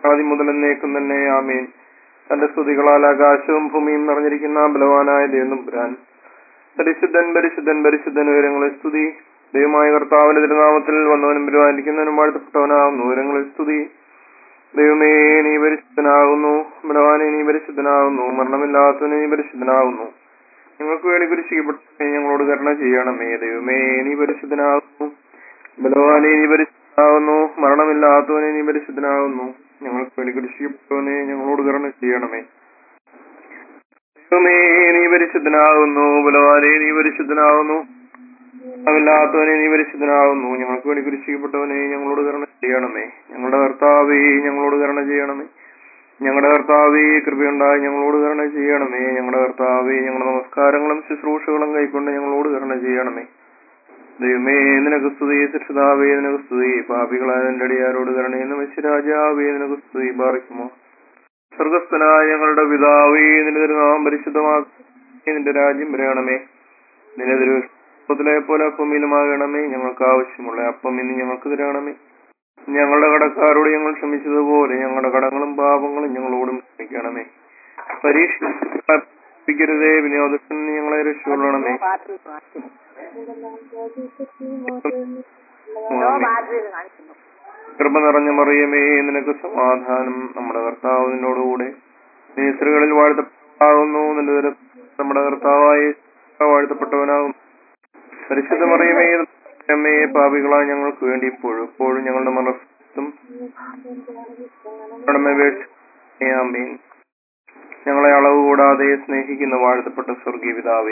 ആദ്യം മുതൽ എന്നേക്കും തന്നെ ആമീൻ തന്റെ സ്തുതികളാൽ ആകാശവും ഭൂമിയും നിറഞ്ഞിരിക്കുന്ന ബലവാനായ ദൈവം പരിശുദ്ധൻ പരിശുദ്ധൻ പരിശുദ്ധൻ ഉയരങ്ങളെ സ്തുതി ദൈവമായ കർത്താവിന്റെ തിരുനാമത്തിൽ വന്നവനും പെരുമാനിക്കുന്നവനും വാഴ്ത്തപ്പെട്ടവനാകുന്നു ഉയരങ്ങളെ സ്തുതി ദൈവമേ നീ പരിശുദ്ധനാകുന്നു ബലവാനെ നീ പരിശുദ്ധനാകുന്നു മരണമില്ലാത്തവനെ നീ പരിശുദ്ധനാകുന്നു ഞങ്ങൾക്ക് വേണ്ടി കുരിശിക്കപ്പെട്ട ഞങ്ങളോട് കരുണ ചെയ്യണമേ ദൈവമേ നീ പരിശുദ്ധനാകുന്നു ബലവാനെ നീ പരിശുദ്ധനാകുന്നു മരണമില്ലാത്തവനെ നീ പരിശുദ്ധനാകുന്നു ഞങ്ങൾക്ക് വേണ്ടി കുരിശിക്കപ്പെട്ടവനെ ഞങ്ങളോട് കരുണ ചെയ്യണമേ ദൈവമേ നീ പരിശുദ്ധനാകുന്നു ബലവാനെ നീ പരിശുദ്ധനാകുന്നു മരണമില്ലാത്തവനെ നീ പരിശുദ്ധനാകുന്നു ഞങ്ങൾക്ക് വേണ്ടി കുരിശിക്കപ്പെട്ടവനെ ഞങ്ങളോട് കരുണ ചെയ്യണമേ ഞങ്ങളുടെ കർത്താവേ ഞങ്ങളോട് കരുണ ചെയ്യണമേ ഞങ്ങളുടെ കർത്താവേ കൃപയുണ്ടായി ഞങ്ങളോട് കരുണ ചെയ്യണമേ ഞങ്ങളുടെ കർത്താവേ ഞങ്ങളുടെ നമസ്കാരങ്ങളും ശുശ്രൂഷകളും കൈക്കൊണ്ട് ഞങ്ങളോട് കരുണ ചെയ്യണമേ ദൈവമേ നിനക്ക് സ്തുതി ശിക്ഷതാവേ നിനക്ക് സ്തുതി പാപികളായ എന്റെ അടിയാരോട് കരുണയെന്ന് മനുഷ്യരാജാവേ നിനക്ക് സ്തുതി പാറിക്കുമോ സ്വർഗസ്ഥനായ ഞങ്ങളുടെ പിതാവേ നിന്റെ തിരുനാമം പരിശുദ്ധമാക്കി നിന്റെ രാജ്യം വരണമേ നിന്റെ തിരുവത്തിലെ പോലെ അപ്പമീനുമാകണമേ ഞങ്ങൾക്ക് ആവശ്യമുള്ള അപ്പം ഇനി ഞങ്ങൾക്ക് തരണമേ ഞങ്ങളുടെ കടക്കാരോട് ഞങ്ങൾ ക്ഷമിച്ചതുപോലെ ഞങ്ങളുടെ കടങ്ങളും പാപങ്ങളും ഞങ്ങളോടും ക്ഷമിക്കണമേ പരീക്ഷിക്കരുതേ വിനോദത്തിൽ നിന്ന് ഞങ്ങളെ രക്ഷകൊള്ളണമേ കൃപ നിറഞ്ഞ മറിയമേ നിനക്ക് സമാധാനം നമ്മുടെ കർത്താവ് നിന്നോടുകൂടെ നീ സ്ത്രീകളിൽ വാഴ്ത്തപ്പെട്ടാകുന്നു നിന്റെ തര- നമ്മുടെ കർത്താവായ യേശു വാഴ്ത്തപ്പെട്ടവനാകും പരിശുദ്ധ മറിയമേ അമ്മയെ പാപികളായ ഞങ്ങൾക്ക് വേണ്ടി ഇപ്പോഴും ഇപ്പോഴും ഞങ്ങളുടെ മനസ്സും ആമേൻ ഞങ്ങളെ അളവ് കൂടാതെ സ്നേഹിക്കുന്ന വാഴ്ത്തപ്പെട്ട സ്വർഗീയ പിതാവേ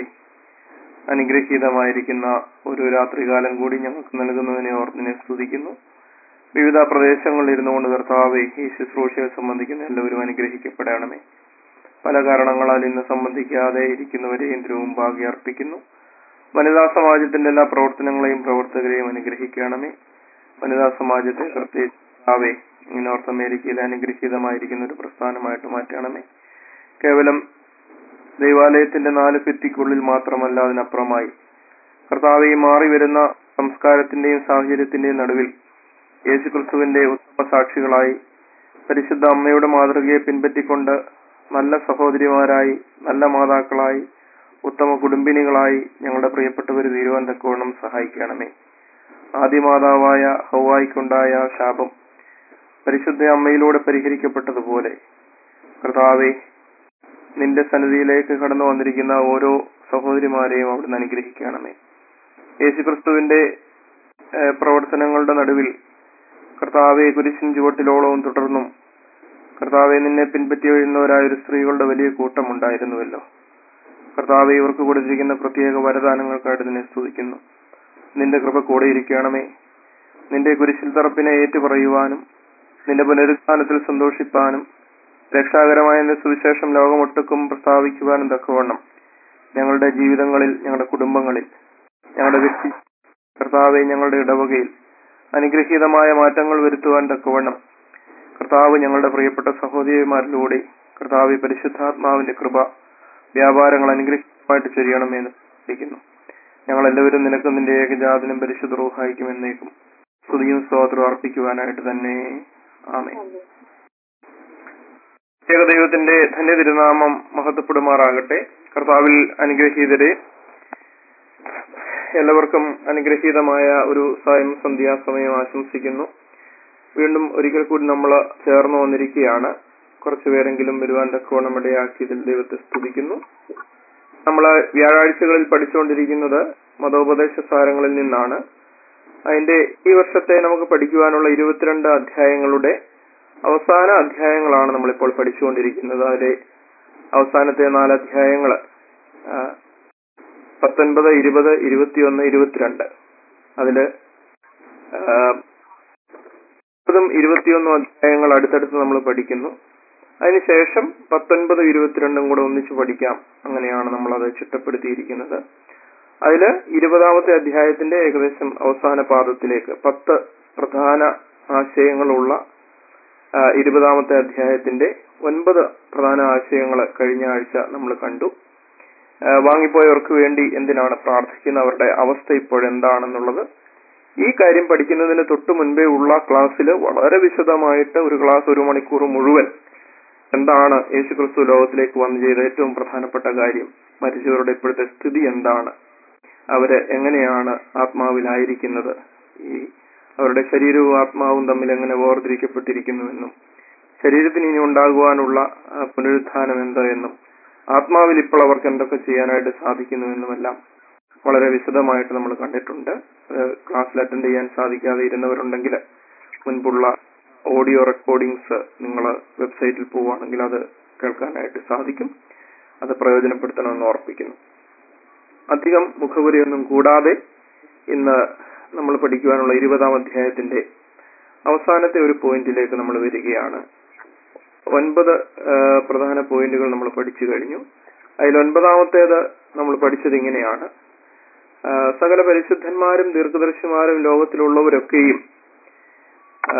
അനുഗ്രഹീതമായിരിക്കുന്ന ഒരു രാത്രികാലം കൂടി ഞങ്ങൾക്ക് നൽകുന്നതിനെ ഓർത്തിനെ സ്തുതിക്കുന്നു വിവിധ പ്രദേശങ്ങളിൽ ഇരുന്നുകൊണ്ട് കർത്താവെ ഈ ശുശ്രൂഷയെ സംബന്ധിക്കുന്ന എല്ലാവരും അനുഗ്രഹിക്കപ്പെടണമേ പല കാരണങ്ങളാൽ ഇന്ന് സംബന്ധിക്കാതെ ഇരിക്കുന്നവരെയും തിരുമുമ്പാകെ അർപ്പിക്കുന്നു വനിതാ സമാജത്തിന്റെ എല്ലാ പ്രവർത്തനങ്ങളെയും പ്രവർത്തകരെയും അനുഗ്രഹിക്കണമേ വനിതാ സമാജത്തെ പ്രത്യേകിച്ച് ആവേ ഈ നോർത്ത് അമേരിക്കയിൽ അനുഗ്രഹീതമായിരിക്കുന്ന ഒരു പ്രസ്ഥാനമായിട്ട് മാറ്റണമേ കേവലം ദൈവാലയത്തിന്റെ നാല് ഭിത്തിക്കുള്ളിൽ മാത്രമല്ല അതിനപ്പുറമായി കർത്താവെ ഈ മാറി വരുന്ന സംസ്കാരത്തിന്റെയും സാഹചര്യത്തിന്റെയും നടുവിൽ യേശുക്രിസ്തുവിന്റെ ഉത്തമ സാക്ഷികളായി പരിശുദ്ധ അമ്മയുടെ മാതൃകയെ പിൻപറ്റിക്കൊണ്ട് നല്ല സഹോദരിമാരായി നല്ല മാതാക്കളായി ഉത്തമ കുടുംബിനികളായി ഞങ്ങളുടെ പ്രിയപ്പെട്ടവർ തീരുവാൻ തക്കവണ്ണം സഹായിക്കണമേ ആദിമാതാവായ ഹൗവായിക്കുണ്ടായ ശാപം പരിശുദ്ധ അമ്മയിലൂടെ പരിഹരിക്കപ്പെട്ടതുപോലെ കർത്താവെ നിന്റെ സന്നിധിയിലേക്ക് കടന്നു വന്നിരിക്കുന്ന ഓരോ സഹോദരിമാരെയും അവിടുന്ന് അനുഗ്രഹിക്കണമേ യേശുക്രിസ്തുവിന്റെ ഏഹ്, പ്രവർത്തനങ്ങളുടെ നടുവിൽ കർത്താവെ കുരിശിൻ ചുവട്ടിലോളവും തുടർന്നും കർത്താവെ നിന്നെ പിൻപറ്റി വരുന്നവരായ ഒരു സ്ത്രീകളുടെ വലിയ കൂട്ടം ഉണ്ടായിരുന്നുവല്ലോ കർത്താവെ ഇവർക്ക് കൊടുത്തിരിക്കുന്ന പ്രത്യേക വരദാനങ്ങൾക്കായിട്ട് നിന്നെ സ്തുതിക്കുന്നു നിന്റെ കൃപ കൂടെ ഇരിക്കണമേ നിന്റെ കുരിശിൽ തറപ്പിനെ ഏറ്റുപറയുവാനും നിന്റെ പുനരുത്ഥാനത്തിൽ സന്തോഷിപ്പാനും രക്ഷാകരമായ നിന്റെ സുവിശേഷം ലോകമൊട്ടുക്കും പ്രസ്താവിക്കുവാനും തക്കവണ്ണം ഞങ്ങളുടെ ജീവിതങ്ങളിൽ ഞങ്ങളുടെ കുടുംബങ്ങളിൽ ഞങ്ങളുടെ വ്യക്തി കർത്താവെ ഞങ്ങളുടെ ഇടവകയിൽ അനുഗ്രഹീതമായ മാറ്റങ്ങൾ വരുത്തുവാൻ തക്കവണ്ണം കർത്താവ് ഞങ്ങളുടെ പ്രിയപ്പെട്ട സഹോദരിമാരിലൂടെ കർത്താവ് പരിശുദ്ധാത്മാവിന്റെ കൃപ വ്യാപാരങ്ങൾ അനുഗ്രഹീതമായിട്ട് ചെയ്യണമെന്ന് പ്രാർത്ഥിക്കുന്നു ഞങ്ങൾ എല്ലാവരും നിനക്ക് നിന്റെ ഏകജാതനും പരിശുദ്ധ റൂഹായിക്കും എന്നേക്കും സ്തുതിയും സ്തോത്രവും അർപ്പിക്കുവാനായിട്ട് തന്നെ ആമേ ഏകദൈവത്തിന്റെ ധന്യ തിരുനാമം മഹത്വപ്പെടുമാറാകട്ടെ കർത്താവിൽ അനുഗ്രഹീതരെ എല്ലാവർക്കും അനുഗ്രഹീതമായ ഒരു സ്വയം സന്ധ്യാസമയം ആശംസിക്കുന്നു വീണ്ടും ഒരിക്കൽ കൂടി നമ്മൾ ചേർന്ന് വന്നിരിക്കുകയാണ് കുറച്ചു പേരെങ്കിലും വരുവാൻ തക്കവണ്ണം ഇടയാക്കിയതിൽ ദൈവത്തെ സ്തുതിക്കുന്നു നമ്മൾ വ്യാഴാഴ്ചകളിൽ പഠിച്ചുകൊണ്ടിരിക്കുന്നത് മതോപദേശ സാരങ്ങളിൽ നിന്നാണ് അതിന്റെ ഈ വർഷത്തെ നമുക്ക് പഠിക്കുവാനുള്ള ഇരുപത്തിരണ്ട് അധ്യായങ്ങളുടെ അവസാന അധ്യായങ്ങളാണ് നമ്മളിപ്പോൾ പഠിച്ചുകൊണ്ടിരിക്കുന്നത് അതിലെ അവസാനത്തെ നാല് അധ്യായങ്ങള് ആ, പത്തൊൻപത് ഇരുപത് ഇരുപത്തിയൊന്ന് ഇരുപത്തിരണ്ട് അതില് ആ, മുപ്പതും ഇരുപത്തിയൊന്നും അധ്യായങ്ങൾ അടുത്തടുത്ത് നമ്മൾ പഠിക്കുന്നു അതിനുശേഷം പത്തൊൻപതും ഇരുപത്തിരണ്ടും കൂടെ ഒന്നിച്ച് പഠിക്കാം അങ്ങനെയാണ് നമ്മൾ അത് ചിട്ടപ്പെടുത്തിയിരിക്കുന്നത് അതില് ഇരുപതാമത്തെ അധ്യായത്തിന്റെ ഏകദേശം അവസാന പാദത്തിലേക്ക് പത്ത് പ്രധാന ആശയങ്ങളുള്ള ആ, ഇരുപതാമത്തെ അധ്യായത്തിന്റെ ഒൻപത് പ്രധാന ആശയങ്ങൾ കഴിഞ്ഞ ആഴ്ച നമ്മൾ കണ്ടു ആ, വാങ്ങിപ്പോയവർക്ക് വേണ്ടി എന്തിനാണ് പ്രാർത്ഥിക്കുന്ന അവരുടെ അവസ്ഥ ഇപ്പോഴെന്താണെന്നുള്ളത് ഈ കാര്യം പഠിക്കുന്നതിന് തൊട്ട് മുൻപേ ഉള്ള ക്ലാസ്സിൽ വളരെ വിശദമായിട്ട് ഒരു ക്ലാസ് ഒരു മണിക്കൂർ മുഴുവൻ എന്താണ് യേശുക്രിസ്തു ലോകത്തിലേക്ക് വന്നു ചെയ്ത ഏറ്റവും പ്രധാനപ്പെട്ട കാര്യം മരിച്ചവരുടെ ഇപ്പോഴത്തെ സ്ഥിതി എന്താണ് അവര് എങ്ങനെയാണ് ആത്മാവിലായിരിക്കുന്നത് ഈ അവരുടെ ശരീരവും ആത്മാവും തമ്മിൽ എങ്ങനെ വേർതിരിക്കപ്പെട്ടിരിക്കുന്നുവെന്നും ശരീരത്തിന് ഇനി ഉണ്ടാകുവാനുള്ള ആ, പുനരുത്ഥാനം എന്താ എന്നും ആത്മാവിൽ ഇപ്പോൾ അവർക്ക് എന്തൊക്കെ ചെയ്യാനായിട്ട് സാധിക്കുന്നുവെന്നുമെല്ലാം വളരെ വിശദമായിട്ട് നമ്മൾ കണ്ടിട്ടുണ്ട് ഏഹ് ക്ലാസ്സിൽ അറ്റൻഡ് ചെയ്യാൻ സാധിക്കാതെ ഇരുന്നവരുണ്ടെങ്കിൽ മുൻപുള്ള ഓഡിയോ റെക്കോർഡിങ്സ് നിങ്ങൾ വെബ്സൈറ്റിൽ പോവുകയാണെങ്കിൽ അത് കേൾക്കാനായിട്ട് സാധിക്കും അത് പ്രയോജനപ്പെടുത്തണമെന്ന് ഓർപ്പിക്കുന്നു അധികം മുഖവുരയൊന്നും കൂടാതെ ഇന്ന് നമ്മൾ പഠിക്കുവാനുള്ള ഇരുപതാം അധ്യായത്തിന്റെ അവസാനത്തെ ഒരു പോയിന്റിലേക്ക് നമ്മൾ വരികയാണ് ഒൻപത് ആ, പ്രധാന പോയിന്റുകൾ നമ്മൾ പഠിച്ചു കഴിഞ്ഞു അതിൽ ഒൻപതാമത്തേത് നമ്മൾ പഠിച്ചത് ഇങ്ങനെയാണ് ആ, സകല പരിശുദ്ധന്മാരും ദീർഘദർശിമാരും ലോകത്തിലുള്ളവരൊക്കെയും ആ,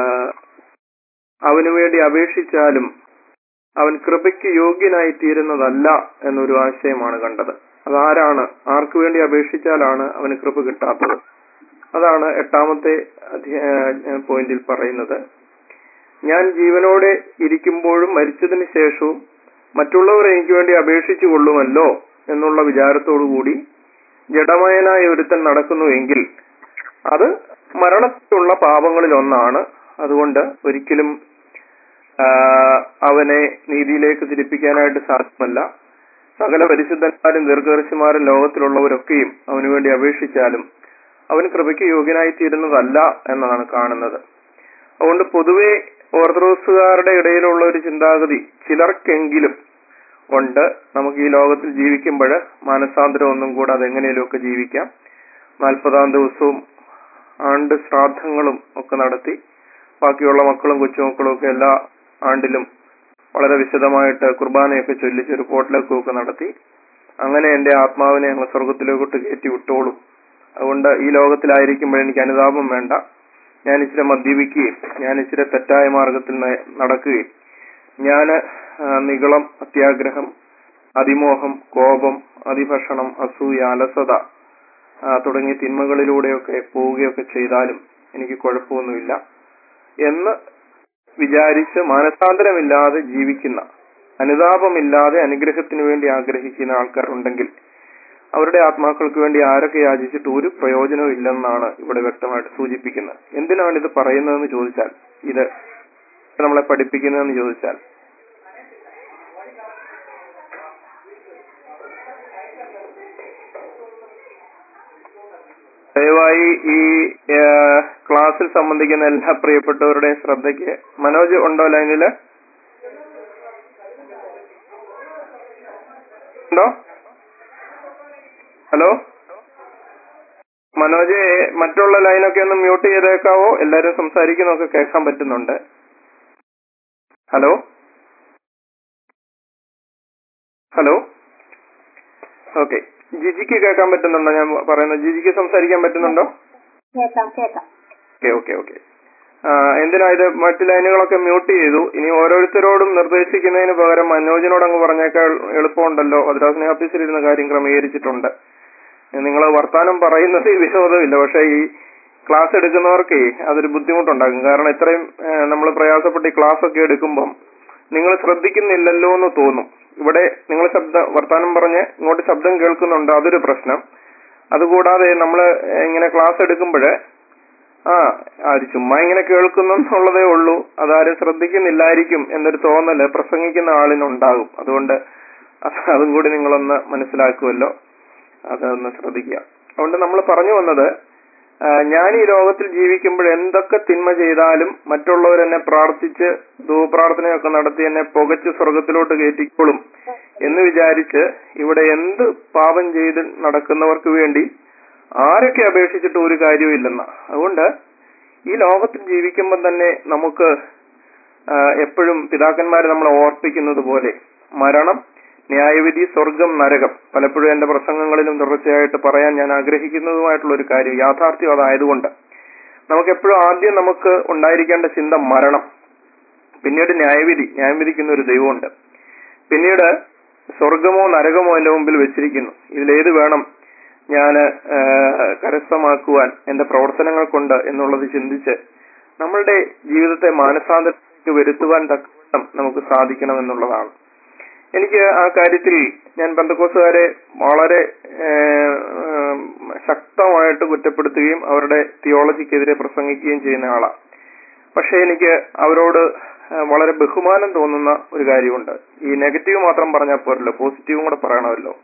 അവനു വേണ്ടി അപേക്ഷിച്ചാലും അവൻ കൃപയ്ക്ക് യോഗ്യനായി തീരുന്നതല്ല എന്നൊരു ആശയമാണ് കണ്ടത് അതാരാണ് ആർക്കു വേണ്ടി അപേക്ഷിച്ചാലാണ് അവന് കൃപ കിട്ടാത്തത് അതാണ് എട്ടാമത്തെ അധ്യായ പോയിന്റിൽ പറയുന്നത് ഞാൻ ജീവനോടെ ഇരിക്കുമ്പോഴും മരിച്ചതിന് ശേഷവും മറ്റുള്ളവർ എനിക്ക് വേണ്ടി അപേക്ഷിച്ചു കൊള്ളുമല്ലോ എന്നുള്ള വിചാരത്തോടുകൂടി ജഡമയനായ ഒരുത്തൻ നടക്കുന്നുവെങ്കിൽ അത് മരണത്തിലുള്ള പാപങ്ങളിൽ ഒന്നാണ് അതുകൊണ്ട് ഒരിക്കലും ആ, അവനെ നീതിയിലേക്ക് തിരിപ്പിക്കാനായിട്ട് സാധ്യമല്ല സകല പരിശുദ്ധന്മാരും ദീർഘദർശിമാരും ലോകത്തിലുള്ളവരൊക്കെയും അവന് വേണ്ടി അപേക്ഷിച്ചാലും അവൻ കൃപയ്ക്ക് യോഗ്യനായി തീരുന്നതല്ല എന്നതാണ് കാണുന്നത് അതുകൊണ്ട് പൊതുവെ ഓർത്തഡോക്സുകാരുടെ ഇടയിലുള്ള ഒരു ചിന്താഗതി ചിലർക്കെങ്കിലും ഉണ്ട് നമുക്ക് ഈ ലോകത്തിൽ ജീവിക്കുമ്പോൾ മാനസാന്തരം ഒന്നും കൂടാതെ എങ്ങനെയൊക്കെ ജീവിക്കാം നാൽപ്പതാം ദിവസവും ആണ്ട് ശ്രാദ്ധങ്ങളും ഒക്കെ നടത്തി ബാക്കിയുള്ള മക്കളും കൊച്ചുമക്കളും ഒക്കെ എല്ലാ ആണ്ടിലും വളരെ വിശദമായിട്ട് കുർബാനയൊക്കെ ചൊല്ലിച്ച് ഒരു പോട്ടലൊക്കെ ഒക്കെ നടത്തി അങ്ങനെ എന്റെ ആത്മാവിനെ അങ്ങ് സ്വർഗത്തിലോട്ട് കയറ്റി വിട്ടോളും അതുകൊണ്ട് ഈ ലോകത്തിലായിരിക്കുമ്പോൾ എനിക്ക് അനുതാപം വേണ്ട ഞാൻ ഇച്ചിരി മദ്യപിക്കുകയും ഞാൻ ഇച്ചിരി തെറ്റായ മാർഗത്തിൽ ന- നടക്കുകയും ഞാൻ നികളം അത്യാഗ്രഹം അതിമോഹം കോപം അതിഭക്ഷണം അസൂയ അലസത ആ, തുടങ്ങിയ തിന്മകളിലൂടെയൊക്കെ പോവുകയൊക്കെ ചെയ്താലും എനിക്ക് കുഴപ്പമൊന്നുമില്ല എന്ന് വിചാരിച്ച് മാനസാന്തരമില്ലാതെ ജീവിക്കുന്ന അനുതാപമില്ലാതെ അനുഗ്രഹത്തിന് വേണ്ടി ആഗ്രഹിക്കുന്ന ആൾക്കാരുണ്ടെങ്കിൽ അവരുടെ ആത്മാക്കൾക്ക് വേണ്ടി ആരൊക്കെ യാചിച്ചിട്ട് ഒരു പ്രയോജനവും ഇല്ലെന്നാണ് ഇവിടെ വ്യക്തമായിട്ട് സൂചിപ്പിക്കുന്നത് എന്തിനാണ് ഇത് പറയുന്നതെന്ന് ചോദിച്ചാൽ ഇത് നമ്മളെ പഠിപ്പിക്കുന്നതെന്ന് ചോദിച്ചാൽ ദയവായി ഈ ആ, ക്ലാസ്സിൽ സംബന്ധിക്കുന്ന എല്ലാ പ്രിയപ്പെട്ടവരുടെയും ശ്രദ്ധയ്ക്ക് മനോജ് ഉണ്ടോ ലൈനില് ഉണ്ടോ ഹലോ മനോജ് മറ്റുള്ള ലൈനൊക്കെ ഒന്ന് മ്യൂട്ട് ചെയ്തേക്കാവോ എല്ലാരും സംസാരിക്കുന്നൊക്കെ കേൾക്കാൻ പറ്റുന്നുണ്ട് ഹലോ ഹലോ ഓക്കെ ജിജിക്ക് കേൾക്കാൻ പറ്റുന്നുണ്ടോ ഞാൻ പറയുന്നത് ജിജിക്ക് സംസാരിക്കാൻ പറ്റുന്നുണ്ടോ കേക്കാം കേക്കാം ഓക്കെ ഓക്കെ ഓക്കെ എന്തിനാ ഇത് മറ്റു ലൈനുകളൊക്കെ മ്യൂട്ട് ചെയ്തു ഇനി ഓരോരുത്തരോടും നിർദ്ദേശിക്കുന്നതിന് പകരം മനോജിനോട് അങ്ങ് പറഞ്ഞേക്കാൾ എളുപ്പമുണ്ടല്ലോ മദ്രാസ് ഓഫീസിലിരുന്ന കാര്യം ക്രമീകരിച്ചിട്ടുണ്ട് നിങ്ങൾ വർത്താനം പറയുന്നത് വിനോദമില്ല പക്ഷെ ഈ ക്ലാസ് എടുക്കുന്നവർക്ക് അതൊരു ബുദ്ധിമുട്ടുണ്ടാകും കാരണം ഇത്രയും നമ്മൾ പ്രയാസപ്പെട്ട് ഈ ക്ലാസ് ഒക്കെ എടുക്കുമ്പം നിങ്ങൾ ശ്രദ്ധിക്കുന്നില്ലല്ലോ എന്ന് തോന്നും ഇവിടെ നിങ്ങൾ ശബ്ദ വർത്താനം പറഞ്ഞ് ഇങ്ങോട്ട് ശബ്ദം കേൾക്കുന്നുണ്ട് അതൊരു പ്രശ്നം അതുകൂടാതെ നമ്മൾ ഇങ്ങനെ ക്ലാസ് എടുക്കുമ്പോൾ ആ ആര് ചുമ്മാ ഇങ്ങനെ കേൾക്കുന്നു എന്നുള്ളതേ ഉള്ളൂ അതാരും ശ്രദ്ധിക്കുന്നില്ലായിരിക്കും എന്നൊരു തോന്നല് പ്രസംഗിക്കുന്ന ആളിനുണ്ടാകും അതുകൊണ്ട് അത് അതും കൂടി നിങ്ങളൊന്ന് മനസ്സിലാക്കുമല്ലോ അതൊന്ന് ശ്രദ്ധിക്കുക അതുകൊണ്ട് നമ്മൾ പറഞ്ഞു വന്നത് ആ, ഞാൻ ഈ ലോകത്തിൽ ജീവിക്കുമ്പോൾ എന്തൊക്കെ തിന്മ ചെയ്താലും മറ്റുള്ളവർ എന്നെ പ്രാർത്ഥിച്ച് ധൂപ്രാർത്ഥനയൊക്കെ നടത്തി എന്നെ പുകച്ച് സ്വർഗത്തിലോട്ട് കയറ്റിക്കോളും എന്ന് വിചാരിച്ച് ഇവിടെ എന്ത് പാപം ചെയ്ത് നടക്കുന്നവർക്ക് വേണ്ടി ആരൊക്കെ അപേക്ഷിച്ചിട്ട് ഒരു കാര്യവും ഇല്ലെന്ന അതുകൊണ്ട് ഈ ലോകത്തിൽ ജീവിക്കുമ്പോൾ തന്നെ നമുക്ക് ആ, എപ്പോഴും പിതാക്കന്മാരെ നമ്മളെ ഓർപ്പിക്കുന്നത് പോലെ മരണം ന്യായവിധി സ്വർഗം നരകം പലപ്പോഴും എന്റെ പ്രസംഗങ്ങളിലും തുടർച്ചയായിട്ട് പറയാൻ ഞാൻ ആഗ്രഹിക്കുന്നതുമായിട്ടുള്ള ഒരു കാര്യം യാഥാർത്ഥ്യം അതായതുകൊണ്ട് നമുക്ക് എപ്പോഴും ആദ്യം നമുക്ക് ഉണ്ടായിരിക്കേണ്ട ചിന്ത മരണം പിന്നീട് ന്യായവിധി ന്യായം വിധിക്കുന്ന ഒരു ദൈവമുണ്ട് പിന്നീട് സ്വർഗമോ നരകമോ എന്റെ മുമ്പിൽ വെച്ചിരിക്കുന്നു ഇതിലേത് വേണം ഞാൻ കരസ്ഥമാക്കുവാൻ എന്റെ പ്രവർത്തനങ്ങൾ കൊണ്ട് എന്നുള്ളത് ചിന്തിച്ച് നമ്മളുടെ ജീവിതത്തെ മാനസാന്തരത്തിലേക്ക് വരുത്തുവാൻ തക്കവണ്ണം നമുക്ക് സാധിക്കണം എന്നുള്ളതാണ് എനിക്ക് ആ കാര്യത്തിൽ ഞാൻ ബന്ധക്കോസുകാരെ വളരെ ഏഹ്, ഏഹ്, ശക്തമായിട്ട് കുറ്റപ്പെടുത്തുകയും അവരുടെ തിയോളജിക്കെതിരെ പ്രസംഗിക്കുകയും ചെയ്യുന്ന ആളാണ് പക്ഷെ എനിക്ക് അവരോട് ഏഹ്, വളരെ ബഹുമാനം തോന്നുന്ന ഒരു കാര്യമുണ്ട് ഈ നെഗറ്റീവ് മാത്രം പറഞ്ഞാൽ പോരല്ലോ പോസിറ്റീവും കൂടെ പറയണമല്ലോ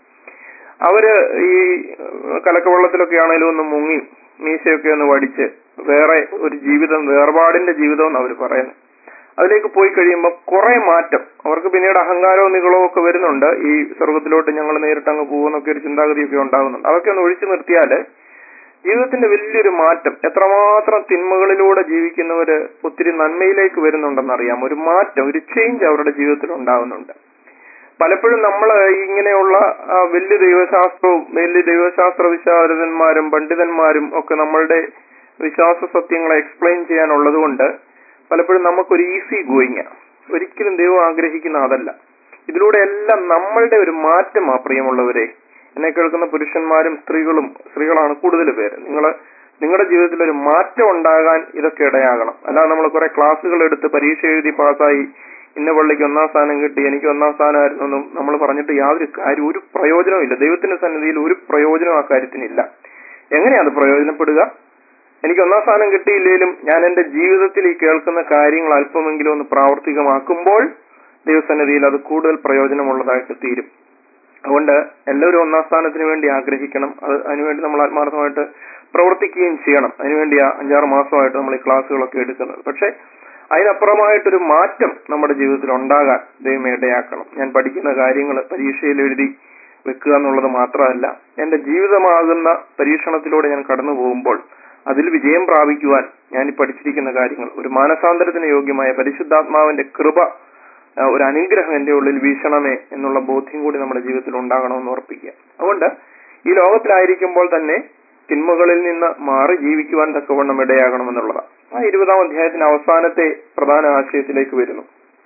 അവര് ഈ കലക്കവെള്ളത്തിലൊക്കെ ആണെങ്കിലും ഒന്ന് മുങ്ങി മീശയൊക്കെ ഒന്ന് വടിച്ച് വേറെ ഒരു ജീവിതം വേർപാടിന്റെ ജീവിതം എന്ന് അവർ പറയുന്നത് അതിലേക്ക് പോയി കഴിയുമ്പോൾ കുറെ മാറ്റം അവർക്ക് പിന്നീട് അഹങ്കാരവും നികളവും ഒക്കെ വരുന്നുണ്ട് ഈ സ്വർഗത്തിലോട്ട് ഞങ്ങൾ നേരിട്ട് അങ്ങ് പോകുന്നൊക്കെ ഒരു ചിന്താഗതിയൊക്കെ ഉണ്ടാകുന്നുണ്ട് അതൊക്കെ ഒന്ന് ഒഴിച്ചു നിർത്തിയാല് ജീവിതത്തിന്റെ വലിയൊരു മാറ്റം എത്രമാത്രം തിന്മകളിലൂടെ ജീവിക്കുന്നവര് ഒത്തിരി നന്മയിലേക്ക് വരുന്നുണ്ടെന്നറിയാം ഒരു മാറ്റം ഒരു ചേഞ്ച് അവരുടെ ജീവിതത്തിൽ ഉണ്ടാകുന്നുണ്ട് പലപ്പോഴും നമ്മൾ ഇങ്ങനെയുള്ള ആ, വലിയ ദൈവശാസ്ത്രവും വലിയ ദൈവശാസ്ത്ര വിശാരദന്മാരും പണ്ഡിതന്മാരും ഒക്കെ നമ്മളുടെ വിശ്വാസ സത്യങ്ങളെ എക്സ്പ്ലെയിൻ ചെയ്യാനുള്ളത് കൊണ്ട് പലപ്പോഴും നമുക്കൊരു ഈസി ഗോയിങ് ഒരിക്കലും ദൈവം ആഗ്രഹിക്കുന്ന അതല്ല ഇതിലൂടെ എല്ലാം നമ്മളുടെ ഒരു മാറ്റമാ പ്രിയമുള്ളവരെ എന്നെ കേൾക്കുന്ന പുരുഷന്മാരും സ്ത്രീകളും സ്ത്രീകളാണ് കൂടുതൽ പേര് നിങ്ങൾ നിങ്ങളുടെ ജീവിതത്തിൽ ഒരു മാറ്റം ഉണ്ടാകാൻ ഇതൊക്കെ ഇടയാകണം അല്ലാതെ നമ്മൾ കുറെ ക്ലാസ്സുകൾ എടുത്ത് പരീക്ഷ എഴുതി പാസ്സായി ഇന്ന പള്ളിക്ക് ഒന്നാം സ്ഥാനം കിട്ടി എനിക്ക് ഒന്നാം സ്ഥാനമായിരുന്നു എന്നും നമ്മൾ പറഞ്ഞിട്ട് യാതൊരു കാര്യം ഒരു പ്രയോജനവും ഇല്ല ദൈവത്തിന്റെ സന്നിധിയിൽ ഒരു പ്രയോജനം ആ കാര്യത്തിനില്ല എങ്ങനെയാ അത് പ്രയോജനപ്പെടുക എനിക്ക് ഒന്നാം സ്ഥാനം കിട്ടിയില്ലെങ്കിലും ഞാൻ എന്റെ ജീവിതത്തിൽ ഈ കേൾക്കുന്ന കാര്യങ്ങൾ അല്പമെങ്കിലും ഒന്ന് പ്രാവർത്തികമാക്കുമ്പോൾ ദൈവസന്നിധിയിൽ അത് കൂടുതൽ പ്രയോജനമുള്ളതായിട്ട് തീരും അതുകൊണ്ട് എല്ലാവരും ഒന്നാം സ്ഥാനത്തിന് വേണ്ടി ആഗ്രഹിക്കണം അത് അതിനുവേണ്ടി നമ്മൾ ആത്മാർത്ഥമായിട്ട് പ്രവർത്തിക്കുകയും ചെയ്യണം അതിനുവേണ്ടി ആ അഞ്ചാറ് മാസമായിട്ട് നമ്മൾ ഈ ക്ലാസ്സുകളൊക്കെ എടുക്കുന്നത് പക്ഷെ അതിനപ്പുറമായിട്ടൊരു മാറ്റം നമ്മുടെ ജീവിതത്തിൽ ഉണ്ടാകാൻ ദൈവമേ ഇടയാക്കണം ഞാൻ പഠിക്കുന്ന കാര്യങ്ങൾ പരീക്ഷയിൽ എഴുതി വെക്കുക എന്നുള്ളത് മാത്രമല്ല എന്റെ ജീവിതമാകുന്ന പരീക്ഷണത്തിലൂടെ ഞാൻ കടന്നു പോകുമ്പോൾ അതിൽ വിജയം പ്രാപിക്കുവാൻ ഞാൻ ഈ പഠിച്ചിരിക്കുന്ന കാര്യങ്ങൾ ഒരു മാനസാന്തരത്തിന് യോഗ്യമായ പരിശുദ്ധാത്മാവിന്റെ കൃപ ആ, ഒരു അനുഗ്രഹം എന്റെ ഉള്ളിൽ വീശണമേ എന്നുള്ള ബോധ്യം കൂടി നമ്മുടെ ജീവിതത്തിൽ ഉണ്ടാകണമെന്ന് ഉറപ്പിക്കുക അതുകൊണ്ട് ഈ ലോകത്തിലായിരിക്കുമ്പോൾ തന്നെ തിന്മകളിൽ നിന്ന് മാറി ജീവിക്കുവാൻ തക്കവണ്ണം ഇടയാകണമെന്നുള്ളതാണ് ആ ഇരുപതാം അധ്യായത്തിന്റെ അവസാനത്തെ പ്രധാന ആശയത്തിലേക്ക് വരുന്നു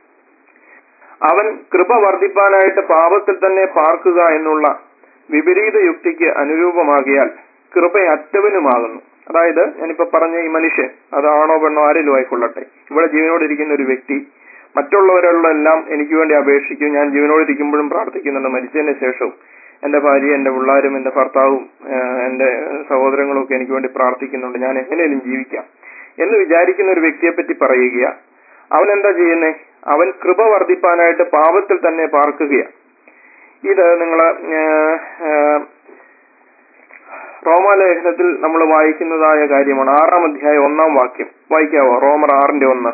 അവൻ കൃപ വർദ്ധിപ്പാനായിട്ട് പാപത്തിൽ തന്നെ പാർക്കുക എന്നുള്ള വിപരീത യുക്തിക്ക് അനുരൂപമാകിയാൽ കൃപയറ്റവനുമാകുന്നു അതായത് ഞാനിപ്പോ പറഞ്ഞ ഈ മനുഷ്യൻ അതാണോ പെണ്ണോ ആരെങ്കിലും ആയിക്കൊള്ളട്ടെ ഇവിടെ ജീവനോടിരിക്കുന്ന ഒരു വ്യക്തി മറ്റുള്ളവരെല്ലാം എനിക്ക് വേണ്ടി അപേക്ഷിക്കും ഞാൻ ജീവനോടിരിക്കുമ്പോഴും പ്രാർത്ഥിക്കുന്നുണ്ട് മരിച്ചതിന് ശേഷവും എന്റെ ഭാര്യ എന്റെ പിള്ളാരും എന്റെ ഭർത്താവും ഏഹ്, എന്റെ സഹോദരങ്ങളും ഒക്കെ എനിക്ക് വേണ്ടി പ്രാർത്ഥിക്കുന്നുണ്ട് ഞാൻ എങ്ങനെയും ജീവിക്കാം എന്ന് വിചാരിക്കുന്ന ഒരു വ്യക്തിയെ പറ്റി പറയുക അവൻ എന്താ ചെയ്യുന്നേ അവൻ കൃപ വർദ്ധിപ്പാനായിട്ട് പാപത്തിൽ തന്നെ പാർക്കുകയാണ് ഇത് നിങ്ങള് ഏഹ്, ഏഹ്, റോമാലേഖനത്തിൽ നമ്മൾ വായിക്കുന്നതായ കാര്യമാണ് ആറാം അധ്യായം ഒന്നാം വാക്യം വായിക്കാവോ റോമർ ആറിന്റെ ഒന്ന്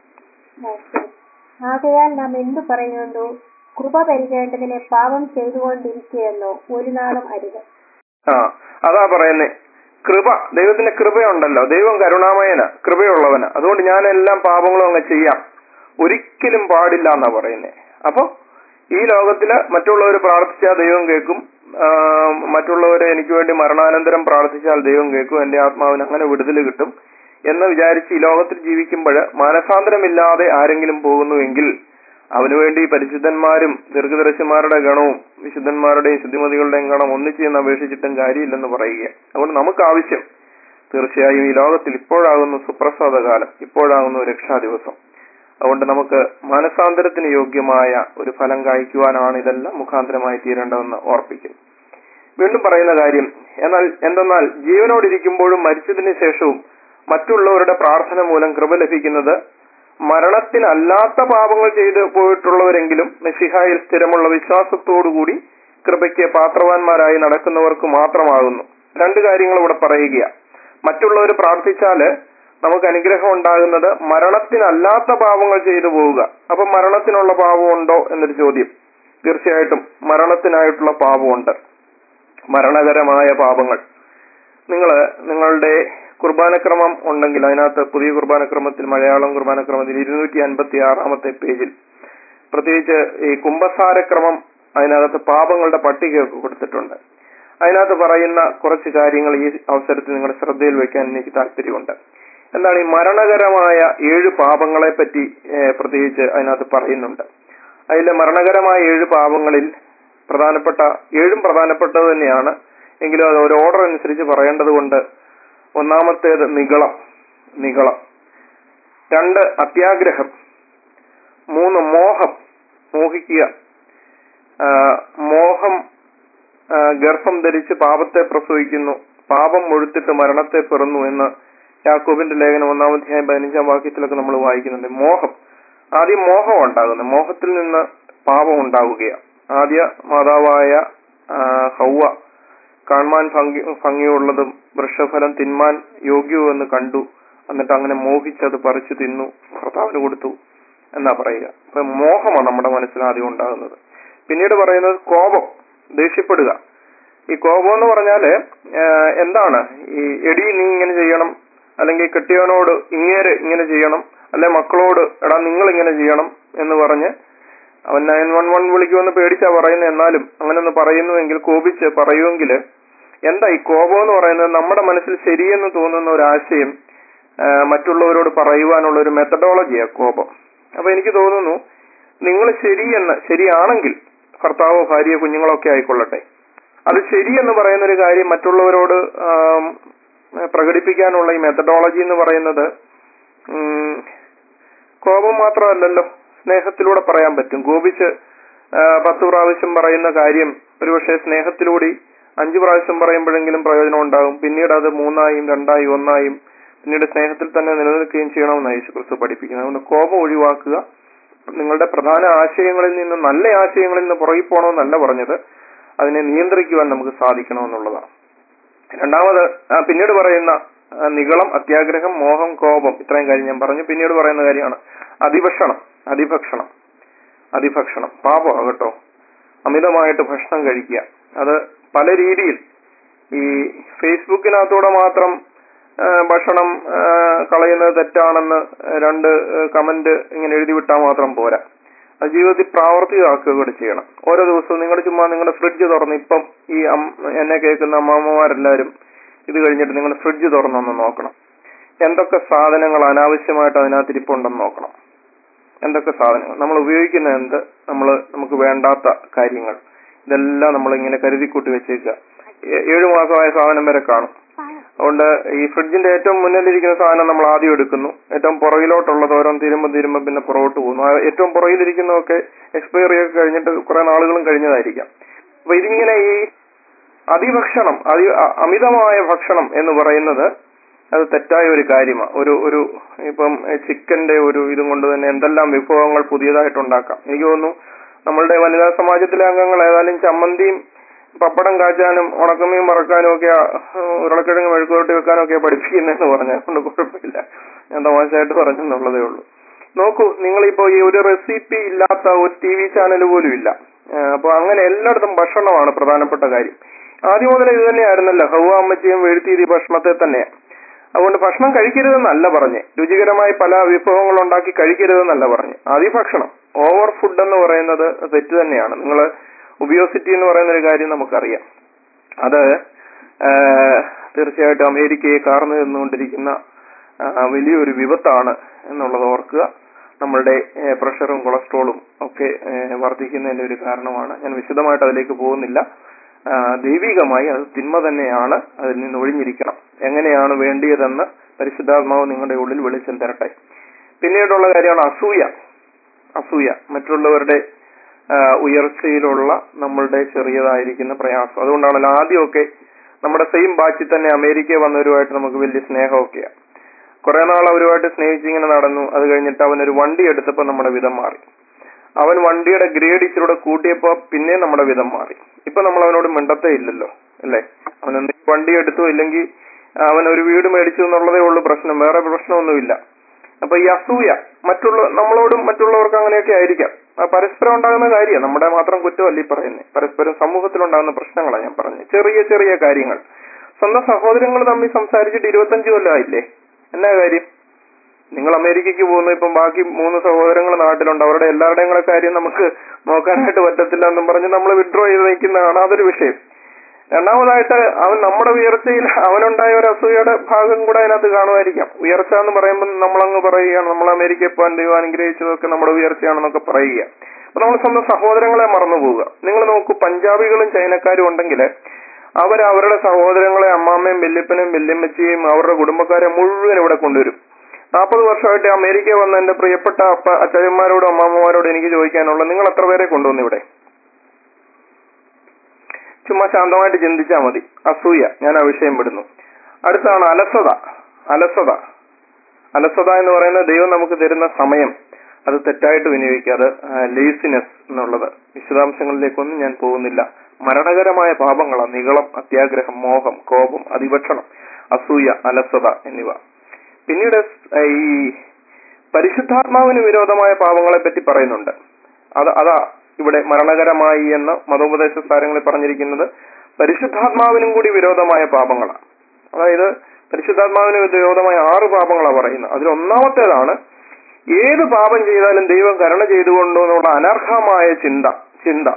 ആകയാൽ നാം എന്തു പറയുന്നു കൃപ പരിചേണ്ടതിനെ പാപം ചെയ്തുകൊണ്ടിരിക്കുകയെന്നോ ഒരു നാളും അരുത് ആ അതാ പറയുന്നേ കൃപ ദൈവത്തിന്റെ കൃപയുണ്ടല്ലോ ദൈവം കരുണാമയന കൃപയുള്ളവന് അതുകൊണ്ട് ഞാൻ എല്ലാം പാപങ്ങളും അങ്ങ് ചെയ്യാം ഒരിക്കലും പാടില്ല എന്നാ പറയുന്നേ അപ്പൊ ഈ ലോകത്തില് മറ്റുള്ളവർ പ്രാർത്ഥിച്ചാൽ ദൈവം കേൾക്കും ആ, മറ്റുള്ളവരെ എനിക്ക് വേണ്ടി മരണാനന്തരം പ്രാർത്ഥിച്ചാൽ ദൈവം കേൾക്കും എന്റെ ആത്മാവിന് അങ്ങനെ വിടുതൽ കിട്ടും എന്ന് വിചാരിച്ച് ഈ ലോകത്തിൽ ജീവിക്കുമ്പോൾ മാനസാന്തരമില്ലാതെ ആരെങ്കിലും പോകുന്നുവെങ്കിൽ അവനു വേണ്ടി പരിശുദ്ധന്മാരും ദീർഘദർശന്മാരുടെ ഗണവും വിശുദ്ധന്മാരുടെയും ശുദ്ധിമതികളുടെയും ഗണം ഒന്നിച്ച് എന്ന് അപേക്ഷിച്ചിട്ടും കാര്യമില്ലെന്ന് പറയുക അതുകൊണ്ട് നമുക്ക് ആവശ്യം തീർച്ചയായും ഈ ലോകത്തിൽ ഇപ്പോഴാകുന്നു സുപ്രസാദ കാലം ഇപ്പോഴാകുന്നു രക്ഷാ ദിവസം അതുകൊണ്ട് നമുക്ക് മാനസാന്തരത്തിന് യോഗ്യമായ ഒരു ഫലം കായ്ക്കുവാനാണ് ഇതെല്ലാം മുഖാന്തരമായി തീരേണ്ടതെന്ന് ഓർപ്പിക്കുന്നു വീണ്ടും പറയുന്ന കാര്യം എന്നാൽ എന്തെന്നാൽ ജീവനോടിരിക്കുമ്പോഴും മരിച്ചതിന് ശേഷവും മറ്റുള്ളവരുടെ പ്രാർത്ഥന മൂലം കൃപ ലഭിക്കുന്നത് മരണത്തിനല്ലാത്ത പാപങ്ങൾ ചെയ്തു പോയിട്ടുള്ളവരെങ്കിലും മെസ്സിഹായിൽ സ്ഥിരമുള്ള വിശ്വാസത്തോടുകൂടി കൃപയ്ക്ക് പാത്രവാന്മാരായി നടക്കുന്നവർക്ക് മാത്രമാകുന്നു രണ്ട് കാര്യങ്ങൾ ഇവിടെ പറയുക മറ്റുള്ളവർ പ്രാർത്ഥിച്ചാല് നമുക്ക് അനുഗ്രഹം ഉണ്ടാകുന്നത് മരണത്തിനല്ലാത്ത പാപങ്ങൾ ചെയ്തു പോവുക അപ്പൊ മരണത്തിനുള്ള പാപമുണ്ടോ എന്നൊരു ചോദ്യം തീർച്ചയായിട്ടും മരണത്തിനായിട്ടുള്ള പാപമുണ്ട് മരണകരമായ പാപങ്ങൾ നിങ്ങൾ നിങ്ങളുടെ കുർബാനക്രമം ഉണ്ടെങ്കിൽ അതിനകത്ത് പുതിയ കുർബാനക്രമത്തിൽ മലയാളം കുർബാനക്രമത്തിൽ ഇരുന്നൂറ്റി അൻപത്തി ആറാമത്തെ പേജിൽ പ്രത്യേകിച്ച് ഈ കുംഭസാരക്രമം അതിനകത്ത് പാപങ്ങളുടെ പട്ടികയൊക്കെ കൊടുത്തിട്ടുണ്ട് അതിനകത്ത് പറയുന്ന കുറച്ച് കാര്യങ്ങൾ ഈ അവസരത്തിൽ നിങ്ങളുടെ ശ്രദ്ധയിൽ വെക്കാൻ എനിക്ക് താല്പര്യമുണ്ട് എന്താണ് ഈ മരണകരമായ ഏഴ് പാപങ്ങളെ പറ്റി ഏഹ്, പ്രത്യേകിച്ച് അതിനകത്ത് പറയുന്നുണ്ട് അതിലെ മരണകരമായ ഏഴ് പാപങ്ങളിൽ പ്രധാനപ്പെട്ട ഏഴും പ്രധാനപ്പെട്ടത് തന്നെയാണ് എങ്കിലും അത് ഒരു ഓർഡർ അനുസരിച്ച് പറയേണ്ടത് കൊണ്ട് ഒന്നാമത്തേത് നിഗളം നിഗളം രണ്ട് അത്യാഗ്രഹം മൂന്ന് മോഹം മോഹിക്കുക ആ, മോഹം ആ, ഗർഭം ധരിച്ച് പാപത്തെ പ്രസവിക്കുന്നു പാപം മുഴുത്തിട്ട് മരണത്തെ പിറന്നു എന്ന് യാക്കോബിന്റെ ലേഖനം ഒന്നാമധ്യായം പതിനഞ്ചാം വാക്യത്തിലൊക്കെ നമ്മൾ വായിക്കുന്നുണ്ട് മോഹം ആദ്യം മോഹം ഉണ്ടാകുന്നത് മോഹത്തിൽ നിന്ന് പാപം ഉണ്ടാവുകയാണ് ആദ്യ മാതാവായ ആ, ഹൗവ കാണുവാൻ ഭംഗി ഭംഗിയുള്ളതും വൃക്ഷഫലം തിന്മാൻ യോഗ്യവുമെന്ന് കണ്ടു എന്നിട്ട് അങ്ങനെ മോഹിച്ചത് പറിച്ചു തിന്നു ഭർത്താവിന് കൊടുത്തു എന്നാ പറയുക അപ്പൊ മോഹമാണ് നമ്മുടെ മനസ്സിൽ ആദ്യം ഉണ്ടാകുന്നത് പിന്നീട് പറയുന്നത് കോപം ദേഷ്യപ്പെടുക ഈ കോപം എന്ന് പറഞ്ഞാല് ആഹ് എന്താണ് ഈ എടി നീ ഇങ്ങനെ ചെയ്യണം അല്ലെങ്കിൽ കെട്ടിയവനോട് ഇങ്ങേര് ഇങ്ങനെ ചെയ്യണം അല്ലെ മക്കളോട് എടാ നിങ്ങൾ ഇങ്ങനെ ചെയ്യണം എന്ന് പറഞ്ഞ് അവൻ നയൻ വൺ വൺ വിളിക്കുമെന്ന് പേടിച്ചാ പറയുന്നത് എന്നാലും അങ്ങനെ ഒന്ന് പറയുന്നുവെങ്കിൽ കോപിച്ച് പറയുമെങ്കിൽ എന്താ ഈ കോപം എന്ന് പറയുന്നത് നമ്മുടെ മനസ്സിൽ ശരിയെന്ന് തോന്നുന്ന ഒരു ആശയം ആ, മറ്റുള്ളവരോട് പറയുവാനുള്ള ഒരു മെത്തഡോളജിയാ കോപം അപ്പൊ എനിക്ക് തോന്നുന്നു നിങ്ങൾ ശരിയെന്ന് ശരിയാണെങ്കിൽ ഭർത്താവോ ഭാര്യയോ കുഞ്ഞുങ്ങളൊക്കെ ആയിക്കൊള്ളട്ടെ അത് ശരിയെന്ന് പറയുന്ന ഒരു കാര്യം മറ്റുള്ളവരോട് ആം, പ്രകടിപ്പിക്കാനുള്ള ഈ മെത്തഡോളജി എന്ന് പറയുന്നത് ഉം, കോപം മാത്രമല്ലല്ലോ സ്നേഹത്തിലൂടെ പറയാൻ പറ്റും കോപിച്ച് ആ, പത്ത് പ്രാവശ്യം പറയുന്ന കാര്യം ഒരുപക്ഷെ സ്നേഹത്തിലൂടെ അഞ്ചു പ്രാവശ്യം പറയുമ്പോഴെങ്കിലും പ്രയോജനം ഉണ്ടാകും പിന്നീട് അത് മൂന്നായും രണ്ടായും ഒന്നായും പിന്നീട് സ്നേഹത്തിൽ തന്നെ നിലനിൽക്കുകയും ചെയ്യണമെന്നാണ് യേശു ക്രിസ്തു പഠിപ്പിക്കുന്നത് അതുകൊണ്ട് കോപം ഒഴിവാക്കുക നിങ്ങളുടെ പ്രധാന ആശയങ്ങളിൽ നിന്ന് നല്ല ആശയങ്ങളിൽ നിന്ന് പുറകിൽ പോകണമെന്നല്ല പറഞ്ഞത് അതിനെ നിയന്ത്രിക്കുവാൻ നമുക്ക് സാധിക്കണമെന്നുള്ളതാണ് രണ്ടാമത് ആ, പിന്നീട് പറയുന്ന ആ, നിഗളം അത്യാഗ്രഹം മോഹം കോപം ഇത്രയും കാര്യം ഞാൻ പറഞ്ഞു പിന്നീട് പറയുന്ന കാര്യമാണ് അതിഭക്ഷണം അതിഭക്ഷണം അതിഭക്ഷണം പാപമാണ് കേട്ടോ അമിതമായിട്ട് ഭക്ഷണം കഴിക്കുക അത് പല രീതിയിൽ ഈ ഫേസ്ബുക്കിനകത്തൂടെ മാത്രം ആ, ഭക്ഷണം ആ, കളയുന്നത് തെറ്റാണെന്ന് രണ്ട് കമന്റ് ഇങ്ങനെ എഴുതി വിട്ടാൽ മാത്രം പോരാ അത് ജീവിതത്തിൽ പ്രാവർത്തികമാക്കുക കൂടി ചെയ്യണം ഓരോ ദിവസവും നിങ്ങൾ ചുമ്മാ നിങ്ങളുടെ ഫ്രിഡ്ജ് തുറന്ന് ഇപ്പം ഈ അം- എന്നെ കേൾക്കുന്ന അമ്മാമ്മമാരെല്ലാവരും ഇത് കഴിഞ്ഞിട്ട് നിങ്ങൾ ഫ്രിഡ്ജ് തുറന്നൊന്ന് നോക്കണം എന്തൊക്കെ സാധനങ്ങൾ അനാവശ്യമായിട്ട് അതിനകത്ത് ഇരിപ്പുണ്ടെന്ന് നോക്കണം എന്തൊക്കെ സാധനങ്ങൾ നമ്മൾ ഉപയോഗിക്കുന്ന എന്ത് നമ്മൾ നമുക്ക് വേണ്ടാത്ത കാര്യങ്ങൾ ഇതെല്ലാം നമ്മൾ ഇങ്ങനെ കരുതിക്കൂട്ടി വെച്ചേക്കുക ഏ- ഏഴു മാസമായ സാധനം വരെ കാണും അതുകൊണ്ട് ഈ ഫ്രിഡ്ജിന്റെ ഏറ്റവും മുന്നിലിരിക്കുന്ന സാധനം നമ്മൾ ആദ്യം എടുക്കുന്നു ഏറ്റവും പുറകിലോട്ടുള്ളത് ഓരോന്ന് തീരുമ്പോൾ തീരുമ്പോൾ പിന്നെ പുറകോട്ട് പോകുന്നു ആ ഏറ്റവും പുറകിലിരിക്കുന്നതൊക്കെ എക്സ്പയറി ഒക്കെ കഴിഞ്ഞിട്ട് കുറെ നാളുകളും കഴിഞ്ഞതായിരിക്കാം അപ്പൊ ഇതിങ്ങനെ ഈ അതിഭക്ഷണം അതി അ- അമിതമായ ഭക്ഷണം എന്ന് പറയുന്നത് അത് തെറ്റായ ഒരു കാര്യമാണ് ഒരു ഒരു ഇപ്പം ചിക്കന്റെ ഒരു ഇതും കൊണ്ട് തന്നെ എന്തെല്ലാം വിഭവങ്ങൾ പുതിയതായിട്ട് ഉണ്ടാക്കാം എനിക്ക് തോന്നുന്നു നമ്മളുടെ വനിതാ സമാജത്തിലെ അംഗങ്ങൾ ഏതായാലും ചമ്മന്തിയും പപ്പടം കാച്ചാനും ഉണക്കമീൻ മറക്കാനും ഒക്കെ ആ, ഉരുളക്കിഴങ്ങ് മെഴുക്കുവരട്ടി വെക്കാനും ഒക്കെ പഠിപ്പിക്കുന്നതെന്ന് പറഞ്ഞാൽ കൊണ്ട് കുഴപ്പമില്ല ഞാൻ തമാശയായിട്ട് പറഞ്ഞെന്നുള്ളതേ ഉള്ളൂ നോക്കൂ നിങ്ങളിപ്പോ ഈ ഒരു റെസിപ്പി ഇല്ലാത്ത ഒരു ടി വി ചാനൽ പോലും ഇല്ല അപ്പൊ അങ്ങനെ എല്ലായിടത്തും ഭക്ഷണമാണ് പ്രധാനപ്പെട്ട കാര്യം ആദ്യം മുതൽ ഇത് തന്നെയായിരുന്നല്ലോ ഹൗവ അമ്മച്ചിയും വീഴ്ത്തിയത് ഈ ഭക്ഷണത്തെ തന്നെയാണ് അതുകൊണ്ട് ഭക്ഷണം കഴിക്കരുതെന്നല്ല പറഞ്ഞ് രുചികരമായി പല വിഭവങ്ങൾ ഉണ്ടാക്കി കഴിക്കരുതെന്നല്ല പറഞ്ഞ് അതിഭക്ഷണം ഓവർ ഫുഡ് എന്ന് പറയുന്നത് തെറ്റ് തന്നെയാണ് നിങ്ങൾ ഒബിയോസിറ്റി എന്ന് പറയുന്ന ഒരു കാര്യം നമുക്കറിയാം അത് ആ, തീർച്ചയായിട്ടും അമേരിക്കയെ കാർന്നു നിന്നുകൊണ്ടിരിക്കുന്ന ആ, വലിയൊരു വിപത്താണ് എന്നുള്ളത് ഓർക്കുക നമ്മളുടെ ഏ, പ്രഷറും കൊളസ്ട്രോളും ഒക്കെ ഏ, വർദ്ധിക്കുന്നതിന്റെ ഒരു കാരണമാണ് ഞാൻ വിശദമായിട്ട് അതിലേക്ക് പോകുന്നില്ല ആ, ദൈവികമായി അത് തിന്മ തന്നെയാണ് അതിൽ നിന്ന് ഒഴിഞ്ഞിരിക്കണം എങ്ങനെയാണ് വേണ്ടിയതെന്ന് പരിശുദ്ധാത്മാവ് നിങ്ങളുടെ ഉള്ളിൽ വെളിച്ചം തരട്ടെ പിന്നീടുള്ള കാര്യമാണ് അസൂയ അസൂയ മറ്റുള്ളവരുടെ ആ, ഉയർച്ചയിലുള്ള നമ്മളുടെ ചെറിയതായിരിക്കുന്ന പ്രയാസം അതുകൊണ്ടാണല്ലോ ആദ്യമൊക്കെ നമ്മുടെ സെയിം ബാച്ചിൽ തന്നെ അമേരിക്ക വന്നവരുമായിട്ട് നമുക്ക് വലിയ സ്നേഹമൊക്കെയാണ് കുറെ നാൾ അവരുമായിട്ട് സ്നേഹിച്ചിങ്ങനെ നടന്നു അത് കഴിഞ്ഞിട്ട് അവൻ ഒരു വണ്ടി എടുത്തപ്പോൾ നമ്മുടെ വിധം മാറി അവൻ വണ്ടിയുടെ ഗ്രേഡ് ഇച്ചിരൂടെ കൂട്ടിയപ്പോ പിന്നെ നമ്മുടെ വിധം മാറി ഇപ്പൊ നമ്മൾ അവനോട് മിണ്ടത്തേ ഇല്ലല്ലോ അല്ലേ അവൻ എന്തെങ്കിലും വണ്ടി എടുത്തു ഇല്ലെങ്കിൽ അവൻ ഒരു വീട് മേടിച്ചു എന്നുള്ളതേ ഉള്ളൂ പ്രശ്നം വേറെ പ്രശ്നമൊന്നുമില്ല അപ്പൊ ഈ അസൂയ മറ്റുള്ള നമ്മളോടും മറ്റുള്ളവർക്ക് അങ്ങനെയൊക്കെ ആയിരിക്കാം ആ പരസ്പരം ഉണ്ടാകുന്ന കാര്യം നമ്മുടെ മാത്രം കുറ്റമല്ല ഈ പറയുന്നത് പരസ്പരം സമൂഹത്തിലുണ്ടാകുന്ന പ്രശ്നങ്ങളാണ് ഞാൻ പറഞ്ഞത് ചെറിയ ചെറിയ കാര്യങ്ങൾ സ്വന്തം സഹോദരങ്ങൾ തമ്മിൽ സംസാരിച്ചിട്ട് ഇരുപത്തഞ്ചു കൊല്ലമായില്ലേ എന്നാ കാര്യം നിങ്ങൾ അമേരിക്കയ്ക്ക് പോകുന്നു ഇപ്പം ബാക്കി മൂന്ന് സഹോദരങ്ങൾ നാട്ടിലുണ്ട് അവരുടെ എല്ലാവരുടെയും കൂടെ കാര്യം നമുക്ക് നോക്കാനായിട്ട് പറ്റത്തില്ല എന്നും പറഞ്ഞ് നമ്മൾ വിഡ്രോ ചെയ്ത് നിൽക്കുന്നതാണ് അതൊരു വിഷയം രണ്ടാമതായിട്ട് അവൻ നമ്മുടെ ഉയർച്ചയിൽ അവനുണ്ടായ ഒരു അസൂയയുടെ ഭാഗം കൂടെ അതിനകത്ത് കാണുമായിരിക്കാം ഉയർച്ച എന്ന് പറയുമ്പോൾ നമ്മളങ്ങ് പറയുകയാണ് നമ്മൾ അമേരിക്കയിൽ പോകാൻ ദൈവം അനുഗ്രഹിച്ചതൊക്കെ നമ്മുടെ ഉയർച്ചയാണെന്നൊക്കെ പറയുക അപ്പൊ നമ്മൾ സ്വന്തം സഹോദരങ്ങളെ മറന്നു പോവുക നിങ്ങൾ നോക്കൂ പഞ്ചാബികളും ചൈനക്കാരും ഉണ്ടെങ്കിൽ അവർ അവരുടെ സഹോദരങ്ങളെ അമ്മാമ്മയും വല്യപ്പനെയും വല്യമ്മച്ചിയും അവരുടെ കുടുംബക്കാരെ മുഴുവൻ ഇവിടെ കൊണ്ടുവരും നാൽപ്പത് വർഷമായിട്ട് അമേരിക്ക വന്ന എന്റെ പ്രിയപ്പെട്ട അപ്പ അച്ഛന്മാരോടും അമ്മാമ്മമാരോടും എനിക്ക് ചോദിക്കാനുള്ളത് നിങ്ങൾ എത്ര പേരെ കൊണ്ടുവന്നു ഇവിടെ ചുമ്മാ ശാന്തമായിട്ട് ചിന്തിച്ചാൽ മതി അസൂയ ഞാൻ ആ വിഷയം വിടുന്നു അടുത്താണ് അലസത അലസത അലസത എന്ന് പറയുന്നത് ദൈവം നമുക്ക് തരുന്ന സമയം അത് തെറ്റായിട്ട് വിനിയോഗിക്കാതെ ലേസിനെസ് എന്നുള്ളത് വിശദാംശങ്ങളിലേക്കൊന്നും ഞാൻ പോകുന്നില്ല മരണകരമായ പാപങ്ങളാണ് നികളം അത്യാഗ്രഹം മോഹം കോപം അതിഭക്ഷണം അസൂയ അലസത എന്നിവ പിന്നീട് സ് ഈ പരിശുദ്ധാത്മാവിന് വിരോധമായ പാപങ്ങളെ പറ്റി പറയുന്നുണ്ട് അത് അതാ ഇവിടെ മരണകരമായി എന്ന് മതോപദേശ സാരങ്ങളിൽ പറഞ്ഞിരിക്കുന്നത് പരിശുദ്ധാത്മാവിനും കൂടി വിരോധമായ പാപങ്ങളാണ് അതായത് പരിശുദ്ധാത്മാവിന് വിരോധമായ ആറ് പാപങ്ങളാണ് പറയുന്നത് അതിൽ ഒന്നാമത്തേതാണ് ഏത് പാപം ചെയ്താലും ദൈവം കരുണ ചെയ്തുകൊണ്ടോ എന്നുള്ള അനർഹമായ ചിന്ത ചിന്ത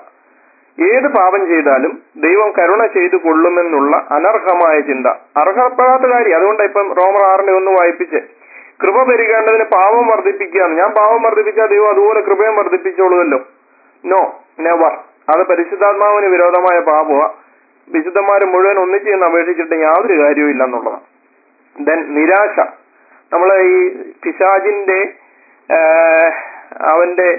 ഏത് പാപം ചെയ്താലും ദൈവം കരുണ ചെയ്തു കൊള്ളുമെന്നുള്ള അനർഹമായ ചിന്ത അർഹപ്പെടാത്ത കാര്യം അതുകൊണ്ട് ഇപ്പം റോമർ ആറിനെ ഒന്ന് വായിപ്പിച്ച് കൃപ പെരുകേണ്ടതിന് പാപം വർദ്ധിപ്പിക്കുകയാണ് ഞാൻ പാപം വർദ്ധിപ്പിച്ചാൽ ദൈവം അതുപോലെ കൃപയും വർദ്ധിപ്പിച്ചോളുമല്ലോ നോ നെവർ അത് പരിശുദ്ധാത്മാവിന് വിരോധമായ പാപമാ വിശുദ്ധന്മാർ മുഴുവൻ ഒന്നിച്ച് എന്ന് അപേക്ഷിച്ചിട്ട് യാതൊരു കാര്യവും ഇല്ല എന്നുള്ളതാണ് ദെൻ നിരാശ നമ്മൾ ഈ പിശാജിന്റെ ആഹ്, അവന്റെ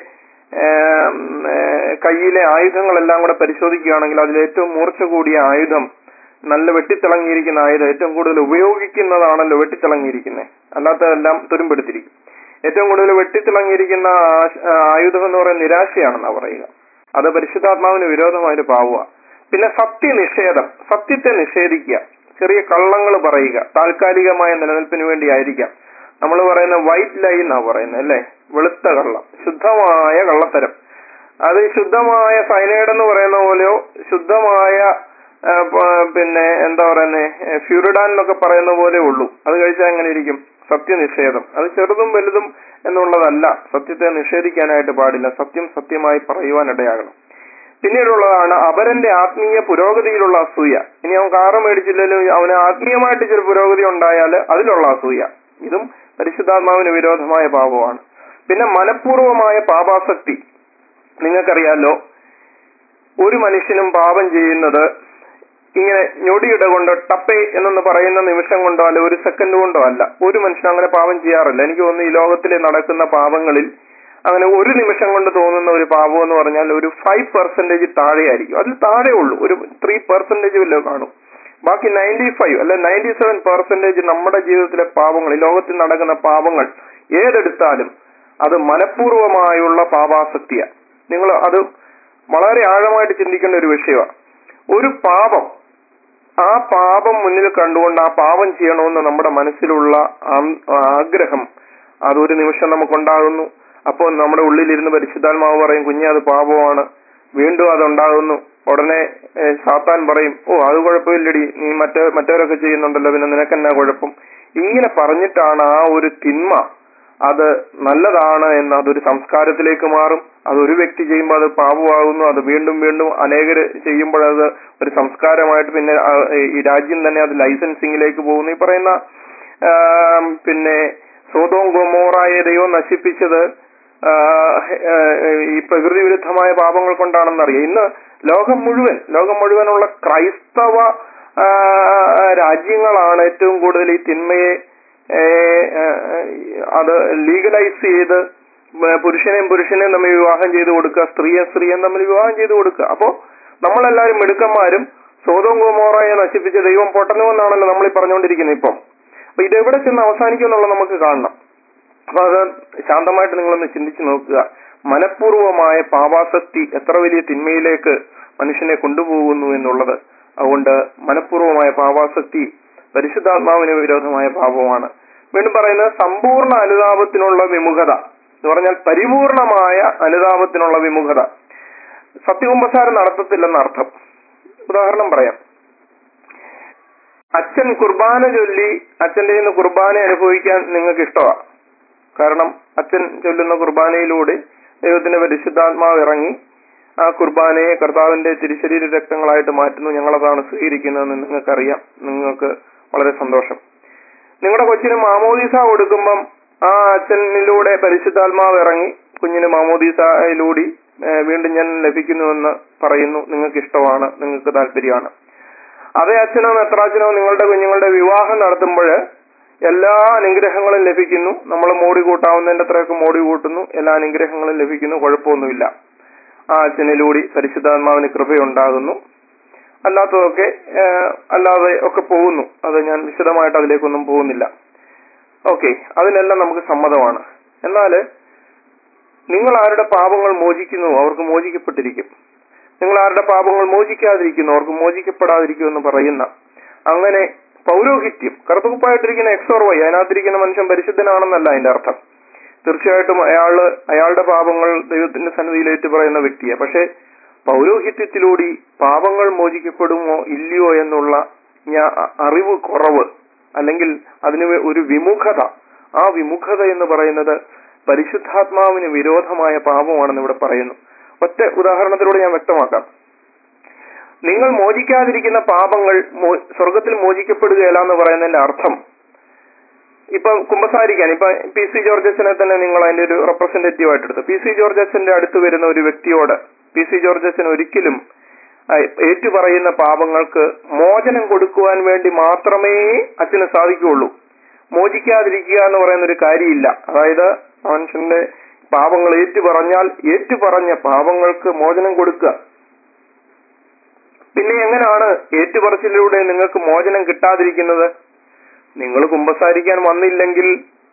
ആഹ്, ആഹ്, കയ്യിലെ ആയുധങ്ങളെല്ലാം കൂടെ പരിശോധിക്കുകയാണെങ്കിൽ അതിൽ ഏറ്റവും മൂർച്ച കൂടിയ ആയുധം നല്ല വെട്ടിത്തിളങ്ങിയിരിക്കുന്ന ആയുധം ഏറ്റവും കൂടുതൽ ഉപയോഗിക്കുന്നതാണല്ലോ വെട്ടിത്തിളങ്ങിയിരിക്കുന്നത് അല്ലാത്തതെല്ലാം തുരുമ്പെടുത്തിരിക്കും ഏറ്റവും കൂടുതൽ വെട്ടിത്തിളങ്ങിയിരിക്കുന്ന ആ- ആയുധം എന്ന് പറയുന്നത് നിരാശയാണെന്നാ പറയുക അത് പരിശുദ്ധാത്മാവിന് വിരോധമായൊരു പാവുക പിന്നെ സത്യനിഷേധം സത്യത്തെ നിഷേധിക്കുക ചെറിയ കള്ളങ്ങൾ പറയുക താൽക്കാലികമായ നിലനിൽപ്പിന് വേണ്ടിയായിരിക്കാം നമ്മൾ പറയുന്ന വൈറ്റ് ലൈ എന്നാ പറയുന്നത് അല്ലേ വെളുത്ത കള്ളം ശുദ്ധമായ കള്ളത്തരം അത് ശുദ്ധമായ സൈനൈഡ് എന്ന് പറയുന്ന പോലെയോ ശുദ്ധമായ ആ, പ- പിന്നെ എന്താ പറയുന്നത് ഫ്യൂരിഡാൻ എന്നൊക്കെ പറയുന്ന പോലെ ഉള്ളൂ അത് കഴിച്ചാൽ എങ്ങനെ ഇരിക്കും സത്യനിഷേധം അത് ചെറുതും വലുതും എന്നുള്ളതല്ല സത്യത്തെ നിഷേധിക്കാനായിട്ട് പാടില്ല സത്യം സത്യമായി പറയുവാനിടയാകണം പിന്നീടുള്ളതാണ് അപരന്റെ ആത്മീയ പുരോഗതിയിലുള്ള അസൂയ ഇനി അവൻ കാറ് മേടിച്ചില്ലെങ്കിലും അവന് ആത്മീയമായിട്ട് ചില പുരോഗതി ഉണ്ടായാൽ അതിലുള്ള അസൂയ ഇതും പരിശുദ്ധാത്മാവിന് വിരോധമായ പാപമാണ് പിന്നെ മനഃപൂർവമായ പാപാസക്തി നിങ്ങൾക്കറിയാലോ ഒരു മനുഷ്യനും പാപം ചെയ്യുന്നത് ഇങ്ങനെ ഞൊടിയിട കൊണ്ടോ ടപ്പേ എന്നൊന്ന് പറയുന്ന നിമിഷം കൊണ്ടോ അല്ല ഒരു സെക്കൻഡ് കൊണ്ടോ അല്ല ഒരു മനുഷ്യൻ അങ്ങനെ പാപം ചെയ്യാറില്ല എനിക്ക് തോന്നുന്നു ഈ ലോകത്തിൽ നടക്കുന്ന പാപങ്ങളിൽ അങ്ങനെ ഒരു നിമിഷം കൊണ്ട് തോന്നുന്ന ഒരു പാപം എന്ന് പറഞ്ഞാൽ ഒരു ഫൈവ് പെർസെന്റേജ് താഴെയായിരിക്കും അതിൽ താഴെ ഉള്ളൂ ഒരു ത്രീ പെർസെന്റേജ് വല്ലതും കാണും ബാക്കി നയൻറ്റി ഫൈവ് അല്ലെ നയൻറ്റി സെവൻ പെർസെന്റേജ് നമ്മുടെ ജീവിതത്തിലെ പാപങ്ങൾ ഈ ലോകത്തിൽ നടക്കുന്ന പാപങ്ങൾ ഏതെടുത്താലും അത് മനഃപൂർവമായുള്ള പാപാസക്തിയാണ് നിങ്ങൾ അത് വളരെ ആഴമായിട്ട് ചിന്തിക്കേണ്ട ഒരു വിഷയമാണ് ഒരു പാപം ആ പാപം മുന്നിൽ കണ്ടുകൊണ്ട് ആ പാപം ചെയ്യണമെന്ന് നമ്മുടെ മനസ്സിലുള്ള ആം- ആഗ്രഹം അതൊരു നിമിഷം നമുക്കുണ്ടാകുന്നു അപ്പോൾ നമ്മുടെ ഉള്ളിലിരുന്ന് പരിശുദ്ധാത്മാവ് പറയും കുഞ്ഞെ അത് പാപമാണ് വീണ്ടും അതുണ്ടാകുന്നു ഉടനെ ഏഹ്, സാത്താൻ പറയും ഓ അത് കുഴപ്പമില്ലടി നീ മറ്റേ മറ്റവരൊക്കെ ചെയ്യുന്നുണ്ടല്ലോ പിന്നെ നിനക്കെന്നാ കുഴപ്പം ഇങ്ങനെ പറഞ്ഞിട്ടാണ് ആ ഒരു തിന്മ അത് നല്ലതാണ് എന്ന് അതൊരു സംസ്കാരത്തിലേക്ക് മാറും അത് ഒരു വ്യക്തി ചെയ്യുമ്പോൾ അത് പാപമാകുന്നു അത് വീണ്ടും വീണ്ടും അനേകര് ചെയ്യുമ്പോൾ അത് ഒരു സംസ്കാരമായിട്ട് പിന്നെ ആ, ഈ രാജ്യം തന്നെ അത് ലൈസൻസിങ്ങിലേക്ക് പോകുന്നു ഈ പറയുന്ന ആം, പിന്നെ സോതോം ഗൊമോറായെ ദൈവം നശിപ്പിച്ചത് ആ, ആ, ഈ പ്രകൃതി വിരുദ്ധമായ പാപങ്ങൾ കൊണ്ടാണെന്നറിയാം ഇന്ന് ലോകം മുഴുവൻ ലോകം മുഴുവനുള്ള ക്രൈസ്തവ ആ, രാജ്യങ്ങളാണ് ഏറ്റവും കൂടുതൽ ഈ തിന്മയെ ഏ, ഏ, അത് ലീഗലൈസ് ചെയ്ത് ഏ, പുരുഷനെയും പുരുഷനെയും തമ്മിൽ വിവാഹം ചെയ്ത് കൊടുക്കുക സ്ത്രീയെ സ്ത്രീയും തമ്മിൽ വിവാഹം ചെയ്ത് കൊടുക്കുക അപ്പോ നമ്മളെല്ലാരും മിടുക്കന്മാരും സോതോം ഗോമോറയെ നശിപ്പിച്ച ദൈവം പൊട്ടനുമെന്നാണല്ലോ നമ്മൾ ഈ പറഞ്ഞുകൊണ്ടിരിക്കുന്നത് ഇപ്പം അപ്പൊ ഇത് എവിടെ ചെന്ന് അവസാനിക്കും എന്നുള്ളത് നമുക്ക് കാണണം അപ്പൊ അത് ശാന്തമായിട്ട് നിങ്ങളൊന്ന് ചിന്തിച്ചു നോക്കുക മനഃപൂർവമായ പാപാസക്തി എത്ര വലിയ തിന്മയിലേക്ക് മനുഷ്യനെ കൊണ്ടുപോകുന്നു എന്നുള്ളത് അതുകൊണ്ട് മനഃപൂർവമായ പാപാസക്തി പരിശുദ്ധാത്മാവിന് വിരോധമായ പാപമാണ് വീണ്ടും പറയുന്നത് സമ്പൂർണ്ണ അനുതാപത്തിനുള്ള വിമുഖത എന്ന് പറഞ്ഞാൽ പരിപൂർണമായ അനുതാപത്തിനുള്ള വിമുഖത സത്യകുമ്പസാരം നടത്തത്തില്ലെന്ന അർത്ഥം ഉദാഹരണം പറയാം അച്ഛൻ കുർബാന ചൊല്ലി അച്ഛന്റെ നിന്ന് കുർബാന അനുഭവിക്കാൻ നിങ്ങൾക്ക് ഇഷ്ടമാണ് കാരണം അച്ഛൻ ചൊല്ലുന്ന കുർബാനയിലൂടെ ദൈവത്തിന്റെ പരിശുദ്ധാത്മാവ് ഇറങ്ങി ആ കുർബാനയെ കർത്താവിന്റെ തിരുശരീര രക്തങ്ങളായിട്ട് മാറ്റുന്നു ഞങ്ങളതാണ് സ്വീകരിക്കുന്നതെന്ന് നിങ്ങൾക്കറിയാം നിങ്ങൾക്ക് വളരെ സന്തോഷം നിങ്ങളുടെ കൊച്ചിന് മാമോദീസ കൊടുക്കുമ്പം ആ അച്ഛനിലൂടെ പരിശുദ്ധാത്മാവ് ഇറങ്ങി കുഞ്ഞിന് മാമോദീസയിലൂടെ ഏഹ്, വീണ്ടും ഞാൻ ലഭിക്കുന്നുവെന്ന് പറയുന്നു നിങ്ങൾക്ക് ഇഷ്ടമാണ് നിങ്ങൾക്ക് താല്പര്യമാണ് അതേ അച്ഛനോ മെത്രാച്ചനോ നിങ്ങളുടെ കുഞ്ഞുങ്ങളുടെ വിവാഹം നടത്തുമ്പോൾ എല്ലാ അനുഗ്രഹങ്ങളും ലഭിക്കുന്നു നമ്മൾ മോടി കൂട്ടാവുന്നതിന്റെ അത്രയൊക്കെ മോടി കൂട്ടുന്നു എല്ലാ അനുഗ്രഹങ്ങളും ലഭിക്കുന്നു കുഴപ്പമൊന്നുമില്ല ആ അച്ഛനിലൂടെ പരിശുദ്ധാത്മാവിന് കൃപയുണ്ടാകുന്നു അല്ലാത്തതൊക്കെ ഏഹ്, അല്ലാതെ ഒക്കെ പോകുന്നു അത് ഞാൻ വിശദമായിട്ട് അതിലേക്കൊന്നും പോകുന്നില്ല ഓക്കെ അതിനെല്ലാം നമുക്ക് സമ്മതമാണ് എന്നാല് നിങ്ങൾ ആരുടെ പാപങ്ങൾ മോചിക്കുന്നു അവർക്ക് മോചിക്കപ്പെട്ടിരിക്കും നിങ്ങൾ ആരുടെ പാപങ്ങൾ മോചിക്കാതിരിക്കുന്നു അവർക്ക് മോചിക്കപ്പെടാതിരിക്കും എന്ന് പറയുന്ന അങ്ങനെ പൗരോഹിത്യം കറുത്തുകുപ്പായിട്ടിരിക്കുന്ന എക്സോർ വൈ അതിനകത്തിരിക്കുന്ന മനുഷ്യൻ പരിശുദ്ധനാണെന്നല്ല അതിന്റെ അർത്ഥം തീർച്ചയായിട്ടും അയാള് അയാളുടെ പാപങ്ങൾ ദൈവത്തിന്റെ സന്നിധിയിൽ ഏറ്റു പറയുന്ന വ്യക്തിയെ പക്ഷെ പൗരോഹിത്യത്തിലൂടെ പാപങ്ങൾ മോചിക്കപ്പെടുമോ ഇല്ലയോ എന്നുള്ള ഞാ- അറിവ് കുറവ് അല്ലെങ്കിൽ അതിന് വേ- ഒരു വിമുഖത ആ വിമുഖത എന്ന് പറയുന്നത് പരിശുദ്ധാത്മാവിന് വിരോധമായ പാപമാണെന്ന് ഇവിടെ പറയുന്നു ഒറ്റ ഉദാഹരണത്തിലൂടെ ഞാൻ വ്യക്തമാക്കാം നിങ്ങൾ മോചിക്കാതിരിക്കുന്ന പാപങ്ങൾ മോ- സ്വർഗത്തിൽ മോചിക്കപ്പെടുകയില്ല എന്ന് പറയുന്നതിന്റെ അർത്ഥം ഇപ്പൊ കുമ്പസാരിക്കാൻ ഇപ്പൊ പി സി ജോർജ് അച്ഛനെ തന്നെ നിങ്ങൾ അതിന്റെ ഒരു റെപ്രസെന്റേറ്റീവ് ആയിട്ട് എടുത്തു പി സി ജോർജ് അച്ഛന്റെ അടുത്ത് വരുന്ന ഒരു വ്യക്തിയോട് പി സി ജോർജ് അച്ഛൻ ഒരിക്കലും ആ, ഏറ്റുപറയുന്ന പാപങ്ങൾക്ക് മോചനം കൊടുക്കുവാൻ വേണ്ടി മാത്രമേ അച്ഛന് സാധിക്കുകയുള്ളൂ മോചിക്കാതിരിക്കുക എന്ന് പറയുന്ന ഒരു കാര്യമില്ല അതായത് മനുഷ്യന്റെ പാപങ്ങൾ ഏറ്റുപറഞ്ഞാൽ ഏറ്റുപറഞ്ഞ പാപങ്ങൾക്ക് മോചനം കൊടുക്കുക പിന്നെ എങ്ങനെയാണ് ഏറ്റുപറച്ചിലൂടെ നിങ്ങൾക്ക് മോചനം കിട്ടാതിരിക്കുന്നത് നിങ്ങൾ കുമ്പസാരിക്കാൻ വന്നില്ലെങ്കിൽ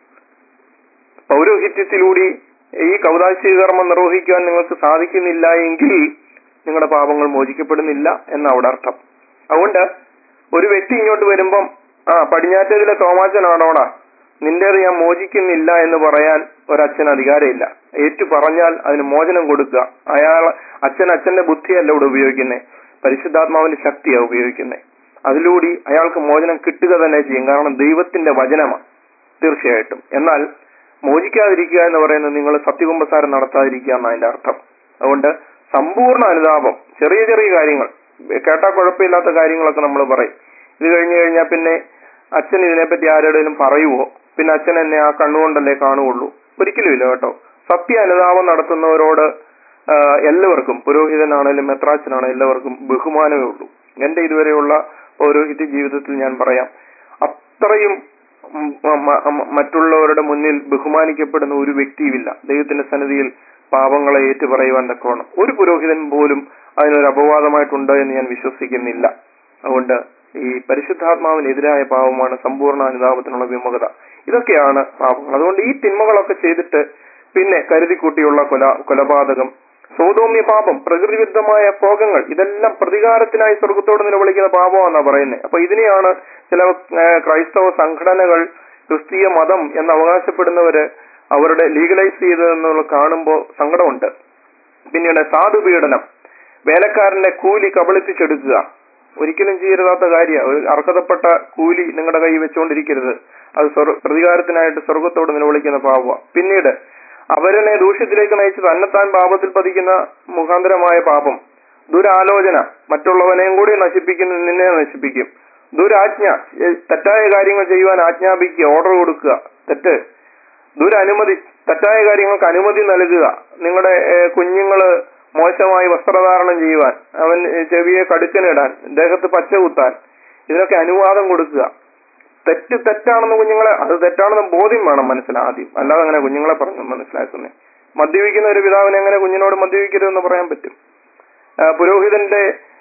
പൗരോഹിത്യത്തിലൂടെ ഈ കൗതാശീകർമ്മം നിർവഹിക്കുവാൻ നിങ്ങൾക്ക് സാധിക്കുന്നില്ല എങ്കിൽ നിങ്ങളുടെ പാപങ്ങൾ മോചിക്കപ്പെടുന്നില്ല എന്ന അവിടെ അർത്ഥം അതുകൊണ്ട് ഒരു വ്യക്തി ഇങ്ങോട്ട് വരുമ്പം ആ പടിഞ്ഞാറ്റതിലെ തോമാച്ചനാണോടാ നിന്റേത് ഞാൻ മോചിക്കുന്നില്ല എന്ന് പറയാൻ ഒരച്ഛന് അധികാരമില്ല ഏറ്റു പറഞ്ഞാൽ അതിന് മോചനം കൊടുക്കുക അയാൾ അച്ഛൻ അച്ഛന്റെ ബുദ്ധിയല്ല ഇവിടെ ഉപയോഗിക്കുന്നത് പരിശുദ്ധാത്മാവിന്റെ ശക്തിയാണ് ഉപയോഗിക്കുന്നത് അതിലൂടെ അയാൾക്ക് മോചനം കിട്ടുക തന്നെ ചെയ്യും കാരണം ദൈവത്തിന്റെ വചനമാണ് തീർച്ചയായിട്ടും എന്നാൽ മോചിക്കാതിരിക്കുക എന്ന് പറയുന്നത് നിങ്ങൾ സത്യകുമ്പസാരം നടത്താതിരിക്കുക എന്നാണ് അതിന്റെ അർത്ഥം അതുകൊണ്ട് സമ്പൂർണ്ണ അനുതാപം ചെറിയ ചെറിയ കാര്യങ്ങൾ കേട്ടാ കുഴപ്പമില്ലാത്ത കാര്യങ്ങളൊക്കെ നമ്മൾ പറയും ഇത് കഴിഞ്ഞു കഴിഞ്ഞാൽ പിന്നെ അച്ഛൻ ഇതിനെപ്പറ്റി ആരോടെങ്കിലും പറയുവോ പിന്നെ അച്ഛൻ എന്നെ ആ കണ്ണുകൊണ്ടല്ലേ കാണുകയുള്ളൂ ഒരിക്കലും ഇല്ല കേട്ടോ സത്യ അനുതാപം നടത്തുന്നവരോട് ആ, എല്ലാവർക്കും പുരോഹിതനാണേലും മെത്രാച്ചനാണേലും എല്ലാവർക്കും ബഹുമാനമേ ഉള്ളൂ എന്റെ ഇതുവരെയുള്ള പൗരോഹിത്യ ജീവിതത്തിൽ ഞാൻ പറയാം അത്രയും ഉം, മ- മ- മറ്റുള്ളവരുടെ മുന്നിൽ ബഹുമാനിക്കപ്പെടുന്ന ഒരു വ്യക്തിയുമില്ല ദൈവത്തിന്റെ സന്നിധിയിൽ പാപങ്ങളെ ഏറ്റുപറയുവാൻ തക്കവണ്ണം ഒരു പുരോഹിതൻ പോലും അതിനൊരു അപവാദമായിട്ടുണ്ട് എന്ന് ഞാൻ വിശ്വസിക്കുന്നില്ല അതുകൊണ്ട് ഈ പരിശുദ്ധാത്മാവിനെതിരായ പാപമാണ് സമ്പൂർണ്ണ അനുതാപത്തിനുള്ള വിമുഖത ഇതൊക്കെയാണ് പാപങ്ങൾ അതുകൊണ്ട് ഈ തിന്മകളൊക്കെ ചെയ്തിട്ട് പിന്നെ കരുതിക്കൂട്ടിയുള്ള കൊല കൊലപാതകം സൗദോമ്യ പാപം പ്രകൃതിവിരുദ്ധമായ ഭോഗങ്ങൾ ഇതെല്ലാം പ്രതികാരത്തിനായി സ്വർഗത്തോട് നിലവിളിക്കുന്ന പാപമാണെന്നാ പറയുന്നത് അപ്പൊ ഇതിനെയാണ് ചില ആ, ക്രൈസ്തവ സംഘടനകൾ ക്രിസ്തീയ മതം എന്ന് അവകാശപ്പെടുന്നവര് അവരുടെ ലീഗലൈസ് ചെയ്തതെന്നുള്ള കാണുമ്പോൾ സങ്കടമുണ്ട് പിന്നീട് സാധുപീഡനം വേലക്കാരന്റെ കൂലി കബളിപ്പിച്ചെടുക്കുക ഒരിക്കലും ചെയ്യരുതാത്ത കാര്യ ഒരു അർഹതപ്പെട്ട കൂലി നിങ്ങളുടെ കൈ വെച്ചുകൊണ്ടിരിക്കരുത് അത് സ്വർഗ- പ്രതികാരത്തിനായിട്ട് സ്വർഗത്തോട് നിലവിളിക്കുന്ന പാപ പിന്നീട് അവരനെ ദൂഷ്യത്തിലേക്ക് നയിച്ച് തന്നെത്താൻ പാപത്തിൽ പതിക്കുന്ന മുഖാന്തരമായ പാപം ദുരാലോചന മറ്റുള്ളവനെയും കൂടി നശിപ്പിക്കുന്ന നിന്നെ നശിപ്പിക്കും ദുരാജ്ഞ ഏ, തെറ്റായ കാര്യങ്ങൾ ചെയ്യുവാൻ ആജ്ഞാപിക്കുക ഓർഡർ കൊടുക്കുക തെറ്റ് ദുരനുമതി തെറ്റായ കാര്യങ്ങൾക്ക് അനുമതി നൽകുക നിങ്ങളുടെ ഏ, കുഞ്ഞുങ്ങള് മോശമായി വസ്ത്രധാരണം ചെയ്യുവാൻ അവൻ ഏ, ചെവിയെ കടുക്കനിടാൻ ദേഹത്ത് പച്ച കുത്താൻ ഇതിനൊക്കെ അനുവാദം കൊടുക്കുക തെറ്റ് തെറ്റാണെന്ന് കുഞ്ഞുങ്ങളെ അത് തെറ്റാണെന്ന് ബോധ്യം വേണം മനസ്സിലാ ആദ്യം അല്ലാതെ അങ്ങനെ കുഞ്ഞുങ്ങളെ പറഞ്ഞു മനസ്സിലാക്കുന്നേ മദ്യപിക്കുന്ന ഒരു പിതാവിനെ എങ്ങനെ കുഞ്ഞിനോട് മദ്യപിക്കരുതെന്ന് പറയാൻ പറ്റും ആ, പുരോഹിതന്റെ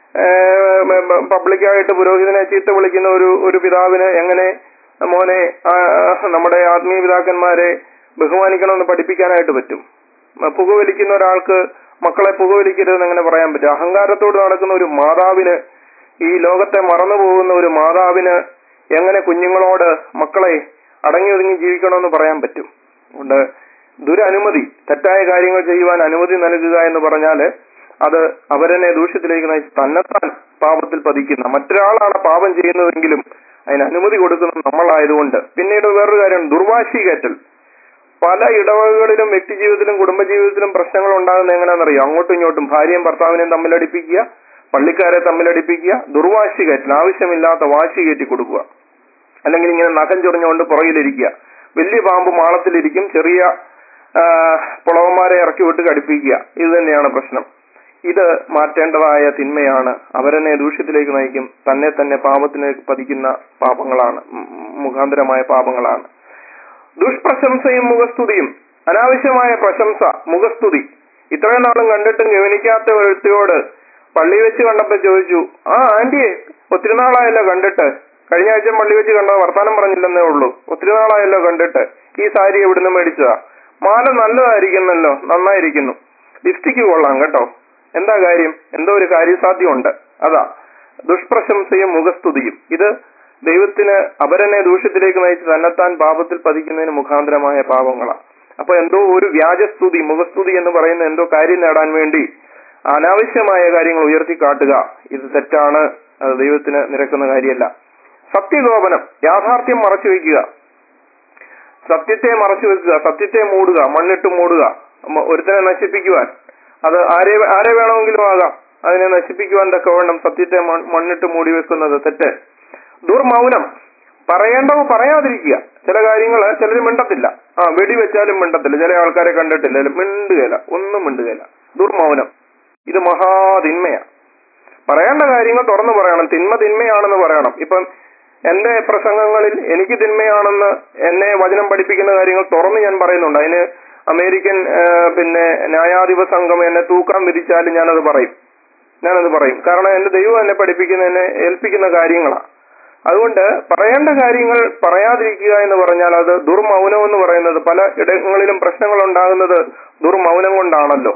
പബ്ലിക്കായിട്ട് പുരോഹിതനെ ചീത്ത വിളിക്കുന്ന ഒരു ഒരു പിതാവിന് എങ്ങനെ മോനെ ആ, നമ്മുടെ ആത്മീയ പിതാക്കന്മാരെ ബഹുമാനിക്കണമെന്ന് പഠിപ്പിക്കാനായിട്ട് പറ്റും മ, പുകവലിക്കുന്ന ഒരാൾക്ക് മക്കളെ പുകവലിക്കരുതെന്ന് എങ്ങനെ പറയാൻ പറ്റും അഹങ്കാരത്തോട് നടക്കുന്ന ഒരു മാതാവിന് ഈ ലോകത്തെ മറന്നു പോകുന്ന ഒരു മാതാവിന് എങ്ങനെ കുഞ്ഞുങ്ങളോട് മക്കളെ അടങ്ങി ഒതുങ്ങി ജീവിക്കണമെന്ന് പറയാൻ പറ്റും അതുകൊണ്ട് ദുരനുമതി തെറ്റായ കാര്യങ്ങൾ ചെയ്യുവാൻ അനുമതി നൽകുക എന്ന് പറഞ്ഞാല് അത് അവരനെ ദൂഷ്യത്തിലേക്ക് നയിച്ച് തന്നെത്താൻ പാപത്തിൽ പതിക്കുന്ന മറ്റൊരാളാണ് പാപം ചെയ്യുന്നതെങ്കിലും അതിന് അനുമതി കൊടുക്കുന്നത് നമ്മളായതുകൊണ്ട് പിന്നീട് വേറൊരു കാര്യം ദുർവാശി കയറ്റൽ പല ഇടവകകളിലും വ്യക്തിജീവിതത്തിലും കുടുംബജീവിതത്തിലും പ്രശ്നങ്ങൾ ഉണ്ടാകുന്ന എങ്ങനെയാണെന്നറിയോ അങ്ങോട്ടും ഇങ്ങോട്ടും ഭാര്യയും ഭർത്താവിനെയും തമ്മിലടിപ്പിക്കുക പള്ളിക്കാരെ തമ്മിലടിപ്പിക്കുക ദുർവാശി കയറ്റൽ ആവശ്യമില്ലാത്ത വാശി കയറ്റി കൊടുക്കുക അല്ലെങ്കിൽ ഇങ്ങനെ നഖം ചൊറിഞ്ഞുകൊണ്ട് പുറകിലിരിക്കുക വലിയ പാമ്പ് മാളത്തിലിരിക്കും ചെറിയ ആ, പുളവന്മാരെ ഇറക്കി വിട്ട് കടിപ്പിക്കുക ഇത് തന്നെയാണ് പ്രശ്നം ഇത് മാറ്റേണ്ടതായ തിന്മയാണ് അവരെന്നെ ദൂഷ്യത്തിലേക്ക് നയിക്കും തന്നെ തന്നെ പാപത്തിലേക്ക് പതിക്കുന്ന പാപങ്ങളാണ് ഉം, മുഖാന്തരമായ പാപങ്ങളാണ് ദുഷ്പ്രശംസയും മുഖസ്തുതിയും അനാവശ്യമായ പ്രശംസ മുഖസ്തുതി ഇത്രയും നാളും കണ്ടിട്ടും ഗവനിക്കാത്ത ഒരു വ്യക്തിയോട് പള്ളി വെച്ച് കണ്ടപ്പോ ചോദിച്ചു ആ ആന്റിയെ ഒത്തിരി നാളായല്ലോ കണ്ടിട്ട് കഴിഞ്ഞ ആഴ്ച പള്ളി വെച്ച് കണ്ടത് വർത്താനം പറഞ്ഞില്ലെന്നേ ഉള്ളൂ ഒത്തിരി നാളായല്ലോ കണ്ടിട്ട് ഈ സാരി എവിടുന്ന് മേടിച്ചതാ മാല നല്ലതായിരിക്കുന്നല്ലോ നന്നായിരിക്കുന്നു ലിപ്സ്റ്റിക്ക് കൊള്ളാം കേട്ടോ എന്താ കാര്യം എന്തോ ഒരു കാര്യസാധ്യമുണ്ട് അതാ ദുഷ്പ്രശംസയും മുഖസ്തുതിയും ഇത് ദൈവത്തിന് അപരനെ ദൂഷ്യത്തിലേക്ക് നയിച്ച് തന്നെത്താൻ പാപത്തിൽ പതിക്കുന്നതിന് മുഖാന്തരമായ പാപങ്ങളാണ് അപ്പൊ എന്തോ ഒരു വ്യാജസ്തുതി മുഖസ്തുതി എന്ന് പറയുന്ന എന്തോ കാര്യം നേടാൻ വേണ്ടി അനാവശ്യമായ കാര്യങ്ങൾ ഉയർത്തി കാട്ടുക ഇത് തെറ്റാണ് അത് ദൈവത്തിന് നിരക്കുന്ന കാര്യമല്ല സത്യഗോപനം യാഥാർത്ഥ്യം മറച്ചു വയ്ക്കുക സത്യത്തെ മറച്ചു വെക്കുക സത്യത്തെ മൂടുക മണ്ണിട്ട് മൂടുക മ- ഒരുത്തനെ നശിപ്പിക്കുവാൻ അത് ആരെ ആരെ വേണമെങ്കിലും ആകാം അതിനെ നശിപ്പിക്കുവാൻ തക്കവണ്ണം സത്യത്തെ മൺ- മണ്ണിട്ട് മൂടി വെക്കുന്നത് തെറ്റ് ദുർമൗനം പറയേണ്ടവ പറയാതിരിക്കുക ചില കാര്യങ്ങൾ ചിലർ മിണ്ടത്തില്ല ആ വെടിവെച്ചാലും മിണ്ടത്തില്ല ചില ആൾക്കാരെ കണ്ടിട്ടില്ല മിണ്ടുകയില്ല ഒന്നും മിണ്ടുകയില്ല ദുർമൗനം ഇത് മഹാതിന്മയാ പറയേണ്ട കാര്യങ്ങൾ തുറന്നു പറയണം തിന്മ തിന്മയാണെന്ന് പറയണം ഇപ്പം എന്റെ പ്രസംഗങ്ങളിൽ എനിക്ക് തിന്മയാണെന്ന് എന്നെ വചനം പഠിപ്പിക്കുന്ന കാര്യങ്ങൾ തുറന്ന് ഞാൻ പറയുന്നുണ്ട് അതിന് അമേരിക്കൻ ആ, പിന്നെ ന്യായാധിപ സംഘം എന്നെ തൂക്കാൻ വിധിച്ചാലും ഞാനത് പറയും ഞാനത് പറയും കാരണം എന്റെ ദൈവം എന്നെ പഠിപ്പിക്കുന്ന എന്നെ ഏൽപ്പിക്കുന്ന കാര്യങ്ങളാണ് അതുകൊണ്ട് പറയേണ്ട കാര്യങ്ങൾ പറയാതിരിക്കുക എന്ന് പറഞ്ഞാൽ അത് ദുർമൗനം എന്ന് പറയുന്നത് പല ഇടങ്ങളിലും പ്രശ്നങ്ങൾ ഉണ്ടാകുന്നത് ദുർമൗനം കൊണ്ടാണല്ലോ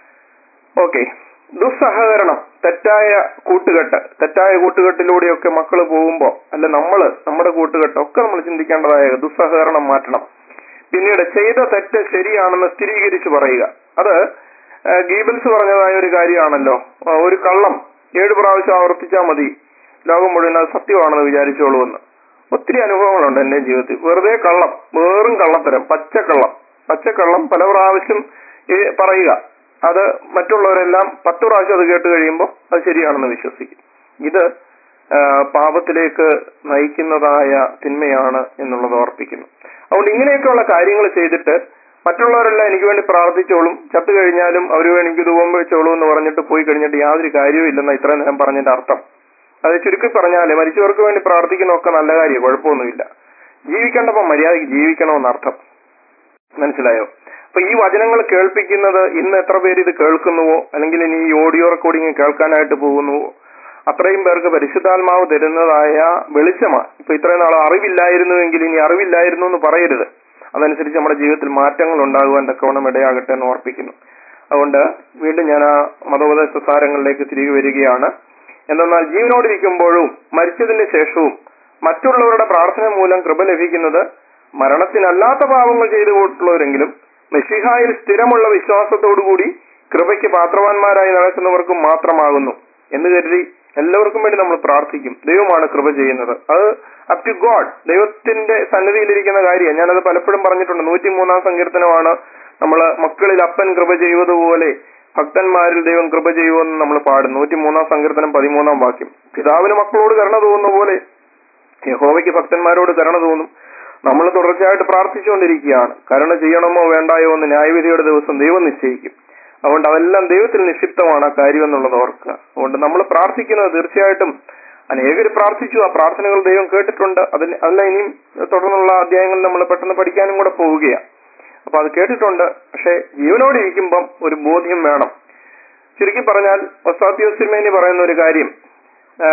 ഓക്കെ ദുസ്സഹകരണം തെറ്റായ കൂട്ടുകെട്ട് തെറ്റായ കൂട്ടുകെട്ടിലൂടെയൊക്കെ മക്കൾ പോകുമ്പോൾ അല്ല നമ്മള് നമ്മുടെ കൂട്ടുകെട്ട് ഒക്കെ നമ്മൾ ചിന്തിക്കേണ്ടതായ ദുസ്സഹകരണം മാറ്റണം പിന്നീട് ചെയ്ത തെറ്റ് ശരിയാണെന്ന് സ്ഥിരീകരിച്ച് പറയുക അത് ആ, ഗീബൽസ് പറഞ്ഞതായ ഒരു കാര്യമാണല്ലോ ആ, ഒരു കള്ളം ഏഴ് പ്രാവശ്യം ആവർത്തിച്ചാൽ മതി ലോകം മുഴുവൻ അത് സത്യമാണെന്ന് വിചാരിച്ചോളൂ എന്ന് ഒത്തിരി അനുഭവങ്ങളുണ്ട് എന്റെ ജീവിതത്തിൽ വെറുതെ കള്ളം വേറും കള്ളത്തരം പച്ചക്കള്ളം പച്ചക്കള്ളം പല പ്രാവശ്യം ഈ പറയുക അത് മറ്റുള്ളവരെല്ലാം പത്ത് പ്രാവശ്യം അത് കേട്ട് കഴിയുമ്പോൾ അത് ശരിയാണെന്ന് വിശ്വസിക്കും ഇത് ആ, പാപത്തിലേക്ക് നയിക്കുന്നതായ തിന്മയാണ് എന്നുള്ളത് ഓർപ്പിക്കുന്നു അതുകൊണ്ട് ഇങ്ങനെയൊക്കെയുള്ള കാര്യങ്ങൾ ചെയ്തിട്ട് മറ്റുള്ളവരെല്ലാം എനിക്ക് വേണ്ടി പ്രാർത്ഥിച്ചോളും ചത്തു കഴിഞ്ഞാലും അവർ എനിക്ക് ധൂപം വെച്ചോളൂ എന്ന് പറഞ്ഞിട്ട് പോയി കഴിഞ്ഞിട്ട് യാതൊരു കാര്യവും ഇല്ലെന്ന ഇത്രയും നേരം പറഞ്ഞതിന്റെ അർത്ഥം അത് ചുരുക്കി പറഞ്ഞാല് മരിച്ചവർക്ക് വേണ്ടി പ്രാർത്ഥിക്കുന്നതൊക്കെ നല്ല കാര്യം കുഴപ്പമൊന്നുമില്ല ജീവിക്കേണ്ടപ്പോ മര്യാദയ്ക്ക് ജീവിക്കണമെന്ന് അർത്ഥം മനസ്സിലായോ അപ്പൊ ഈ വചനങ്ങൾ കേൾപ്പിക്കുന്നത് ഇന്ന് എത്ര പേര് ഇത് കേൾക്കുന്നുവോ അല്ലെങ്കിൽ ഇനി ഈ ഓഡിയോ റെക്കോർഡിംഗ് കേൾക്കാനായിട്ട് പോകുന്നുവോ അത്രയും പേർക്ക് പരിശുദ്ധാത്മാവ് തരുന്നതായ വെളിച്ചമാണ് ഇപ്പൊ ഇത്രയും നാൾ അറിവില്ലായിരുന്നുവെങ്കിൽ ഇനി അറിവില്ലായിരുന്നു എന്ന് പറയരുത് അതനുസരിച്ച് നമ്മുടെ ജീവിതത്തിൽ മാറ്റങ്ങൾ ഉണ്ടാകുവാൻ തക്കവണ്ണം ഇടയാകട്ടെ എന്ന് ഓർപ്പിക്കുന്നു അതുകൊണ്ട് വീണ്ടും ഞാൻ ആ മതോപദേശ സാരങ്ങളിലേക്ക് തിരികെ വരികയാണ് എന്തെന്നാൽ ജീവനോടിരിക്കുമ്പോഴും മരിച്ചതിന് ശേഷവും മറ്റുള്ളവരുടെ പ്രാർത്ഥന മൂലം കൃപ ലഭിക്കുന്നത് മരണത്തിനല്ലാത്ത പാപങ്ങൾ ചെയ്തു പോയിട്ടുള്ളവരെങ്കിലും മെസ്സിഹായിൽ സ്ഥിരമുള്ള വിശ്വാസത്തോടുകൂടി കൃപയ്ക്ക് പാത്രവാന്മാരായി നടക്കുന്നവർക്കും മാത്രമാകുന്നു എന്ന് കരുതി എല്ലാവർക്കും വേണ്ടി നമ്മൾ പ്രാർത്ഥിക്കും ദൈവമാണ് കൃപ ചെയ്യുന്നത് അത് അപ് ടു ഗോഡ് ദൈവത്തിന്റെ സന്നിധിയിലിരിക്കുന്ന കാര്യം ഞാനത് പലപ്പോഴും പറഞ്ഞിട്ടുണ്ട് നൂറ്റി മൂന്നാം സങ്കീർത്തനമാണ് നമ്മൾ മക്കളിൽ അപ്പൻ കൃപ ചെയ്യുന്നതുപോലെ ഭക്തന്മാരിൽ ദൈവം കൃപ ചെയ്യുമെന്ന് നമ്മൾ പാടും നൂറ്റി മൂന്നാം സങ്കീർത്തനം പതിമൂന്നാം വാക്യം പിതാവിന് മക്കളോട് കരുണ തോന്നുന്ന പോലെ യഹോവയ്ക്ക് ഭക്തന്മാരോട് കരുണ തോന്നും നമ്മൾ തുടർച്ചയായിട്ട് പ്രാർത്ഥിച്ചുകൊണ്ടിരിക്കുകയാണ് കരുണ ചെയ്യണമോ വേണ്ടായോ എന്ന് ന്യായവിധിയുടെ ദിവസം ദൈവം നിശ്ചയിക്കും അതുകൊണ്ട് അതെല്ലാം ദൈവത്തിൽ നിക്ഷിപ്തമാണ് ആ കാര്യം എന്നുള്ളത് ഓർക്കുക അതുകൊണ്ട് നമ്മൾ പ്രാർത്ഥിക്കുന്നത് തീർച്ചയായിട്ടും അനേകര് പ്രാർത്ഥിച്ചു ആ പ്രാർത്ഥനകൾ ദൈവം കേട്ടിട്ടുണ്ട് അതിന് അല്ല ഇനിയും തുടർന്നുള്ള അധ്യായങ്ങൾ നമ്മൾ പെട്ടെന്ന് പഠിക്കാനും കൂടെ പോവുകയാണ് അപ്പൊ അത് കേട്ടിട്ടുണ്ട് പക്ഷെ ജീവനോടെ ഇരിക്കുമ്പം ഒരു ബോധ്യം വേണം ചുരുക്കി പറഞ്ഞാൽ ഒസാത്തിയോസിമേനി പറയുന്ന ഒരു കാര്യം ആ,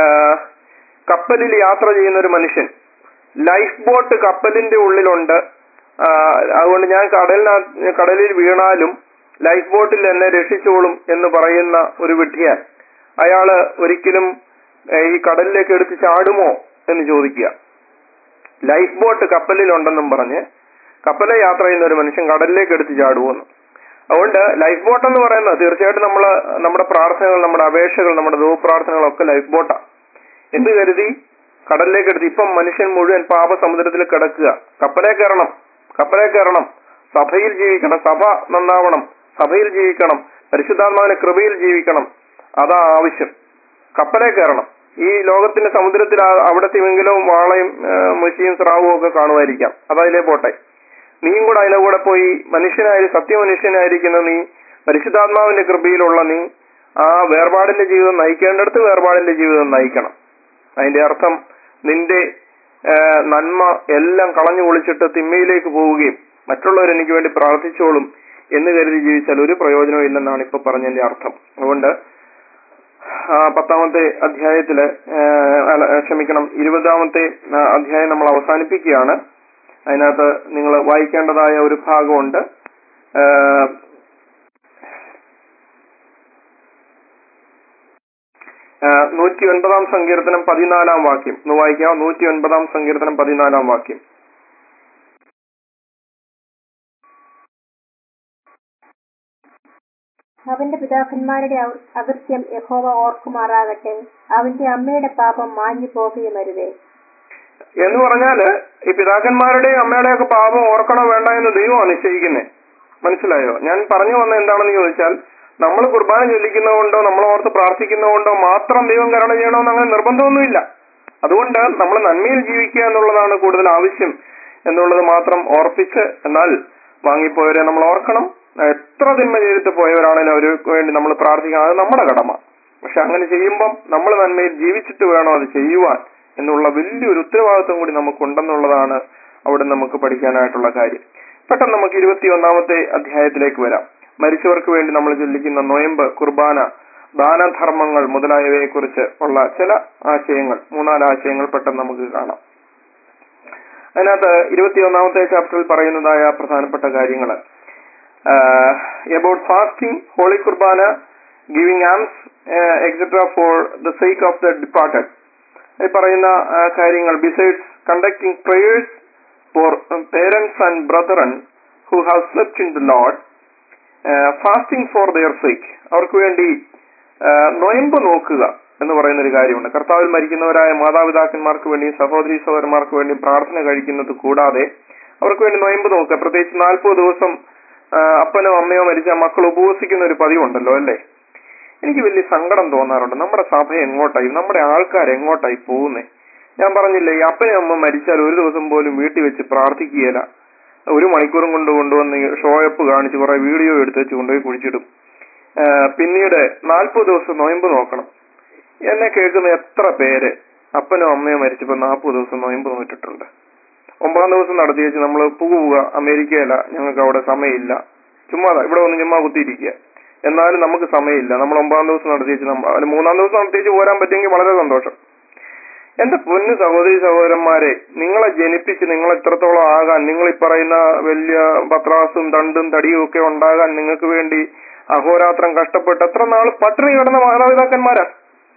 കപ്പലിൽ യാത്ര ചെയ്യുന്ന ഒരു മനുഷ്യൻ ലൈഫ് ബോട്ട് കപ്പലിന്റെ ഉള്ളിലുണ്ട് ആ, അതുകൊണ്ട് ഞാൻ കടലിന കടലിൽ വീണാലും ലൈഫ് ബോട്ടിൽ എന്നെ രക്ഷിച്ചോളും എന്ന് പറയുന്ന ഒരു വിഡ്ഢിയാൻ അയാള് ഒരിക്കലും ഏ, ഈ കടലിലേക്ക് എടുത്ത് ചാടുമോ എന്ന് ചോദിക്കുക ലൈഫ് ബോട്ട് കപ്പലിലുണ്ടെന്നും പറഞ്ഞ് കപ്പലിൽ യാത്ര ചെയ്യുന്ന ഒരു മനുഷ്യൻ കടലിലേക്ക് എടുത്ത് ചാടുമെന്ന് അതുകൊണ്ട് ലൈഫ് ബോട്ട് എന്ന് പറയുന്നത് തീർച്ചയായിട്ടും നമ്മൾ നമ്മുടെ പ്രാർത്ഥനകൾ നമ്മുടെ അപേക്ഷകൾ നമ്മുടെ ദൂപ്രാർത്ഥനകളൊക്കെ ലൈഫ് ബോട്ടാ എന്ന് കരുതി കടലിലേക്ക് എടുത്ത് ഇപ്പം മനുഷ്യൻ മുഴുവൻ പാപസമുദ്രത്തിൽ കിടക്കുക കപ്പലേ കയറണം കപ്പലേ കയറണം സഭയിൽ ജീവിക്കണം സഭ നന്നാവണം സഭയിൽ ജീവിക്കണം പരിശുദ്ധാത്മാവിന്റെ കൃപയിൽ ജീവിക്കണം അതാ ആവശ്യം കപ്പലേ കയറണം ഈ ലോകത്തിന്റെ സമുദ്രത്തിൽ ആ- അവിടത്തെ എങ്കിലും വാളയും ആ, മുശിയും സ്രാവും ഒക്കെ കാണുമായിരിക്കാം അതതിലേ പോട്ടെ നീയും കൂടെ അതിലെ കൂടെ പോയി മനുഷ്യനായി സത്യമനുഷ്യനായിരിക്കുന്ന നീ പരിശുദ്ധാത്മാവിന്റെ കൃപയിലുള്ള നീ ആ വേർപാടിന്റെ ജീവിതം നയിക്കേണ്ടടുത്ത് വേർപാടിന്റെ ജീവിതം നയിക്കണം അതിന്റെ അർത്ഥം നിന്റെ ആ, നന്മ എല്ലാം കളഞ്ഞു കുളിച്ചിട്ട് തിന്മയിലേക്ക് പോവുകയും മറ്റുള്ളവർ എനിക്ക് വേണ്ടി പ്രാർത്ഥിച്ചോളും എന്ന് കരുതി ജീവിച്ചാൽ ഒരു പ്രയോജനവും ഇല്ലെന്നാണ് ഇപ്പൊ പറഞ്ഞതിന്റെ അർത്ഥം അതുകൊണ്ട് ആ, പത്താമത്തെ അധ്യായത്തില് ആ, അല്ല, ക്ഷമിക്കണം ഇരുപതാമത്തെ ആ, അധ്യായം നമ്മൾ അവസാനിപ്പിക്കുകയാണ് അതിനകത്ത് നിങ്ങൾ വായിക്കേണ്ടതായ ഒരു ഭാഗമുണ്ട് ആ, ആ, നൂറ്റി ഒൻപതാം സങ്കീർത്തനം പതിനാലാം വാക്യം ഒന്ന് വായിക്കാം നൂറ്റി ഒൻപതാം സങ്കീർത്തനം പതിനാലാം വാക്യം അവന്റെ പിതാക്കന്മാരുടെ അവ- അകൃത്യം യഹോവ ഓർക്കുമാറാകട്ടെ അവന്റെ അമ്മയുടെ പാപം മാഞ്ഞു പോകുകയുമരുതേ എന്ന് പറഞ്ഞാല് ഈ പിതാക്കന്മാരുടെയും അമ്മയുടെയും ഒക്കെ പാപം ഓർക്കണോ വേണ്ട എന്ന് ദൈവമാണ് നിശ്ചയിക്കുന്നത് മനസ്സിലായോ ഞാൻ പറഞ്ഞു വന്ന എന്താണെന്ന് ചോദിച്ചാൽ നമ്മൾ കുർബാന ചൊല്ലിക്കുന്നതുകൊണ്ടോ നമ്മൾ ഓർത്ത് പ്രാർത്ഥിക്കുന്നതുകൊണ്ടോ മാത്രം ദൈവം കരുണ ചെയ്യണമെന്ന് അങ്ങനെ നിർബന്ധമൊന്നുമില്ല അതുകൊണ്ട് നമ്മൾ നന്മയിൽ ജീവിക്കുക എന്നുള്ളതാണ് കൂടുതൽ ആവശ്യം എന്നുള്ളത് മാത്രം ഓർപ്പിച്ച് എന്നാൽ വാങ്ങിപ്പോയവരെ നമ്മൾ ഓർക്കണം എത്ര തിന്മ ചെയ്തിട്ട് പോയവരാണെങ്കിലും അവർക്ക് വേണ്ടി നമ്മൾ പ്രാർത്ഥിക്കണം അത് നമ്മുടെ കടമ പക്ഷെ അങ്ങനെ ചെയ്യുമ്പം നമ്മൾ നന്മയിൽ ജീവിച്ചിട്ട് വേണം അത് ചെയ്യുവാൻ എന്നുള്ള വലിയൊരു ഉത്തരവാദിത്വം കൂടി നമുക്കുണ്ടെന്നുള്ളതാണ് അവിടെ നമുക്ക് പഠിക്കാനായിട്ടുള്ള കാര്യം പെട്ടെന്ന് നമുക്ക് ഇരുപത്തിയൊന്നാമത്തെ അധ്യായത്തിലേക്ക് വരാം മരിച്ചവർക്ക് വേണ്ടി നമ്മൾ ചൊല്ലിക്കുന്ന നൊയമ്പ് കുർബാന ദാനധർമ്മങ്ങൾ മുതലായവയെ കുറിച്ച് ഉള്ള ചില ആശയങ്ങൾ മൂന്നാല് ആശയങ്ങൾ പെട്ടെന്ന് നമുക്ക് കാണാം അതിനകത്ത് ഇരുപത്തിയൊന്നാമത്തെ ചാപ്റ്ററിൽ പറയുന്നതായ പ്രധാനപ്പെട്ട കാര്യങ്ങൾ about fasting holy Qurbana giving alms etcetera for the sake of the departed ഈ പറയുന്ന ആ, കാര്യങ്ങൾ besides conducting prayers for parents and brethren who have slept in the lord fasting for their sake അവർക്ക് വേണ്ടി ആ, നൊയമ്പ് നോക്കുക എന്ന് പറയുന്ന ഒരു കാര്യമുണ്ട് കർത്താവിൽ മരിക്കുന്നവരായ മാതാപിതാക്കന്മാർക്ക് വേണ്ടി സഹോദരി സഹോദരന്മാർക്ക് വേണ്ടി പ്രാർത്ഥന കഴിക്കുന്നത് കൂടാതെ അവർക്ക് വേണ്ടി നൊയമ്പ് നോക്കുക പ്രത്യേകിച്ച് നാൽപ്പത് ദിവസം ആ, അപ്പനോ അമ്മയോ മരിച്ച മക്കൾ ഉപവസിക്കുന്ന ഒരു പതിവുണ്ടല്ലോ അല്ലേ എനിക്ക് വലിയ സങ്കടം തോന്നാറുണ്ട് നമ്മുടെ സഭ എങ്ങോട്ടായി നമ്മുടെ ആൾക്കാർ എങ്ങോട്ടായി പോകുന്നേ ഞാൻ പറഞ്ഞില്ലേ ഈ അപ്പനും അമ്മ മരിച്ചാൽ ഒരു ദിവസം പോലും വീട്ടിൽ വെച്ച് പ്രാർത്ഥിക്കുകയില്ല ഒരു മണിക്കൂറും കൊണ്ട് കൊണ്ടുവന്ന് ഷോയപ്പ് കാണിച്ച് കുറെ വീഡിയോ എടുത്ത് വെച്ച് കൊണ്ടുപോയി കുഴിച്ചിടും ആ, പിന്നീട് നാൽപ്പത് ദിവസം നൊയമ്പ് നോക്കണം എന്നെ കേൾക്കുന്ന എത്ര പേര് അപ്പനും അമ്മയും മരിച്ചപ്പോ നാൽപ്പത് ദിവസം നൊയമ്പ് നോക്കിയിട്ടുണ്ട് ഒമ്പതാം ദിവസം നടത്തി വെച്ച് നമ്മൾ പോകുക അമേരിക്കയില ഞങ്ങൾക്ക് അവിടെ സമയമില്ല ചുമ്മാ ഇവിടെ വന്ന് ചുമ്മാ കുത്തിയിരിക്കുക എന്നാലും നമുക്ക് സമയമില്ല നമ്മൾ ഒമ്പതാം ദിവസം നടത്തി വെച്ച് നമ്മ അല്ല മൂന്നാം ദിവസം നടത്തി വെച്ച് പോരാൻ പറ്റുമെങ്കിൽ വളരെ സന്തോഷം എന്റെ പൊന്നു സഹോദരി സഹോദരന്മാരെ നിങ്ങളെ ജനിപ്പിച്ച് നിങ്ങൾ ഇത്രത്തോളം ആകാൻ നിങ്ങൾ ഈ പറയുന്ന വലിയ പത്രാസും തണ്ടും തടിയും ഒക്കെ ഉണ്ടാകാൻ നിങ്ങൾക്ക് വേണ്ടി അഹോരാത്രം കഷ്ടപ്പെട്ട് എത്ര നാൾ പട്ടിണി കിടന്ന മാതാപിതാക്കന്മാരാ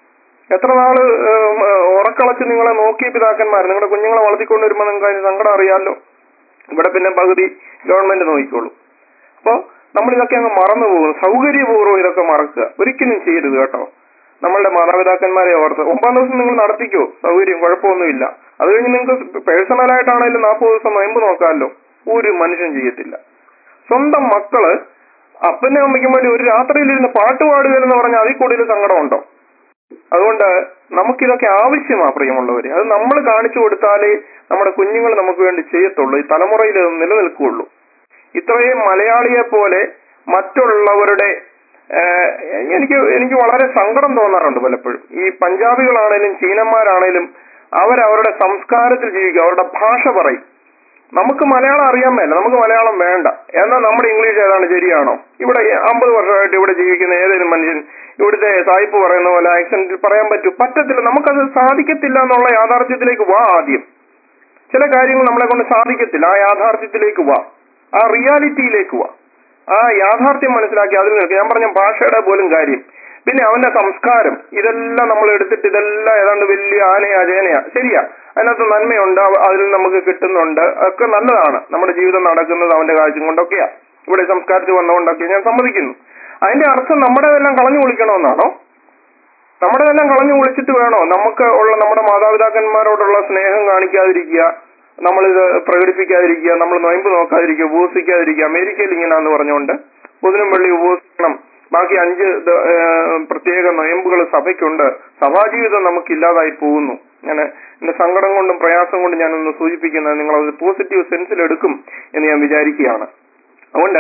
എത്ര നാള് ഏം, ഏ, ഉറക്കളച്ച് നിങ്ങളെ നോക്കിയ പിതാക്കന്മാർ നിങ്ങളുടെ കുഞ്ഞുങ്ങളെ വളർത്തിക്കൊണ്ട് വരുമ്പോൾ നിങ്ങൾക്ക് അതിന് സങ്കടം അറിയാമല്ലോ ഇവിടെ പിന്നെ പകുതി ഗവൺമെന്റ് നോക്കിക്കോളൂ അപ്പോ നമ്മൾ ഇതൊക്കെ അങ്ങ് മറന്നു പോകുന്നു സൗകര്യപൂർവ്വം ഇതൊക്കെ മറക്കുക ഒരിക്കലും ചെയ്യരുത് കേട്ടോ നമ്മളുടെ മാതാപിതാക്കന്മാരെ ഓർത്ത് ഒമ്പതാം ദിവസം നിങ്ങൾ നടത്തിക്കോ സൗകര്യം കുഴപ്പമൊന്നുമില്ല അത് കഴിഞ്ഞ് നിങ്ങൾക്ക് പേഴ്സണൽ ആയിട്ടാണെങ്കിലും നാൽപ്പത് ദിവസം നൊയമ്പ് നോക്കാമല്ലോ ഒരു മനുഷ്യൻ ചെയ്യത്തില്ല സ്വന്തം മക്കള് അപ്പനും അമ്മയ്ക്കും വേണ്ടി ഒരു രാത്രിയിലിരുന്ന് പാട്ട് പാടുക എന്ന് പറഞ്ഞാൽ അതിൽ കൂടുതൽ സങ്കടമുണ്ടോ അതുകൊണ്ട് നമുക്കിതൊക്കെ ആവശ്യമാ പ്രിയമുള്ളവര് അത് നമ്മൾ കാണിച്ചു കൊടുത്താലേ നമ്മുടെ കുഞ്ഞുങ്ങൾ നമുക്ക് വേണ്ടി ചെയ്യത്തുള്ളൂ ഈ തലമുറയിൽ അത് നിലനിൽക്കുകയുള്ളൂ ഇത്രയും മലയാളിയെ പോലെ മറ്റുള്ളവരുടെ ഏഹ്, എനിക്ക് എനിക്ക് വളരെ സങ്കടം തോന്നാറുണ്ട് പലപ്പോഴും ഈ പഞ്ചാബികളാണേലും ചീനന്മാരാണേലും അവരവരുടെ സംസ്കാരത്തിൽ ജീവിക്കുക അവരുടെ ഭാഷ പറയും നമുക്ക് മലയാളം അറിയാൻ മേല നമുക്ക് മലയാളം വേണ്ട എന്നാൽ നമ്മുടെ ഇംഗ്ലീഷ് ഏതാണ് ശരിയാണോ ഇവിടെ അമ്പത് വർഷമായിട്ട് ഇവിടെ ജീവിക്കുന്ന ഏതെങ്കിലും മനുഷ്യൻ ഇവിടുത്തെ സായിപ്പ് പറയുന്ന പോലെ ആക്സെന്റിൽ പറയാൻ പറ്റൂ പറ്റത്തില്ല നമുക്കത് സാധിക്കത്തില്ല എന്നുള്ള യാഥാർത്ഥ്യത്തിലേക്ക് വാ ആദ്യം ചില കാര്യങ്ങൾ നമ്മളെ കൊണ്ട് സാധിക്കത്തില്ല ആ യാഥാർത്ഥ്യത്തിലേക്ക് വാ ആ റിയാലിറ്റിയിലേക്ക് വാ ആ യാഥാർത്ഥ്യം മനസ്സിലാക്കി അതിൽ നിൽക്കുക ഞാൻ പറഞ്ഞ ഭാഷയുടെ പോലും കാര്യം പിന്നെ അവന്റെ സംസ്കാരം ഇതെല്ലാം നമ്മൾ എടുത്തിട്ട് ഇതെല്ലാം ഏതാണ്ട് വലിയ ആനയാ ജേനയാ ശരിയാ അതിനകത്ത് നന്മയുണ്ട് അവ- അതിൽ നമുക്ക് കിട്ടുന്നുണ്ട് ഒക്കെ നല്ലതാണ് നമ്മുടെ ജീവിതം നടക്കുന്നത് അവന്റെ കാഴ്ച കൊണ്ടൊക്കെയാ ഇവിടെ സംസ്കാരത്തിൽ വന്നുകൊണ്ടൊക്കെ ഞാൻ സമ്മതിക്കുന്നു അതിന്റെ അർത്ഥം നമ്മുടെതെല്ലാം കളഞ്ഞു കുളിക്കണമെന്നാണോ നമ്മുടെതെല്ലാം കളഞ്ഞു കുളിച്ചിട്ട് വേണോ നമുക്ക് ഉള്ള നമ്മുടെ മാതാപിതാക്കന്മാരോടുള്ള സ്നേഹം കാണിക്കാതിരിക്കുക നമ്മളിത് പ്രകടിപ്പിക്കാതിരിക്കുക നമ്മൾ നൊയമ്പ് നോക്കാതിരിക്കുക ഉപവസിക്കാതിരിക്കുക അമേരിക്കയിൽ ഇങ്ങനാന്ന് പറഞ്ഞുകൊണ്ട് ബുധനും വെള്ളി ഉപവസിക്കണം ബാക്കി അഞ്ച് ദ- ഏഹ് പ്രത്യേക നൊയമ്പുകൾ സഭയ്ക്കുണ്ട് സഭാജീവിതം നമുക്ക് ഇല്ലാതായി പോകുന്നു ഞാൻ എന്റെ സങ്കടം കൊണ്ടും പ്രയാസം കൊണ്ടും ഞാനൊന്ന് സൂചിപ്പിക്കുന്നത് നിങ്ങൾ അത് പോസിറ്റീവ് സെൻസിൽ എടുക്കും എന്ന് ഞാൻ വിചാരിക്കുകയാണ് അതുകൊണ്ട്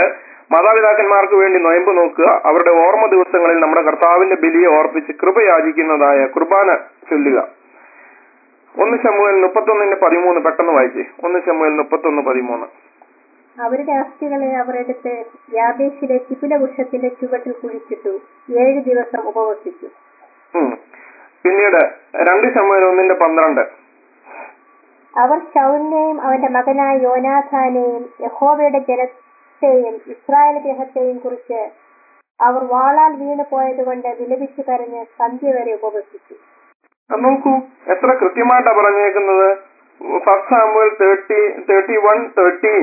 മാതാപിതാക്കന്മാർക്ക് വേണ്ടി നൊയമ്പ് നോക്കുക അവരുടെ ഓർമ്മ ദിവസങ്ങളിൽ നമ്മുടെ കർത്താവിന്റെ ബലിയെ ഓർപ്പിച്ച് കൃപ യാചിക്കുന്നതായ കുർബാന ചൊല്ലുക ഒന്ന് ശമുവേൽ മുപ്പത്തൊന്നിന്റെ പതിമൂന്ന് പെട്ടെന്ന് വായിച്ചേ ഒന്ന് ശമുവേൽ മുപ്പത്തൊന്ന് പതിമൂന്ന് അവരുടെ അസ്ഥികളെ അവർ എടുത്ത് യാബേശിലെ കിപില വൃക്ഷത്തിന്റെ ചുവട്ടിൽ കുഴിച്ചിട്ടു ഏഴ് ദിവസം ഉപവസിച്ചു ഉം. പിന്നീട് രണ്ട് ശമുവേൽ ഒന്നിന്റെ പന്ത്രണ്ട് അവർ ശൗലിനെയും അവന്റെ മകനായ യോനാഥാനെയും യഹോവയുടെ ജനത്തെയും ഇസ്രായേൽ ഗ്രഹത്തെയും കുറിച്ച് അവർ വാളാൽ വീണു പോയതുകൊണ്ട് വിലപിച്ചു കരഞ്ഞ് സന്ധ്യ വരെ ഉപവസിച്ചു അത് നോക്കൂ എത്ര കൃത്യമായിട്ടാ പറഞ്ഞേക്കുന്നത് first Samuel thirty thirty one thirteen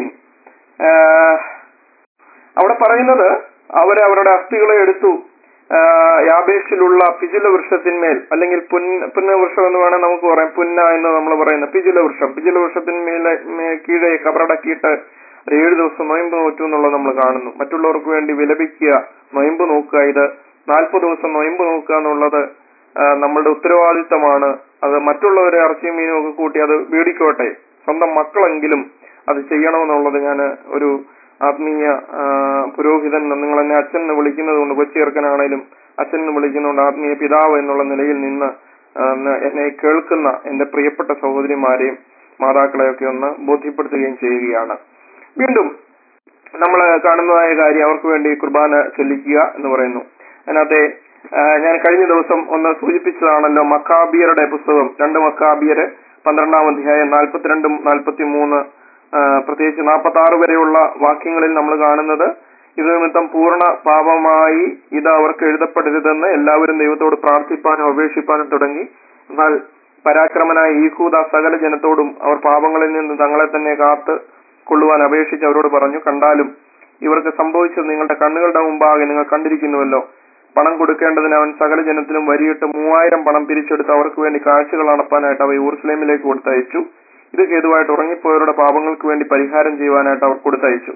അവിടെ പറയുന്നത് അവര് അവരുടെ അസ്ഥികളെ എടുത്തു ആ, യാബേഷിലുള്ള പിജുല വൃക്ഷത്തിന്മേൽ അല്ലെങ്കിൽ പുന്ന പുന്ന വൃക്ഷം എന്ന് വേണം നമുക്ക് പറയാം പുന്ന എന്ന് നമ്മൾ പറയുന്ന പിജുല വൃക്ഷം പിജുല വൃക്ഷത്തിന്മേലെ മേ- കീഴെ കബറടക്കിയിട്ട് ഒരു ഏഴ് ദിവസം നൊയമ്പ് നോറ്റു എന്നുള്ളത് നമ്മൾ കാണുന്നു മറ്റുള്ളവർക്ക് വേണ്ടി വിലപിക്കുക നൊയമ്പ് നോക്കുക ഇത് നാൽപ്പത് ദിവസം നൊയമ്പ് നോക്കുക എന്നുള്ളത് ആ, നമ്മളുടെ ഉത്തരവാദിത്തമാണ് അത് മറ്റുള്ളവരെ ഇറച്ചിയും മീനും ഒക്കെ കൂട്ടി അത് വീടിക്കോട്ടെ സ്വന്തം മക്കളെങ്കിലും അത് ചെയ്യണമെന്നുള്ളത് ഞാൻ ഒരു ആത്മീയ ആ, പുരോഹിതൻ നിങ്ങൾ എന്നെ അച്ഛൻ എന്ന് വിളിക്കുന്നത് കൊണ്ട് കൊച്ചിയർക്കനാണേലും അച്ഛൻ എന്ന് വിളിക്കുന്നതുകൊണ്ട് ആത്മീയ പിതാവ് എന്നുള്ള നിലയിൽ നിന്ന് ആ, ന്ന് എന്നെ കേൾക്കുന്ന എന്റെ പ്രിയപ്പെട്ട സഹോദരിമാരെയും മാതാക്കളെയൊക്കെ ഒന്ന് ബോധ്യപ്പെടുത്തുകയും ചെയ്യുകയാണ് വീണ്ടും നമ്മൾ കാണുന്നതായ കാര്യം അവർക്ക് വേണ്ടി കുർബാന ചൊല്ലിക്കുക എന്ന് പറയുന്നു അതിനകത്തെ ആ, ഞാൻ കഴിഞ്ഞ ദിവസം ഒന്ന് സൂചിപ്പിച്ചതാണല്ലോ മക്കാബിയറുടെ പുസ്തകം രണ്ട് മക്കാബിയര് പന്ത്രണ്ടാം അധ്യായം നാൽപ്പത്തിരണ്ടും നാൽപ്പത്തി മൂന്ന് പ്രത്യേകിച്ച് നാൽപ്പത്തി ആറ് വരെയുള്ള വാക്യങ്ങളിൽ നമ്മൾ കാണുന്നത് ഇത് നിമിത്തം പൂർണ്ണ പാപമായി ഇത് അവർക്ക് എഴുതപ്പെടരുതെന്ന് എല്ലാവരും ദൈവത്തോട് പ്രാർത്ഥിപ്പാനും അപേക്ഷിപ്പാനും തുടങ്ങി എന്നാൽ പരാക്രമനായ ഈഹൂദ സകല ജനത്തോടും അവർ പാപങ്ങളിൽ നിന്ന് തങ്ങളെ തന്നെ കാത്ത് കൊള്ളുവാൻ അപേക്ഷിച്ച് അവരോട് പറഞ്ഞു കണ്ടാലും ഇവർക്ക് സംഭവിച്ചത് നിങ്ങളുടെ കണ്ണുകളുടെ മുമ്പാകെ നിങ്ങൾ കണ്ടിരിക്കുന്നുവല്ലോ പണം കൊടുക്കേണ്ടതിന് അവൻ സകല ജനത്തിലും വരിയിട്ട് മൂവായിരം പണം പിരിച്ചെടുത്ത് അവർക്ക് വേണ്ടി കാഴ്ചകൾ അണപ്പാനായിട്ട് അവ യൂർസ്ലേമിലേക്ക് കൊടുത്തയച്ചു ഇത് ഹേതുവായിട്ട് ഉറങ്ങിപ്പോയവരുടെ പാപങ്ങൾക്ക് വേണ്ടി പരിഹാരം ചെയ്യുവാനായിട്ട് അവർ കൊടുത്തയച്ചു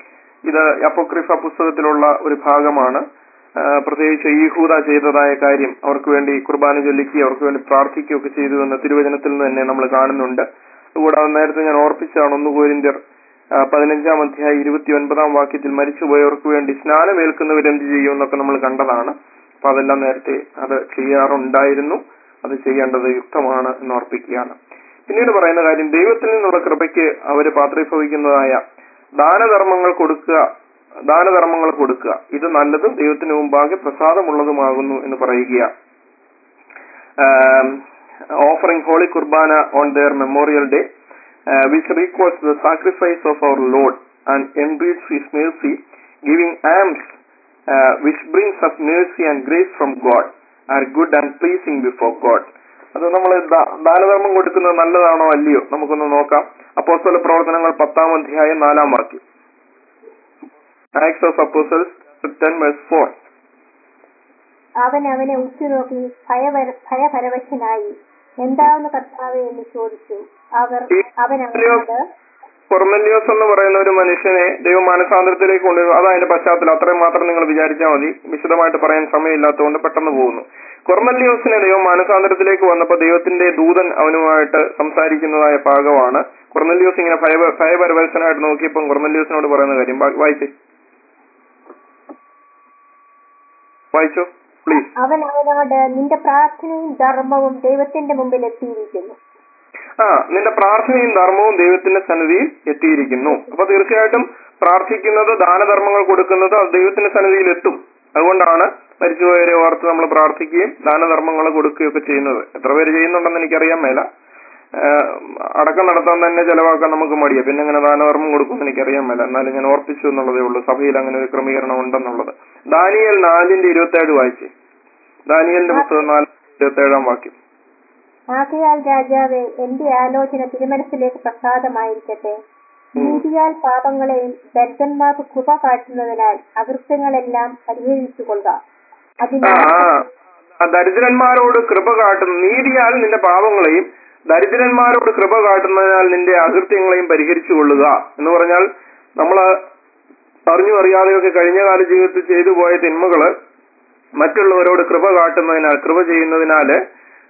ഇത് അപ്പോക്രിഫ പുസ്തകത്തിലുള്ള ഒരു ഭാഗമാണ് ആ, പ്രത്യേകിച്ച് ഈഹൂദ ചെയ്തതായ കാര്യം അവർക്ക് വേണ്ടി കുർബാന ചൊല്ലിക്കുകയും അവർക്ക് വേണ്ടി പ്രാർത്ഥിക്കുകയൊക്കെ ചെയ്തു എന്ന തിരുവചനത്തിൽ നിന്ന് തന്നെ നമ്മൾ കാണുന്നുണ്ട് കൂടാതെ നേരത്തെ ഞാൻ ഓർപ്പിച്ചതാണ് ഒന്ന് കോരിന്ത്യർ ആ, പതിനഞ്ചാം അധ്യായം ഇരുപത്തി ഒൻപതാം വാക്യത്തിൽ മരിച്ചുപോയവർക്ക് വേണ്ടി സ്നാനമേൽക്കുന്നവർ എന്ത് ചെയ്യും എന്നൊക്കെ നമ്മൾ കണ്ടതാണ് അപ്പൊ അതെല്ലാം നേരത്തെ അത് ചെയ്യാറുണ്ടായിരുന്നു അത് ചെയ്യേണ്ടത് യുക്തമാണ് എന്ന് ഓർപ്പിക്കുകയാണ് പിന്നീട് പറയുന്ന കാര്യം ദൈവത്തിൽ നിന്നുള്ള കൃപയ്ക്ക് അവര് പാത്രീഭവിക്കുന്നതായ ദാനധർമ്മങ്ങൾ കൊടുക്കുക ദാനധർമ്മങ്ങൾ കൊടുക്കുക ഇത് നല്ലതും ദൈവത്തിന് മുമ്പാകെ പ്രസാദമുള്ളതുമാകുന്നു എന്ന് പറയുക offering holy Qurbana on their memorial day which request the sacrifice of our lord and enrich his mercy giving alms which brings us mercy and grace from God are good and pleasing before God അത് നമ്മൾ ദാനധർമ്മം കൊടുക്കുന്നത് നല്ലതാണോ അല്ലയോ നമുക്കൊന്ന് നോക്കാം അപ്പോസ്തല പ്രവർത്തനങ്ങൾ പത്താം അധ്യായം നാലാം വാക്യം Acts of apostles ten verse four അവൻ അവനെ ഉറ്റുനോക്കി ഭയപര ഭയപരവശനായി എന്താവുന്ന കർത്താവെ എന്ന് ചോദിച്ചു അവർ അവൻ അവനോട് കൊർമല്യോസ് എന്ന് പറയുന്ന ഒരു മനുഷ്യനെ ദൈവം മാനസാന്തരത്തിലേക്ക് കൊണ്ടുവരും അതാ അതിന്റെ പശ്ചാത്തലം അത്രയും മാത്രം നിങ്ങൾ വിചാരിച്ചാൽ മതി വിശദമായിട്ട് പറയാൻ സമയമില്ലാത്തതുകൊണ്ട് പെട്ടെന്ന് പോകുന്നു കൊർമല്യോസിനെ ദൈവം മാനസാന്തരത്തിലേക്ക് വന്നപ്പോൾ ദൈവത്തിന്റെ ദൂതൻ അവനുമായിട്ട് സംസാരിക്കുന്നതായ ഭാഗമാണ് കൊർമല്യോസ് ഇങ്ങനെ ഭയ ഭയപരവശനായിട്ട് നോക്കിയപ്പം കൊർമല്യോസിനോട് പറയുന്ന കാര്യം വാ- വായിച്ചേ വായിച്ചോ പ്ലീസ് അവൻ അവനോട് നിന്റെ പ്രാർത്ഥനയും ധർമ്മവും ദൈവത്തിന്റെ മുമ്പിൽ എത്തിയിരിക്കുന്നു ആ നിന്റെ പ്രാർത്ഥനയും ധർമ്മവും ദൈവത്തിന്റെ സന്നിധിയിൽ എത്തിയിരിക്കുന്നു അപ്പൊ തീർച്ചയായിട്ടും പ്രാർത്ഥിക്കുന്നത് ദാനധർമ്മങ്ങൾ കൊടുക്കുന്നത് അത് ദൈവത്തിന്റെ സന്നിധിയിൽ എത്തും അതുകൊണ്ടാണ് മരിച്ചുപോയവരെ ഓർത്ത് നമ്മൾ പ്രാർത്ഥിക്കുകയും ദാനധർമ്മങ്ങൾ കൊടുക്കുകയൊക്കെ ചെയ്യുന്നത് എത്ര പേര് ചെയ്യുന്നുണ്ടെന്ന് എനിക്കറിയാൻ മേല ആഹ് അടക്കം നടത്താൻ തന്നെ ചെലവാക്കാൻ നമുക്ക് മടിയാ പിന്നെ അങ്ങനെ ദാനധർമ്മം കൊടുക്കുമെന്ന് എനിക്കറിയാൻ മേല എന്നാലും ഞാൻ ഓർപ്പിച്ചു എന്നുള്ളതേ ഉള്ളൂ സഭയിൽ അങ്ങനെ ഒരു ക്രമീകരണം ഉണ്ടെന്നുള്ളത് ദാനിയൽ നാലിന്റെ ഇരുപത്തേഴ് വായിച്ചേ ദാനിയലിന്റെ പുസ്തകം നാല് ഇരുപത്തേഴാം വാക്യം ആകയാൽ രാജാവെ എന്റെ ആലോചന തിരുമനസ്സിലേക്ക് പ്രസാദമായിരിക്കട്ടെ നീതിയാൽ പാപങ്ങളെയും ദരിദ്രന്മാർക്ക് കൃപ കാട്ടുന്നതിനാൽ അകൃത്യങ്ങളെല്ലാം പരിഹരിച്ചു കൊള്ളുക ആ അതിനാൽ ആ, ദരിദ്രന്മാരോട് കൃപ കാട്ടുന്ന നീതിയാൽ നിന്റെ പാപങ്ങളെയും ദരിദ്രന്മാരോട് കൃപ കാട്ടുന്നതിനാൽ നിന്റെ അകൃത്യങ്ങളെയും പരിഹരിച്ചു കൊള്ളുക എന്ന് പറഞ്ഞാൽ നമ്മള് അറിഞ്ഞു അറിയാതെയൊക്കെ കഴിഞ്ഞ കാല ജീവിതത്തിൽ ചെയ്തു പോയ തിന്മകള് മറ്റുള്ളവരോട് കൃപ കാട്ടുന്നതിനാൽ കൃപ ചെയ്യുന്നതിനാല്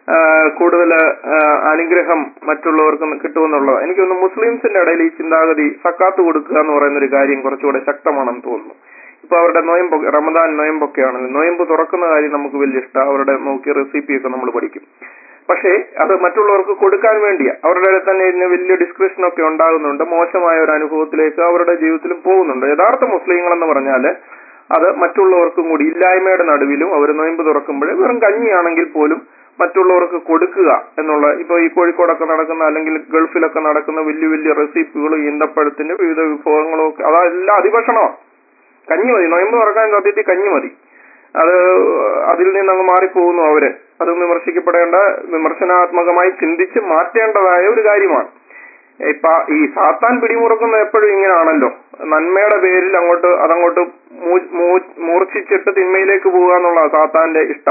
കൂടുതൽ അനുഗ്രഹം മറ്റുള്ളവർക്ക് കിട്ടുമെന്നുള്ളത് എനിക്കൊന്ന് മുസ്ലിംസിന്റെ ഇടയിൽ ഈ ചിന്താഗതി സക്കാത്ത് കൊടുക്കുക എന്ന് പറയുന്ന ഒരു കാര്യം കുറച്ചുകൂടെ ശക്തമാണെന്ന് തോന്നുന്നു ഇപ്പൊ അവരുടെ നോയമ്പൊക്കെ റമദാൻ നോയമ്പൊക്കെയാണല്ലോ നോയമ്പ് തുറക്കുന്ന കാര്യം നമുക്ക് വലിയ ഇഷ്ടം അവരുടെ നോക്കിയ റെസിപ്പിയൊക്കെ നമ്മൾ പഠിക്കും പക്ഷേ അത് മറ്റുള്ളവർക്ക് കൊടുക്കാൻ വേണ്ടിയാ അവരുടെ ഇടയിൽ തന്നെ ഇതിന് വലിയ ഡിസ്ക്രിപ്ഷൻ ഒക്കെ ഉണ്ടാകുന്നുണ്ട് മോശമായ ഒരു അനുഭവത്തിലേക്ക് അവരുടെ ജീവിതത്തിലും പോകുന്നുണ്ട് യഥാർത്ഥ മുസ്ലിങ്ങൾ എന്ന് പറഞ്ഞാല് അത് മറ്റുള്ളവർക്കും കൂടി ഇല്ലായ്മയുടെ നടുവിലും അവർ നോയമ്പ് തുറക്കുമ്പോൾ വെറും കഞ്ഞിയാണെങ്കിൽ പോലും മറ്റുള്ളവർക്ക് കൊടുക്കുക എന്നുള്ള ഇപ്പൊ ഈ കോഴിക്കോടൊക്കെ നടക്കുന്ന അല്ലെങ്കിൽ ഗൾഫിലൊക്കെ നടക്കുന്ന വലിയ വലിയ റെസിപ്പികളും ഈന്തപ്പഴത്തിന്റെ വിവിധ വിഭവങ്ങളും ഒക്കെ അതെല്ലാം അതിഭക്ഷണമാണ് കഞ്ഞി മതി നോയമ്പ് തുറക്കാൻ സത്യത്തിൽ കഞ്ഞി മതി അത് അതിൽ നിന്ന് അങ്ങ് മാറിപ്പോകുന്നു അവര് അത് വിമർശിക്കപ്പെടേണ്ട വിമർശനാത്മകമായി ചിന്തിച്ച് മാറ്റേണ്ടതായ ഒരു കാര്യമാണ് ഇപ്പൊ ഈ സാത്താൻ പിടിമുറുക്കുന്ന എപ്പോഴും ഇങ്ങനെയാണല്ലോ നന്മയുടെ പേരിൽ അങ്ങോട്ട് അതങ്ങോട്ട് മൂ- മൂ- മൂർച്ഛിച്ചിട്ട് തിന്മയിലേക്ക് പോവുക എന്നുള്ള സാത്താന്റെ ഇഷ്ടം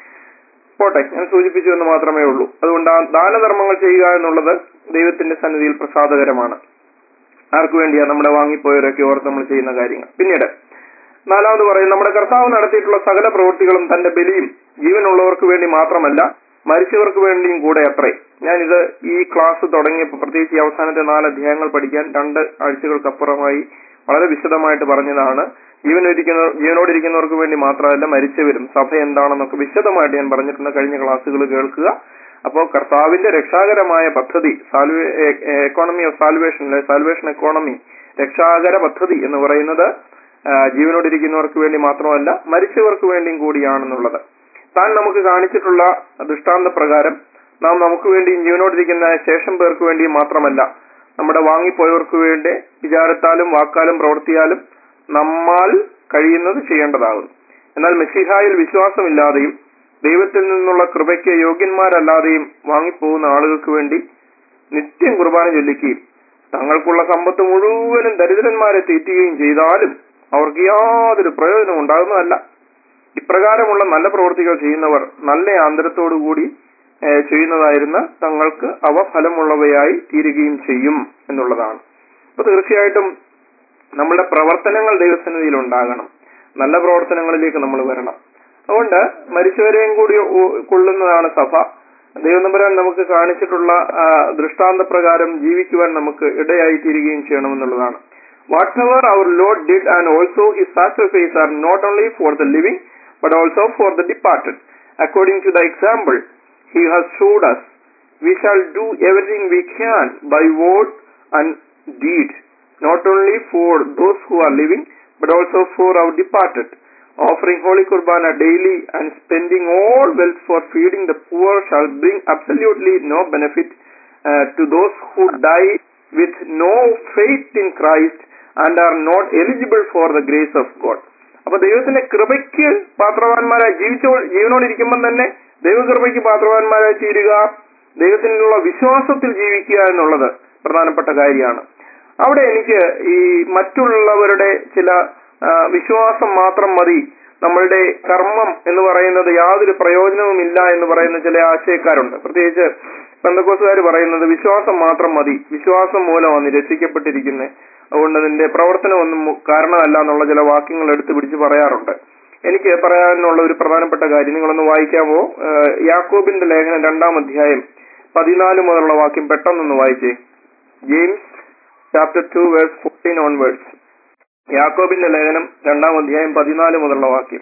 പോട്ടെ ഞാൻ സൂചിപ്പിച്ചു എന്ന് മാത്രമേ ഉള്ളൂ അതുകൊണ്ട് ആ ദാനധർമ്മങ്ങൾ ചെയ്യുക എന്നുള്ളത് ദൈവത്തിന്റെ സന്നിധിയിൽ പ്രസാദകരമാണ് ആർക്കു വേണ്ടിയാ നമ്മുടെ വാങ്ങിപ്പോയവരൊക്കെ ഓർത്ത് നമ്മൾ ചെയ്യുന്ന കാര്യങ്ങൾ പിന്നീട് നാലാമത് പറയും നമ്മുടെ കർത്താവ് നടത്തിയിട്ടുള്ള സകല പ്രവൃത്തികളും തന്റെ ബലിയും ജീവനുള്ളവർക്ക് വേണ്ടി മാത്രമല്ല മരിച്ചവർക്ക് വേണ്ടിയും കൂടെ അത്രേ ഞാനിത് ഈ ക്ലാസ് തുടങ്ങിയപ്പോൾ പ്രത്യേകിച്ച് ഈ അവസാനത്തെ നാല് അധ്യായങ്ങൾ പഠിക്കാൻ രണ്ട് ആഴ്ചകൾക്കപ്പുറമായി വളരെ വിശദമായിട്ട് പറഞ്ഞതാണ് ജീവനൊരിക്കുന്ന ജീവനോടിരിക്കുന്നവർക്ക് വേണ്ടി മാത്രമല്ല മരിച്ചവരും സഭ എന്താണെന്നൊക്കെ വിശദമായിട്ട് ഞാൻ പറഞ്ഞിട്ടുണ്ട് കഴിഞ്ഞ ക്ലാസ്സുകൾ കേൾക്കുക അപ്പോൾ കർത്താവിന്റെ രക്ഷാകരമായ പദ്ധതി salve economy of salvation salvation economy രക്ഷാകര പദ്ധതി എന്ന് പറയുന്നത് ആ, ജീവനോടിരിക്കുന്നവർക്ക് വേണ്ടി മാത്രമല്ല മരിച്ചവർക്ക് വേണ്ടിയും കൂടിയാണെന്നുള്ളത് താൻ നമുക്ക് കാണിച്ചിട്ടുള്ള ദൃഷ്ടാന്ത പ്രകാരം നാം നമുക്ക് വേണ്ടിയും ജീവനോടിരിക്കുന്ന ശേഷം പേർക്ക് വേണ്ടിയും മാത്രമല്ല നമ്മുടെ വാങ്ങിപ്പോയവർക്ക് വേണ്ടി വിചാരത്താലും വാക്കാലും പ്രവർത്തിയാലും നമ്മാൽ കഴിയുന്നത് ചെയ്യേണ്ടതാകുന്നു എന്നാൽ മെസ്സിഹായിൽ വിശ്വാസമില്ലാതെയും ദൈവത്തിൽ നിന്നുള്ള കൃപയ്ക്ക് യോഗ്യന്മാരല്ലാതെയും വാങ്ങിപ്പോകുന്ന ആളുകൾക്ക് വേണ്ടി നിത്യം കുർബാന ചൊല്ലിക്കുകയും തങ്ങൾക്കുള്ള സമ്പത്ത് മുഴുവനും ദരിദ്രന്മാരെ തീറ്റുകയും ചെയ്താലും അവർക്ക് യാതൊരു പ്രയോജനം ഉണ്ടാകുന്നതല്ല ഇപ്രകാരമുള്ള നല്ല പ്രവൃത്തികൾ ചെയ്യുന്നവർ നല്ല ആന്തരത്തോടുകൂടി ഏഹ്, ചെയ്യുന്നതായിരുന്ന തങ്ങൾക്ക് അവ ഫലമുള്ളവയായി തീരുകയും ചെയ്യും എന്നുള്ളതാണ് അപ്പൊ തീർച്ചയായിട്ടും നമ്മളുടെ പ്രവർത്തനങ്ങൾ ദൈവസന്നിധിയിൽ ഉണ്ടാകണം നല്ല പ്രവർത്തനങ്ങളിലേക്ക് നമ്മൾ വരണം അതുകൊണ്ട് മരിച്ചവരെയും കൂടി ഉ- കൊള്ളുന്നതാണ് സഭ ദൈവനമ്പരാൻ നമുക്ക് കാണിച്ചിട്ടുള്ള ആ, ദൃഷ്ടാന്ത പ്രകാരം ജീവിക്കുവാൻ നമുക്ക് ഇടയായി തീരുകയും ചെയ്യണമെന്നുള്ളതാണ് whatever our lord did and also his sacrifice are not only for the living but also for the departed according to the example he has showed us we shall do everything we can by word and deed, not only for those who are living, but also for our departed. Offering Holy Kurbana daily and spending all wealth for feeding the poor shall bring absolutely no benefit uh, to those who die with no faith in Christ and are not eligible for the grace of God. അപ്പൊ ദൈവത്തിന്റെ കൃപയ്ക്ക് പാത്രവാന്മാരായി ജീവിച്ചോ ജീവനോടിരിക്കുമ്പോൾ തന്നെ ദൈവകൃപയ്ക്ക് പാത്രവാന്മാരായി തീരുക ദൈവത്തിനുള്ള വിശ്വാസത്തിൽ ജീവിക്കുക എന്നുള്ളത് പ്രധാനപ്പെട്ട കാര്യമാണ് അവിടെ എനിക്ക് ഈ മറ്റുള്ളവരുടെ ചില ആ, വിശ്വാസം മാത്രം മതി നമ്മളുടെ കർമ്മം എന്ന് പറയുന്നത് യാതൊരു പ്രയോജനവുമില്ല എന്ന് പറയുന്ന ചില ആശയക്കാരുണ്ട് പ്രത്യേകിച്ച് ബന്ധക്കോസുകാർ പറയുന്നത് വിശ്വാസം മാത്രം മതി വിശ്വാസം മൂലമാണ് രക്ഷിക്കപ്പെട്ടിരിക്കുന്നത് അതുകൊണ്ട് അതിന്റെ പ്രവർത്തനമൊന്നും മു- കാരണമല്ല എന്നുള്ള ചില വാക്യങ്ങൾ എടുത്തു പിടിച്ച് പറയാറുണ്ട് എനിക്ക് പറയാനുള്ള ഒരു പ്രധാനപ്പെട്ട കാര്യം നിങ്ങളൊന്ന് വായിക്കാമോ ഏഹ് യാക്കോബിന്റെ ലേഖനം രണ്ടാം അധ്യായം പതിനാല് മുതലുള്ള വാക്യം പെട്ടെന്നൊന്ന് വായിച്ചേ James chapter two verse fourteen on verse യാക്കോബിന്റെ ലേഖനം രണ്ടാം അധ്യായം പതിനാല് മുതലുള്ള വാക്യം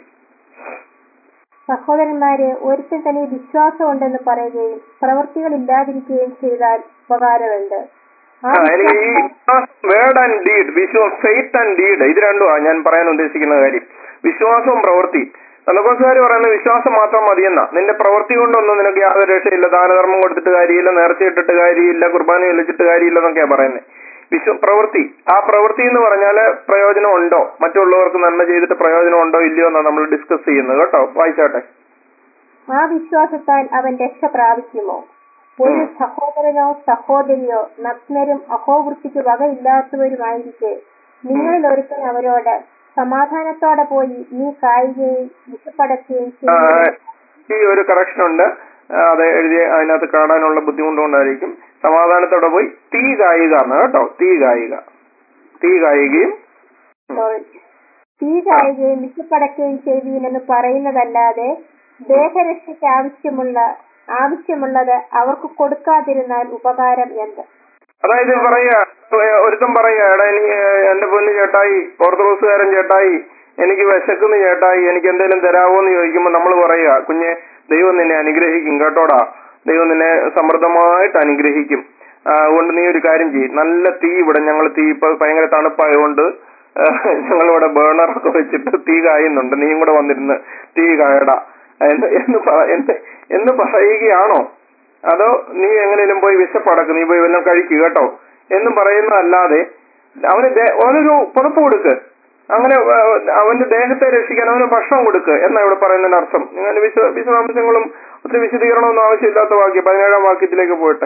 സഹോദരന്മാരെ ഒരുത്തൻ തന്നെ വിശ്വാസം ഉണ്ടെന്ന് പറയുകയും പ്രവൃത്തികൾ ഇല്ലാതിരിക്കുകയും ചെയ്താൽ ഉപകാരമുണ്ട് ആ ആ എനിക്ക് ഈ വിശ്വാസം വേർഡ് ആൻഡ് ഡീഡ് വിശ്വാസം ഫെയ്ത്ത് ആൻഡ് ഡീഡ് ഇത് രണ്ടുമാണ് ഞാൻ പറയാൻ ഉദ്ദേശിക്കുന്ന കാര്യം വിശ്വാസവും പ്രവൃത്തി സന്തോഷക്കാർ പറയുന്നത് വിശ്വാസം മാത്രം മതിയെന്ന നിന്റെ പ്രവൃത്തി കൊണ്ടൊന്നും നിനക്ക് യാതൊരു രക്ഷയില്ല ദാനധർമ്മം കൊടുത്തിട്ട് കാര്യമില്ല നേർച്ചയിട്ടിട്ട് കാര്യമില്ല കുർബാന വിളിച്ചിട്ട് കാര്യമില്ല എന്നൊക്കെയാ പറയുന്നത് വിശ്വ പ്രവൃത്തി ആ പ്രവൃത്തി എന്ന് പറഞ്ഞാല് പ്രയോജനം ഉണ്ടോ മറ്റുള്ളവർക്ക് നന്മ ചെയ്തിട്ട് പ്രയോജനം ഉണ്ടോ ഇല്ലയോ എന്നാണ് നമ്മൾ ഡിസ്കസ് ചെയ്യുന്നത് കേട്ടോ വായിച്ചാട്ടെ ആ വിശ്വാസത്താൽ അവൻ രക്ഷ പ്രാപിക്കുമോ ഒരു ഉം. സഹോദരനോ സഹോദരിയോ നഗ്നരും അഹോവൃത്തിക്ക് വകയില്ലാത്തവരുമായിരിക്കെ നിങ്ങളിൽ ഒരുത്തൻ അവരോട് സമാധാനത്തോടെ പോയി നീ കായുകയും വിശപ്പടക്കുകയും ആ, ചെയ്യുന്നു ഈ ഒരു കറക്ഷൻ ഉണ്ട് ആ, അത് എഴുതി അതിനകത്ത് കാണാനുള്ള ബുദ്ധിമുട്ടുകൊണ്ടായിരിക്കും സമാധാനത്തോടെ പോയി തീ കായുക എന്ന് കേട്ടോ തീ കായുക തീ കായുകയും അപ്പോൾ തീ കായുകയും വിശപ്പടക്കുകയും ചെയ്യുവീനെന്ന് പറയുന്നതല്ലാതെ ദേഹരക്ഷയ്ക്ക് ആവശ്യമുള്ള ആവശ്യമുള്ളത് അവർക്ക് കൊടുക്കാതിരുന്നാൽ ഉപകാരം എന്ത് അതായത് പറയാ ഒരുത്തൻ പറയാ എടാ എനിക്ക് എന്റെ പൊന്ന് ചേട്ടായി ഓർത്തഡോക്സുകാരൻ ചേട്ടായി എനിക്ക് വിശക്കുന്നു ചേട്ടായി എനിക്ക് എന്തെങ്കിലും തരാവോ എന്ന് ചോദിക്കുമ്പോൾ നമ്മൾ പറയാ കുഞ്ഞെ ദൈവം നിന്നെ അനുഗ്രഹിക്കും കേട്ടോടാ ദൈവം നിന്നെ സമൃദ്ധമായിട്ട് അനുഗ്രഹിക്കും ആ, അതുകൊണ്ട് നീ ഒരു കാര്യം ചെയ്യും നല്ല തീ ഇവിടെ ഞങ്ങൾ തീ ഇപ്പൊ ഭയങ്കര തണുപ്പായതുകൊണ്ട് ഞങ്ങളിവിടെ ബേണറൊക്കെ വെച്ചിട്ട് തീ കായുന്നുണ്ട് നീയും കൂടെ വന്നിരുന്ന് തീ കായടാ എന്ന് എന്ന് പറ- എന്ന് എന്ന് പറയുകയാണോ അതോ നീ എങ്ങനെയും പോയി വിശപ്പടക്ക് നീ പോയി വല്ലതും കഴിക്കുക കേട്ടോ എന്നും പറയുന്നതല്ലാതെ അവന് ദേ- അവനൊരു പുറപ്പ് കൊടുക്ക് അങ്ങനെ ആ, അവന്റെ ദേഹത്തെ രക്ഷിക്കാൻ അവന് ഭക്ഷണം കൊടുക്ക് എന്നാ ഇവിടെ പറയുന്നതിന്റെ അർത്ഥം അങ്ങനെ വിശ വിശദാംശങ്ങളും ഒത്തിരി വിശദീകരണമൊന്നും ആവശ്യമില്ലാത്ത വാക്യം പതിനേഴാം വാക്യത്തിലേക്ക് പോയിട്ട്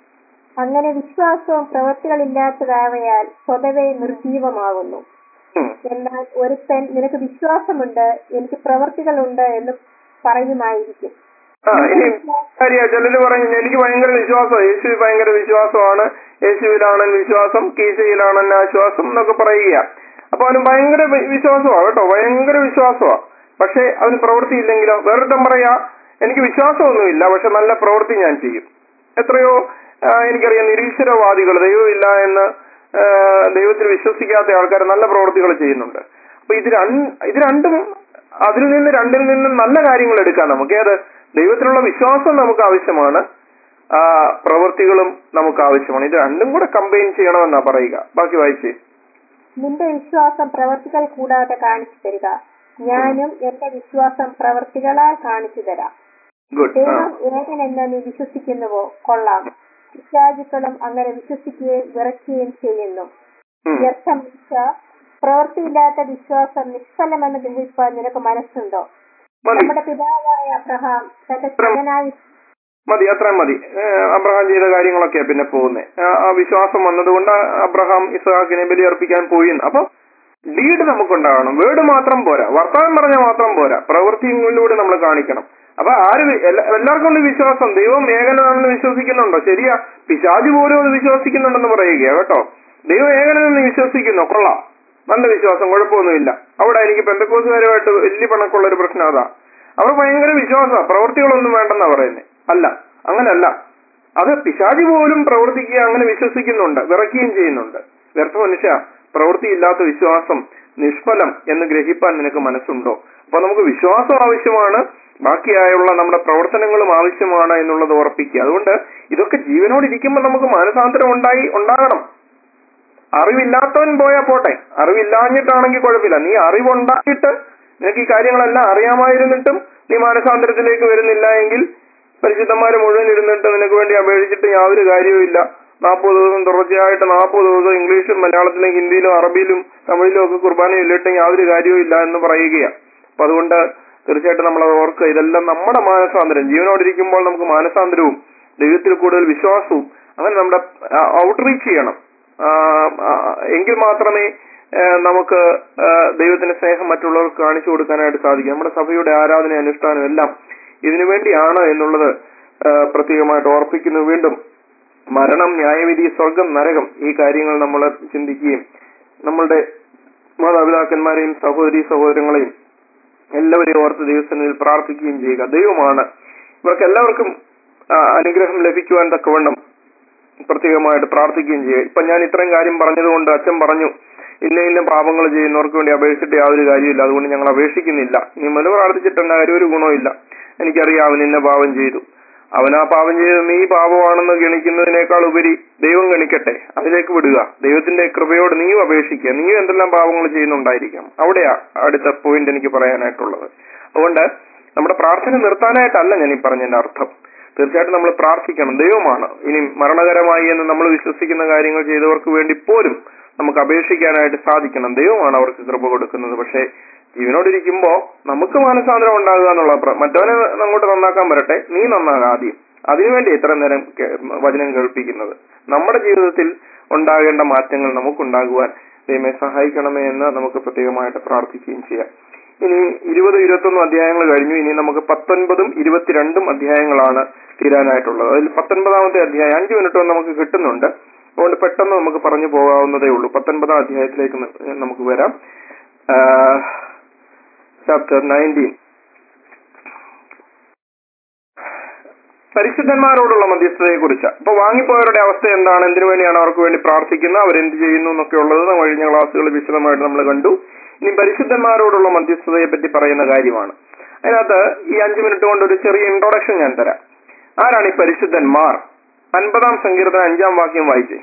അങ്ങനെ വിശ്വാസവും പ്രവൃത്തികളില്ലാത്തതാവയാൽ സ്വതവേ നിർജീവമാകുന്നു ഉം. എന്നാൽ ഒരുത്തൻ നിനക്ക് വിശ്വാസമുണ്ട് എനിക്ക് പ്രവൃത്തികളുണ്ട് എന്ന് പറയുമായിരിക്കും ആ ഇനി കാര്യ ചിലര് പറഞ്ഞു എനിക്ക് ഭയങ്കര വിശ്വാസം യേശു ഭയങ്കര വിശ്വാസമാണ് യേശുവിലാണ് വിശ്വാസം കീശയിലാണ് എന്നെ ആശ്വാസം എന്നൊക്കെ പറയുക അപ്പൊ അവന് ഭയങ്കര വി- വിശ്വാസമാണ് കേട്ടോ ഭയങ്കര വിശ്വാസമാണ് പക്ഷെ അവന് പ്രവൃത്തിയില്ലെങ്കിലോ വേറൊരുത്തം പറയാ എനിക്ക് വിശ്വാസമൊന്നുമില്ല പക്ഷെ നല്ല പ്രവൃത്തി ഞാൻ ചെയ്യും എത്രയോ ആ, എനിക്കറിയാം നിരീശ്വരവാദികൾ ദൈവമില്ല എന്ന് ആ, ദൈവത്തിൽ വിശ്വസിക്കാത്ത ആൾക്കാർ നല്ല പ്രവൃത്തികൾ ചെയ്യുന്നുണ്ട് അപ്പൊ ഇത് രണ്ട് ഇത് രണ്ടും അതിൽ നിന്ന് രണ്ടിൽ നിന്നും നല്ല കാര്യങ്ങൾ എടുക്കാം നമുക്ക് ഏത് ദൈവത്തിലുള്ള വിശ്വാസം നമുക്ക് ആവശ്യമാണ് ആ പ്രവൃത്തികളും നമുക്ക് ആവശ്യമാണ് ഇത് രണ്ടും കൂടെ കമ്പൈൻ ചെയ്യണമെന്നാ പറയുക ബാക്കി വായിച്ചേ നിന്റെ വിശ്വാസം പ്രവൃത്തികൾ കൂടാതെ കാണിച്ചു തരിക ഞാനും എന്റെ വിശ്വാസം പ്രവൃത്തികളാൽ കാണിച്ചു തരാം ഗുഡ് ആ ദൈവം ഏകനെന്ന് നീ വിശ്വസിക്കുന്നുവോ കൊള്ളാം പിശാചുക്കളും അങ്ങനെ വിശ്വസിക്കുകയും വിറയ്ക്കുകയും ചെയ്യുന്നു ഉം. വ്യർത്ഥമിച്ച പ്രവൃത്തിയില്ലാത്ത വിശ്വാസം നിഷ്ഫലമെന്ന് ഗ്രഹിപ്പാൻ നിനക്ക് മനസ്സുണ്ടോ മതി നമ്മുടെ പിതാവായ അബ്രഹാം തന്റെ മകനായി മതി അത്രയും മതി ഏഹ് അബ്രഹാം ചെയ്ത കാര്യങ്ങളൊക്കെയാ പിന്നെ പോകുന്നത് ആ വിശ്വാസം വന്നതുകൊണ്ട് അബ്രഹാം ഇസ്ഹാക്കിനെ ബലിയർപ്പിക്കാൻ പോയി എന്ന്. അപ്പൊ ലീഡ് നമുക്കുണ്ടാകണം വേർഡ് മാത്രം പോരാ വർത്തമാനം പറഞ്ഞാൽ മാത്രം പോരാ പ്രവൃത്തിയിലൂടെ നമ്മൾ കാണിക്കണം അപ്പൊ ആര് വി- എല്ലാ- എല്ലാവർക്കും ഉണ്ട് വിശ്വാസം ദൈവം ഏകനാണെന്ന് വിശ്വസിക്കുന്നുണ്ടോ ശരിയാ പിശാജ് പോലും അത് വിശ്വസിക്കുന്നുണ്ടെന്ന് പറയുക കേട്ടോ ദൈവം ഏകനെന്ന് വിശ്വസിക്കുന്നു കൊള്ളാം നല്ല വിശ്വാസം കുഴപ്പമൊന്നുമില്ല അവിടെ എനിക്ക് പെന്തക്കോസുകാരുമായിട്ട് വലിയ പണക്കുള്ള ഒരു പ്രശ്നം അതാ അവർ ഭയങ്കര വിശ്വാസമാണ് പ്രവൃത്തികളൊന്നും വേണ്ടെന്നാ പറയുന്നത് അല്ല അങ്ങനല്ല അത് പിശാചി പോലും പ്രവർത്തിക്കുക അങ്ങനെ വിശ്വസിക്കുന്നുണ്ട് വിറയ്ക്കുകയും ചെയ്യുന്നുണ്ട് വ്യർത്ഥ മനുഷ്യ പ്രവൃത്തിയില്ലാത്ത വിശ്വാസം നിഷ്ഫലം എന്ന് ഗ്രഹിപ്പാൻ നിനക്ക് മനസ്സുണ്ടോ അപ്പൊ നമുക്ക് വിശ്വാസം ആവശ്യമാണ് ബാക്കിയായുള്ള നമ്മുടെ പ്രവർത്തനങ്ങളും ആവശ്യമാണ് എന്നുള്ളത് ഉറപ്പിക്കുക അതുകൊണ്ട് ഇതൊക്കെ ജീവനോടിരിക്കുമ്പോൾ നമുക്ക് മാനസാന്തരം ഉണ്ടായി ഉണ്ടാകണം അറിവില്ലാത്തവൻ പോയാ പോട്ടെ അറിവില്ലാഞ്ഞിട്ടാണെങ്കിൽ കുഴപ്പമില്ല നീ അറിവുണ്ടായിട്ട് നിനക്ക് ഈ കാര്യങ്ങളെല്ലാം അറിയാമായിരുന്നിട്ടും നീ മാനസാന്തരത്തിലേക്ക് വരുന്നില്ല എങ്കിൽ പരിശുദ്ധന്മാര് മുഴുവൻ ഇരുന്നിട്ട് നിനക്ക് വേണ്ടി അപേക്ഷിച്ചിട്ട് യാതൊരു കാര്യവുമില്ല നാൽപ്പത് ദിവസം തുടർച്ചയായിട്ട് നാൽപ്പത് ദിവസം ഇംഗ്ലീഷും മലയാളത്തിലും ഹിന്ദിയിലും അറബിയിലും തമിഴിലും ഒക്കെ കുർബാന ചൊല്ലിട്ട് യാതൊരു കാര്യവുമില്ല എന്ന് പറയുകയാണ് അപ്പൊ അതുകൊണ്ട് തീർച്ചയായിട്ടും നമ്മൾ അത് ഓർക്കുക ഇതെല്ലാം നമ്മുടെ മാനസാന്തരം ജീവനോടിരിക്കുമ്പോൾ നമുക്ക് മാനസാന്തരവും ദൈവത്തിൽ കൂടുതൽ വിശ്വാസവും അങ്ങനെ നമ്മുടെ ഔട്ട്റീച്ച് ചെയ്യണം ആ, ആ, എങ്കിൽ മാത്രമേ ആ, നമുക്ക് ആ, ദൈവത്തിന്റെ സ്നേഹം മറ്റുള്ളവർക്ക് കാണിച്ചു കൊടുക്കാനായിട്ട് സാധിക്കും നമ്മുടെ സഭയുടെ ആരാധന അനുഷ്ഠാനം എല്ലാം ഇതിനു വേണ്ടിയാണ് എന്നുള്ളത് ആ, പ്രത്യേകമായിട്ട് ഓർപ്പിക്കുന്നു വീണ്ടും മരണം ന്യായവിധി സ്വർഗം നരകം ഈ കാര്യങ്ങൾ നമ്മൾ ചിന്തിക്കുകയും നമ്മളുടെ മാതാപിതാക്കന്മാരെയും സഹോദരി സഹോദരങ്ങളെയും എല്ലാവരെയും ഓർത്ത് ദൈവസന്നിധിയിൽ പ്രാർത്ഥിക്കുകയും ചെയ്യുക ദൈവമാണ് ഇവർക്ക് എല്ലാവർക്കും ആ, അനുഗ്രഹം ലഭിക്കുവാൻ തക്കവണ്ണം പ്രത്യേകമായിട്ട് പ്രാർത്ഥിക്കുകയും ചെയ്യുക ഇപ്പൊ ഞാൻ ഇത്രയും കാര്യം പറഞ്ഞതുകൊണ്ട് അച്ഛൻ പറഞ്ഞു ഇന്ന ഇന്ന പാപങ്ങൾ ചെയ്യുന്നവർക്ക് വേണ്ടി അപേക്ഷിച്ചിട്ട് യാതൊരു കാര്യമില്ല അതുകൊണ്ട് ഞങ്ങൾ അപേക്ഷിക്കുന്നില്ല നീ മുല പ്രാർത്ഥിച്ചിട്ടുണ്ട് കാര്യം ഒരു ഗുണമില്ല എനിക്കറിയാം അവൻ ഇന്ന പാപം ചെയ്തു അവൻ ആ പാപം ചെയ്ത് നീ പാപമാണെന്ന് ഗണിക്കുന്നതിനേക്കാൾ ഉപരി ദൈവം ഗണിക്കട്ടെ അതിലേക്ക് വിടുക ദൈവത്തിന്റെ കൃപയോട് നീയും അപേക്ഷിക്കുക നീയും എന്തെല്ലാം പാപങ്ങൾ ചെയ്യുന്നുണ്ടായിരിക്കാം അവിടെയാ അടുത്ത പോയിന്റ് എനിക്ക് പറയാനായിട്ടുള്ളത് അതുകൊണ്ട് നമ്മുടെ പ്രാർത്ഥന നിർത്താനായിട്ടല്ല ഞാൻ ഈ പറഞ്ഞതിന്റെ അർത്ഥം തീർച്ചയായിട്ടും നമ്മൾ പ്രാർത്ഥിക്കണം ദൈവമാണ് ഇനി മരണകരമായി എന്ന് നമ്മൾ വിശ്വസിക്കുന്ന കാര്യങ്ങൾ ചെയ്തവർക്ക് വേണ്ടി പോലും നമുക്ക് അപേക്ഷിക്കാനായിട്ട് സാധിക്കണം ദൈവമാണ് അവർക്ക് കൃപ കൊടുക്കുന്നത് പക്ഷേ ജീവനോടിരിക്കുമ്പോ നമുക്ക് മാനസാന്തരം ഉണ്ടാകുക എന്നുള്ള പ്ര- മറ്റവനെ അങ്ങോട്ട് നന്നാക്കാൻ വരട്ടെ നീ നന്നാകുക ആദ്യം അതിനുവേണ്ടി ഇത്ര നേരം കേ- വചനം കേൾപ്പിക്കുന്നത് നമ്മുടെ ജീവിതത്തിൽ ഉണ്ടാകേണ്ട മാറ്റങ്ങൾ നമുക്കുണ്ടാകുവാൻ ദൈവമേ സഹായിക്കണമേ എന്ന് നമുക്ക് പ്രത്യേകമായിട്ട് പ്രാർത്ഥിക്കുകയും ചെയ്യാം ഇനി ഇരുപത് ഇരുപത്തൊന്നും അധ്യായങ്ങൾ കഴിഞ്ഞു ഇനി നമുക്ക് പത്തൊൻപതും ഇരുപത്തിരണ്ടും അധ്യായങ്ങളാണ് തീരാനായിട്ടുള്ളത് അതിൽ പത്തൊൻപതാമത്തെ അധ്യായം അഞ്ചു മിനിറ്റ് നമുക്ക് കിട്ടുന്നുണ്ട് അതുകൊണ്ട് പെട്ടെന്ന് നമുക്ക് പറഞ്ഞു പോകാവുന്നതേ ഉള്ളൂ പത്തൊൻപതാം അധ്യായത്തിലേക്ക് ന- നമുക്ക് വരാം ചാപ്റ്റർ നയൻറ്റീൻ പരിശുദ്ധന്മാരോടുള്ള മധ്യസ്ഥതയെ കുറിച്ച് അപ്പൊ വാങ്ങിപ്പോയവരുടെ അവസ്ഥ എന്താണ് എന്തിനു വേണ്ടിയാണ് അവർക്ക് വേണ്ടി പ്രാർത്ഥിക്കുന്നത് അവരെന്ത് ചെയ്യുന്നു എന്നൊക്കെ ഉള്ളത് നമ്മൾ കഴിഞ്ഞ ക്ലാസ്സുകളിൽ വിശദമായിട്ട് നമ്മൾ കണ്ടു ഇനി പരിശുദ്ധന്മാരോടുള്ള മധ്യസ്ഥതയെ പറ്റി പറയുന്ന കാര്യമാണ് അതിനകത്ത് ഈ അഞ്ചു മിനിറ്റ് കൊണ്ട് ഒരു ചെറിയ ഇൻട്രൊഡക്ഷൻ ഞാൻ തരാം ആരാണ് ഈ പരിശുദ്ധന്മാർ അൻപതാം സങ്കീർത്തന അഞ്ചാം വാക്യം വായിച്ചേ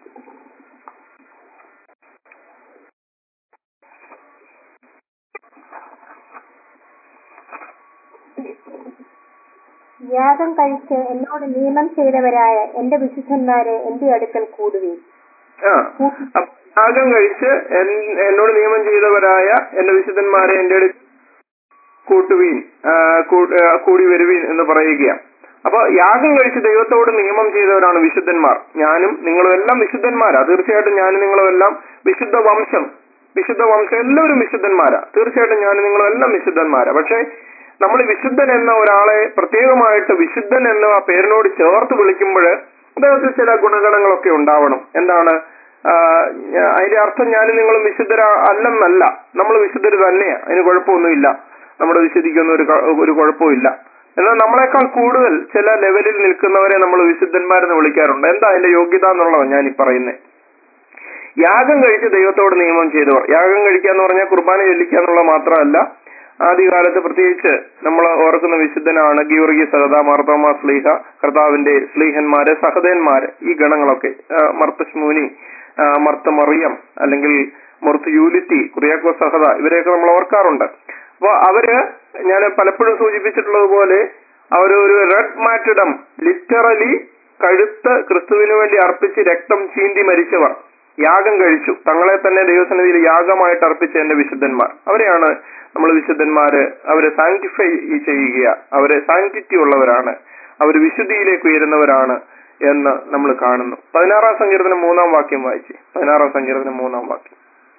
യാഗം കഴിച്ച് എന്നോട് നിയമം ചെയ്തവരായ എന്റെ വിശുദ്ധന്മാരെ എന്റെ അടുക്കൽ കൂടുകയും ആ അപ്പൊ യാഗം കഴിച്ച് എൻ- എന്നോട് നിയമം ചെയ്തവരായ എന്റെ വിശുദ്ധന്മാരെ എന്റെ അടുത്ത് കൂട്ടുവീൻ ആ, കൂ- ആ, കൂടി വരുവീൻ എന്ന് പറയുകയാണ് അപ്പൊ യാഗം കഴിച്ച് ദൈവത്തോട് നിയമം ചെയ്തവരാണ് വിശുദ്ധന്മാർ ഞാനും നിങ്ങളും എല്ലാം വിശുദ്ധന്മാരാ തീർച്ചയായിട്ടും ഞാനും നിങ്ങളും എല്ലാം വിശുദ്ധ വംശം വിശുദ്ധ വംശം എല്ലാവരും വിശുദ്ധന്മാരാ തീർച്ചയായിട്ടും ഞാനും നിങ്ങളും എല്ലാം വിശുദ്ധന്മാരാ പക്ഷെ നമ്മൾ വിശുദ്ധൻ എന്ന ഒരാളെ പ്രത്യേകമായിട്ട് വിശുദ്ധൻ എന്ന ആ പേരിനോട് ചേർത്ത് വിളിക്കുമ്പോൾ അദ്ദേഹത്തിൽ ചില ഗുണഗണങ്ങളൊക്കെ ഉണ്ടാവണം എന്താണ് ആ, ഞാ- അതിന്റെ അർത്ഥം ഞാനും നിങ്ങളും വിശുദ്ധര അല്ലെന്നല്ല നമ്മൾ വിശുദ്ധര് തന്നെയാ അതിന് കുഴപ്പമൊന്നുമില്ല നമ്മുടെ വിശുദ്ധിക്കൊന്നും ഒരു ക- ഒരു കുഴപ്പമില്ല എന്നാൽ നമ്മളെക്കാൾ കൂടുതൽ ചില ലെവലിൽ നിൽക്കുന്നവരെ നമ്മൾ വിശുദ്ധന്മാരെന്ന് വിളിക്കാറുണ്ട് എന്താ അതിന്റെ യോഗ്യത എന്നുള്ളതാണ് ഞാൻ ഈ പറയുന്നത് യാഗം കഴിച്ച് ദൈവത്തോട് നിയമം ചെയ്തവർ യാഗം കഴിക്കുക എന്ന് പറഞ്ഞാൽ കുർബാന ചൊല്ലിക്കുക എന്നുള്ളത് മാത്രമല്ല ആദ്യകാലത്ത് പ്രത്യേകിച്ച് നമ്മൾ ഓർക്കുന്ന വിശുദ്ധനാണ് ഗീവർഗി സഹദ മാർത്തോമ സ്ലീഹ കർത്താവിന്റെ സ്ലീഹന്മാര് സഹദേന്മാര് ഈ ഗണങ്ങളൊക്കെ ആ, മർത്തശ്മൂനി ആ, മർത്ത മറിയം അല്ലെങ്കിൽ മർത്ത് യൂലിറ്റി കുറിയാക്കോ സഹദ ഇവരെയൊക്കെ നമ്മൾ ഓർക്കാറുണ്ട് അപ്പൊ അവര് ഞാൻ പലപ്പോഴും സൂചിപ്പിച്ചിട്ടുള്ളത് പോലെ അവരൊരു റെഡ് മാറ്റിടം ലിറ്ററലി കഴുത്ത് ക്രിസ്തുവിന് വേണ്ടി അർപ്പിച്ച് രക്തം ചീന്തി മരിച്ചവർ യാഗം കഴിച്ചു തങ്ങളെ തന്നെ ദൈവസന്നിധിയിൽ യാഗമായിട്ട് അർപ്പിച്ച എന്റെ വിശുദ്ധന്മാർ അവരെയാണ് നമ്മൾ വിശുദ്ധന്മാര് അവരെ സാങ്ക്ടിഫൈ ചെയ്യുക അവരെ സാങ്ക്ടിറ്റി ഉള്ളവരാണ് അവർ വിശുദ്ധിയിലേക്ക് ഉയരുന്നവരാണ് എന്ന് നമ്മൾ കാണുന്നു പതിനാറാം സങ്കീർത്തനം മൂന്നാം വാക്യം വായിച്ച് പതിനാറാം സങ്കീർത്തനം മൂന്നാം വാക്യം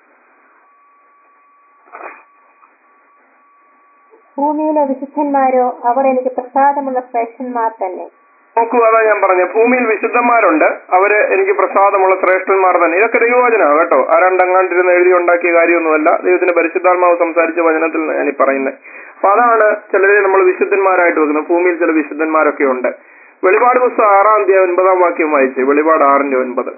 ഭൂമിയിലെ വിശുദ്ധന്മാരോ അവർ എനിക്ക് പ്രസാദമുള്ള ശ്രേഷ്ഠന്മാർ തന്നെ നോക്കൂ അതാ ഞാൻ പറഞ്ഞ ഭൂമിയിൽ വിശുദ്ധന്മാരുണ്ട് അവര് എനിക്ക് പ്രസാദമുള്ള ശ്രേഷ്ഠന്മാർ തന്നെ ഇതൊക്കെ ദൈവവചനമാണ് കേട്ടോ ആരാണ്ടങ്ങാണ്ടിരുന്ന് എഴുതി ഉണ്ടാക്കിയ കാര്യമൊന്നുമല്ല ദൈവത്തിന്റെ പരിശുദ്ധാത്മാവ് സംസാരിച്ച വചനത്തിൽ ഞാൻ ഈ പറയുന്നത് അപ്പൊ അതാണ് ചിലരെ നമ്മൾ വിശുദ്ധന്മാരായിട്ട് വെക്കുന്നത് ഭൂമിയിൽ ചില വിശുദ്ധന്മാരൊക്കെ ഉണ്ട് വെളിപാട് പുസ്തകം ആറാം തീയതി ഒൻപതാം വാക്യം വായിച്ചേ വെളിപാട് ആറിന്റെ ഒൻപത്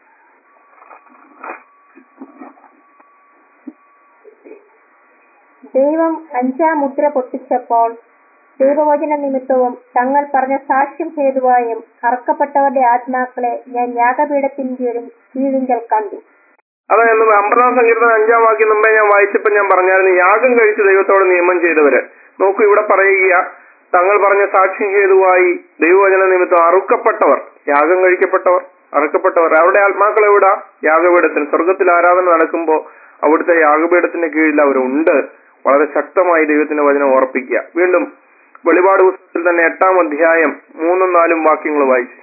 ദൈവം അഞ്ചാം മുദ്ര പൊട്ടിച്ചപ്പോൾ ദൈവവചന നിമിത്തവും തങ്ങൾ പറഞ്ഞ സാക്ഷ്യം ഹേതുവായും അറക്കപ്പെട്ടവരുടെ ആത്മാക്കളെ ഞാൻ യാഗപീഠത്തിന്റെ ഒരു കീഴിങ്കൽ കണ്ടു അതായത് അമ്പതാം സങ്കീർത്തനം അഞ്ചാം വാക്യം മുമ്പേ ഞാൻ വായിച്ചപ്പോ ഞാൻ പറഞ്ഞായിരുന്നു യാഗം കഴിച്ച് ദൈവത്തോട് നിയമം ചെയ്തവര് നോക്കൂ ഇവിടെ പറയുക തങ്ങൾ പറഞ്ഞ സാക്ഷി ഹേതുവായി ദൈവവചന നിമിത്തം അറുക്കപ്പെട്ടവർ യാഗം കഴിക്കപ്പെട്ടവർ അറുക്കപ്പെട്ടവർ അവരുടെ ആത്മാക്കൾ എവിടാ യാഗപീഠത്തിന് സ്വർഗത്തിൽ ആരാധന നടക്കുമ്പോ അവിടുത്തെ യാഗപീഠത്തിന്റെ കീഴിൽ അവരുണ്ട് വളരെ ശക്തമായി ദൈവത്തിന്റെ വചനം ഓർപ്പിക്കുക വീണ്ടും വെളിപാട് പുസ്തകത്തിൽ തന്നെ എട്ടാം അധ്യായം മൂന്നും നാലും വാക്യങ്ങൾ വായിച്ചു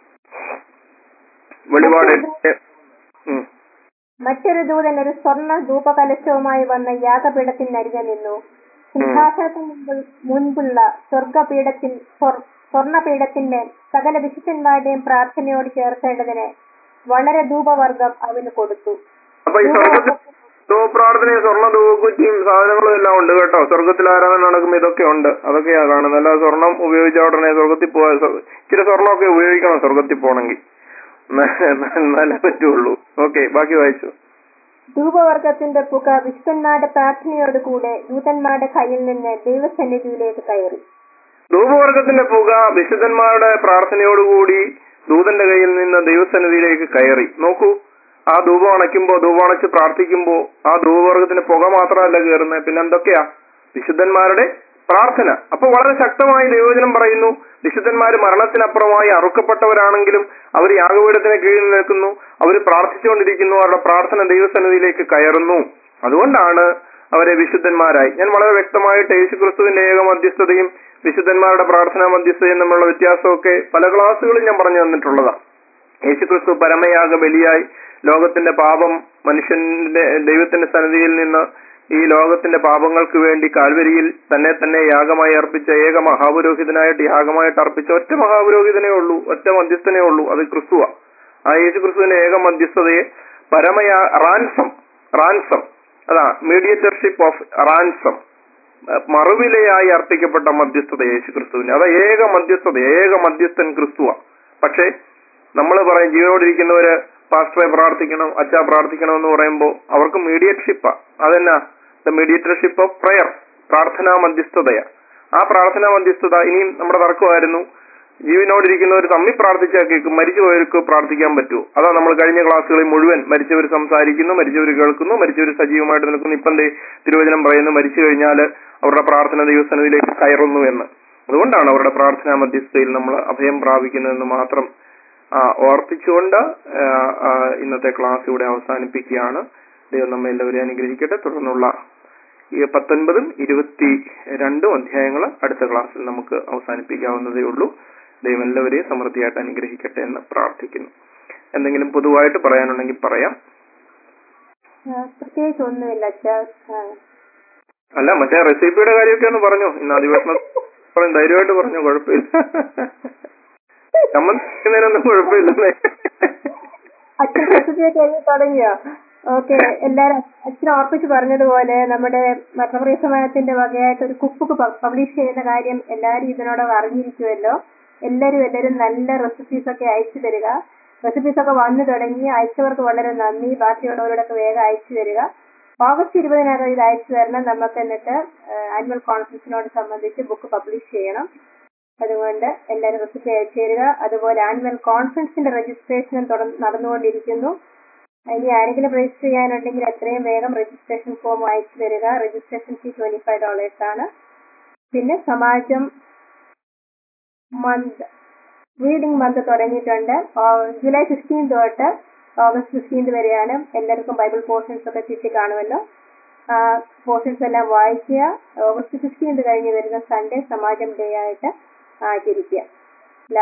വെളിപാട് എട്ട് ഉം. മറ്റൊരു ദൂതൻ ഒരു സ്വർണ്ണ ധൂപകലശവുമായി വന്ന യാഗപീഠത്തിനരികെ നിന്നു സിംഹാസനത്തിന് മുമ്പിൽ മുൻപുള്ള സ്വർഗപീഠത്തിൽ സ്വർ- സ്വർണ്ണപീഠത്തിന്മേൽ സകല വിശുദ്ധന്മാരുടെയും പ്രാർത്ഥനയോട് ചേർക്കേണ്ടതിന് വളരെ ധൂപവർഗം അവന് കൊടുത്തു അപ്പൊ ഈ സ്വർഗത്തിൽ പ്രാർത്ഥനയും സ്വർണ്ണ ധൂക്കുറ്റിയും സാധനങ്ങളും എല്ലാം ഉണ്ട് കേട്ടോ സ്വർഗത്തിൽ ആരാധന നടക്കുമ്പോ ഇതൊക്കെ ഉണ്ട് അതൊക്കെയാ കാണുന്നത് അല്ല സ്വർണം ഉപയോഗിച്ച ഉടനെ സ്വർഗത്തിൽ പോവാ സ്വ- ഇച്ചിരി സ്വർണ്ണമൊക്കെ ഉപയോഗിക്കണം സ്വർഗത്തിൽ പോണെങ്കിൽ എന്നാലേ പറ്റുള്ളൂ ഓക്കെ ബാക്കി വായിച്ചു ധൂപവർഗത്തിന്റെ പുക വിശുദ്ധന്മാരുടെ പ്രാർത്ഥനയോടുകൂടെ ദൂതന്മാരുടെ കയ്യിൽ നിന്ന് ദൈവസന്നിധിയിലേക്ക് കയറി ധൂപവർഗത്തിന്റെ പുക വിശുദ്ധന്മാരുടെ പ്രാർത്ഥനയോടുകൂടി ദൂതന്റെ കയ്യിൽ നിന്ന് ദൈവസന്നിധിയിലേക്ക് കയറി നോക്കൂ ആ ധൂപം അണയ്ക്കുമ്പോ ധൂപം അണച്ച് പ്രാർത്ഥിക്കുമ്പോ ആ ധൂപവർഗത്തിന്റെ പുക മാത്രമല്ല കയറുന്നത് പിന്നെ എന്തൊക്കെയാ വിശുദ്ധന്മാരുടെ പ്രാർത്ഥന അപ്പൊ വളരെ ശക്തമായി ദൈവവചനം പറയുന്നു വിശുദ്ധന്മാര് മരണത്തിനപ്പുറമായി അറുക്കപ്പെട്ടവരാണെങ്കിലും അവർ യാഗപീഠത്തിന് കീഴിൽ നിൽക്കുന്നു അവർ പ്രാർത്ഥിച്ചുകൊണ്ടിരിക്കുന്നു അവരുടെ പ്രാർത്ഥന ദൈവസന്നിധിയിലേക്ക് കയറുന്നു അതുകൊണ്ടാണ് അവരെ വിശുദ്ധന്മാരായി ഞാൻ വളരെ വ്യക്തമായിട്ട് യേശു ക്രിസ്തുവിന്റെ ഏക മധ്യസ്ഥതയും വിശുദ്ധന്മാരുടെ പ്രാർത്ഥനാ മധ്യസ്ഥതയും തമ്മിലുള്ള വ്യത്യാസമൊക്കെ പല ക്ലാസ്സുകളും ഞാൻ പറഞ്ഞു തന്നിട്ടുള്ളതാണ് യേശുക്രിസ്തു പരമയാഗ ബലിയായി ലോകത്തിന്റെ പാപം മനുഷ്യന്റെ ദൈവത്തിന്റെ സന്നിധിയിൽ നിന്ന് ഈ ലോകത്തിന്റെ പാപങ്ങൾക്ക് വേണ്ടി കാൽവരിയിൽ തന്നെ തന്നെ യാഗമായി അർപ്പിച്ച ഏക മഹാപുരോഹിതനായിട്ട് യാഗമായിട്ട് അർപ്പിച്ച ഒറ്റ മഹാപുരോഹിതനേ ഉള്ളൂ ഒറ്റ മധ്യസ്ഥനേ ഉള്ളൂ അത് ക്രിസ്തുവ ആ യേശു ക്രിസ്തുവിന്റെ ഏക മധ്യസ്ഥതയെ പരമയാ റാൻസം റാൻസം അതാ മീഡിയേറ്റർഷിപ്പ് ഓഫ് റാൻസം അഹ് മറുവിലയായി അർപ്പിക്കപ്പെട്ട മധ്യസ്ഥത യേശു ക്രിസ്തുവിന്റെ അത് ഏക മധ്യസ്ഥത ഏക മധ്യസ്ഥൻ ക്രിസ്തുവാ പക്ഷേ നമ്മൾ പറയും ജീവനോടിരിക്കുന്നവര് പാസ്റ്ററെ പ്രാർത്ഥിക്കണം അച്ഛാ പ്രാർത്ഥിക്കണം എന്ന് പറയുമ്പോൾ അവർക്ക് മീഡിയേറ്റർഷിപ്പാ അതെന്നാ ദ മീഡിയേറ്റർഷിപ്പ് ഓഫ് പ്രയർ പ്രാർത്ഥനാ മധ്യസ്ഥതയാ ആ പ്രാർത്ഥനാ മധ്യസ്ഥത ഇനിയും നമ്മുടെ തർക്കമായിരുന്നു ജീവനോടിരിക്കുന്നവർ തമ്മിൽ പ്രാർത്ഥിച്ചാൽ കേൾക്കും മരിച്ചുപോയവർക്ക് പ്രാർത്ഥിക്കാൻ പറ്റുമോ അതാ നമ്മൾ കഴിഞ്ഞ ക്ലാസ്സുകളിൽ മുഴുവൻ മരിച്ചവർ സംസാരിക്കുന്നു മരിച്ചവർ കേൾക്കുന്നു മരിച്ചവർ സജീവമായിട്ട് നിൽക്കുന്നു ഇപ്പം ദേ തിരുവചനം പറയുന്നു മരിച്ചു കഴിഞ്ഞാൽ അവരുടെ പ്രാർത്ഥന ദൈവസന്നിധിയിലേക്ക് കയറുന്നു എന്ന് അതുകൊണ്ടാണ് അവരുടെ പ്രാർത്ഥനാ മധ്യസ്ഥതയിൽ നമ്മൾ അഭയം പ്രാപിക്കുന്നതെന്ന് മാത്രം ആ, ഓർപ്പിച്ചുകൊണ്ട് ആ, ആ, ഇന്നത്തെ ക്ലാസ് ഇവിടെ അവസാനിപ്പിക്കുകയാണ് ദൈവം നമ്മെ എല്ലാവരെയും അനുഗ്രഹിക്കട്ടെ തുടർന്നുള്ള ഈ പത്തൊൻപതും ഇരുപത്തി രണ്ടും അധ്യായങ്ങൾ അടുത്ത ക്ലാസ്സിൽ നമുക്ക് അവസാനിപ്പിക്കാവുന്നതേ ഉള്ളൂ ദൈവം എല്ലാവരെയും സമൃദ്ധിയായിട്ട് അനുഗ്രഹിക്കട്ടെ എന്ന് പ്രാർത്ഥിക്കുന്നു എന്തെങ്കിലും പൊതുവായിട്ട് പറയാനുണ്ടെങ്കിൽ പറയാം ആ, പ്രത്യേകിച്ച് ഒന്നുമില്ല അച്ഛാ ആ, അല്ല മറ്റേ റെസിപ്പിയുടെ കാര്യമൊക്കെ ഒന്ന് പറഞ്ഞോ ഇന്ന് അധിവേശനം പറയും ധൈര്യമായിട്ട് പറഞ്ഞോ കുഴപ്പമില്ല ചമ്മന്തിനൊന്നും കുഴപ്പമില്ലെന്നേ അച്ഛൻ റെസിപ്പിയൊക്കെ എഴുതി തുടങ്ങിയോ ഓക്കെ എല്ലാരും അച്ഛൻ ഓർപ്പിച്ച് പറഞ്ഞതുപോലെ നമ്മുടെ മരണപ്രിയ സമാജത്തിന്റെ വകയായിട്ട് ഒരു കുക്ക് ബുക്ക് പബ്ലിഷ് ചെയ്യുന്ന കാര്യം എല്ലാരും ഇതിനോടകം അറിഞ്ഞിരിക്കുമല്ലോ എല്ലാരും എല്ലാരും നല്ല റെസിപ്പീസ് ഒക്കെ അയച്ചു തരിക റെസിപ്പീസ് ഒക്കെ വന്നു തുടങ്ങി അയച്ചവർക്ക് വളരെ നന്ദി ബാക്കിയുള്ളവരോടൊക്കെ വേഗം അയച്ചു തരിക ഓഗസ്റ്റ് ഇരുപതിനകം ഇത് അയച്ചു തരണം നമുക്ക് എന്നിട്ട് ആനുവൽ കോൺഫറൻസിനോട് സംബന്ധിച്ച് ബുക്ക് പബ്ലിഷ് ചെയ്യണം അതുകൊണ്ട് എല്ലാവരും റെസിപ്പി അയച്ചു തരിക അതുപോലെ ആനുവൽ കോൺഫറൻസിന്റെ രജിസ്ട്രേഷനും തുടർന്ന് നടന്നുകൊണ്ടിരിക്കുന്നു ഇനി ആരെങ്കിലും രജിസ്റ്റർ ചെയ്യാനുണ്ടെങ്കിൽ എത്രയും വേഗം രജിസ്ട്രേഷൻ ഫോം അയച്ചു തരിക registration fee twenty five dollars ആണ് പിന്നെ സമാജം മന്ത് റീഡിംഗ് മന്ത് തുടങ്ങിയിട്ടുണ്ട് ആ- ജൂലൈ ഫിഫ്റ്റീൻ തൊട്ട് ഓഗസ്റ്റ് ഫിഫ്റ്റീൻത് വരെയാണ് എല്ലാവർക്കും ബൈബിൾ പോർഷൻസ് ഒക്കെ കിട്ടി കാണുമല്ലോ ആ പോർഷൻസ് എല്ലാം വായിക്കുക ഓഗസ്റ്റ് ഫിഫ്റ്റീൻത് കഴിഞ്ഞ് വരുന്ന സൺഡേ സമാജം ഡേ ആയിട്ട് ആചരിക്കുക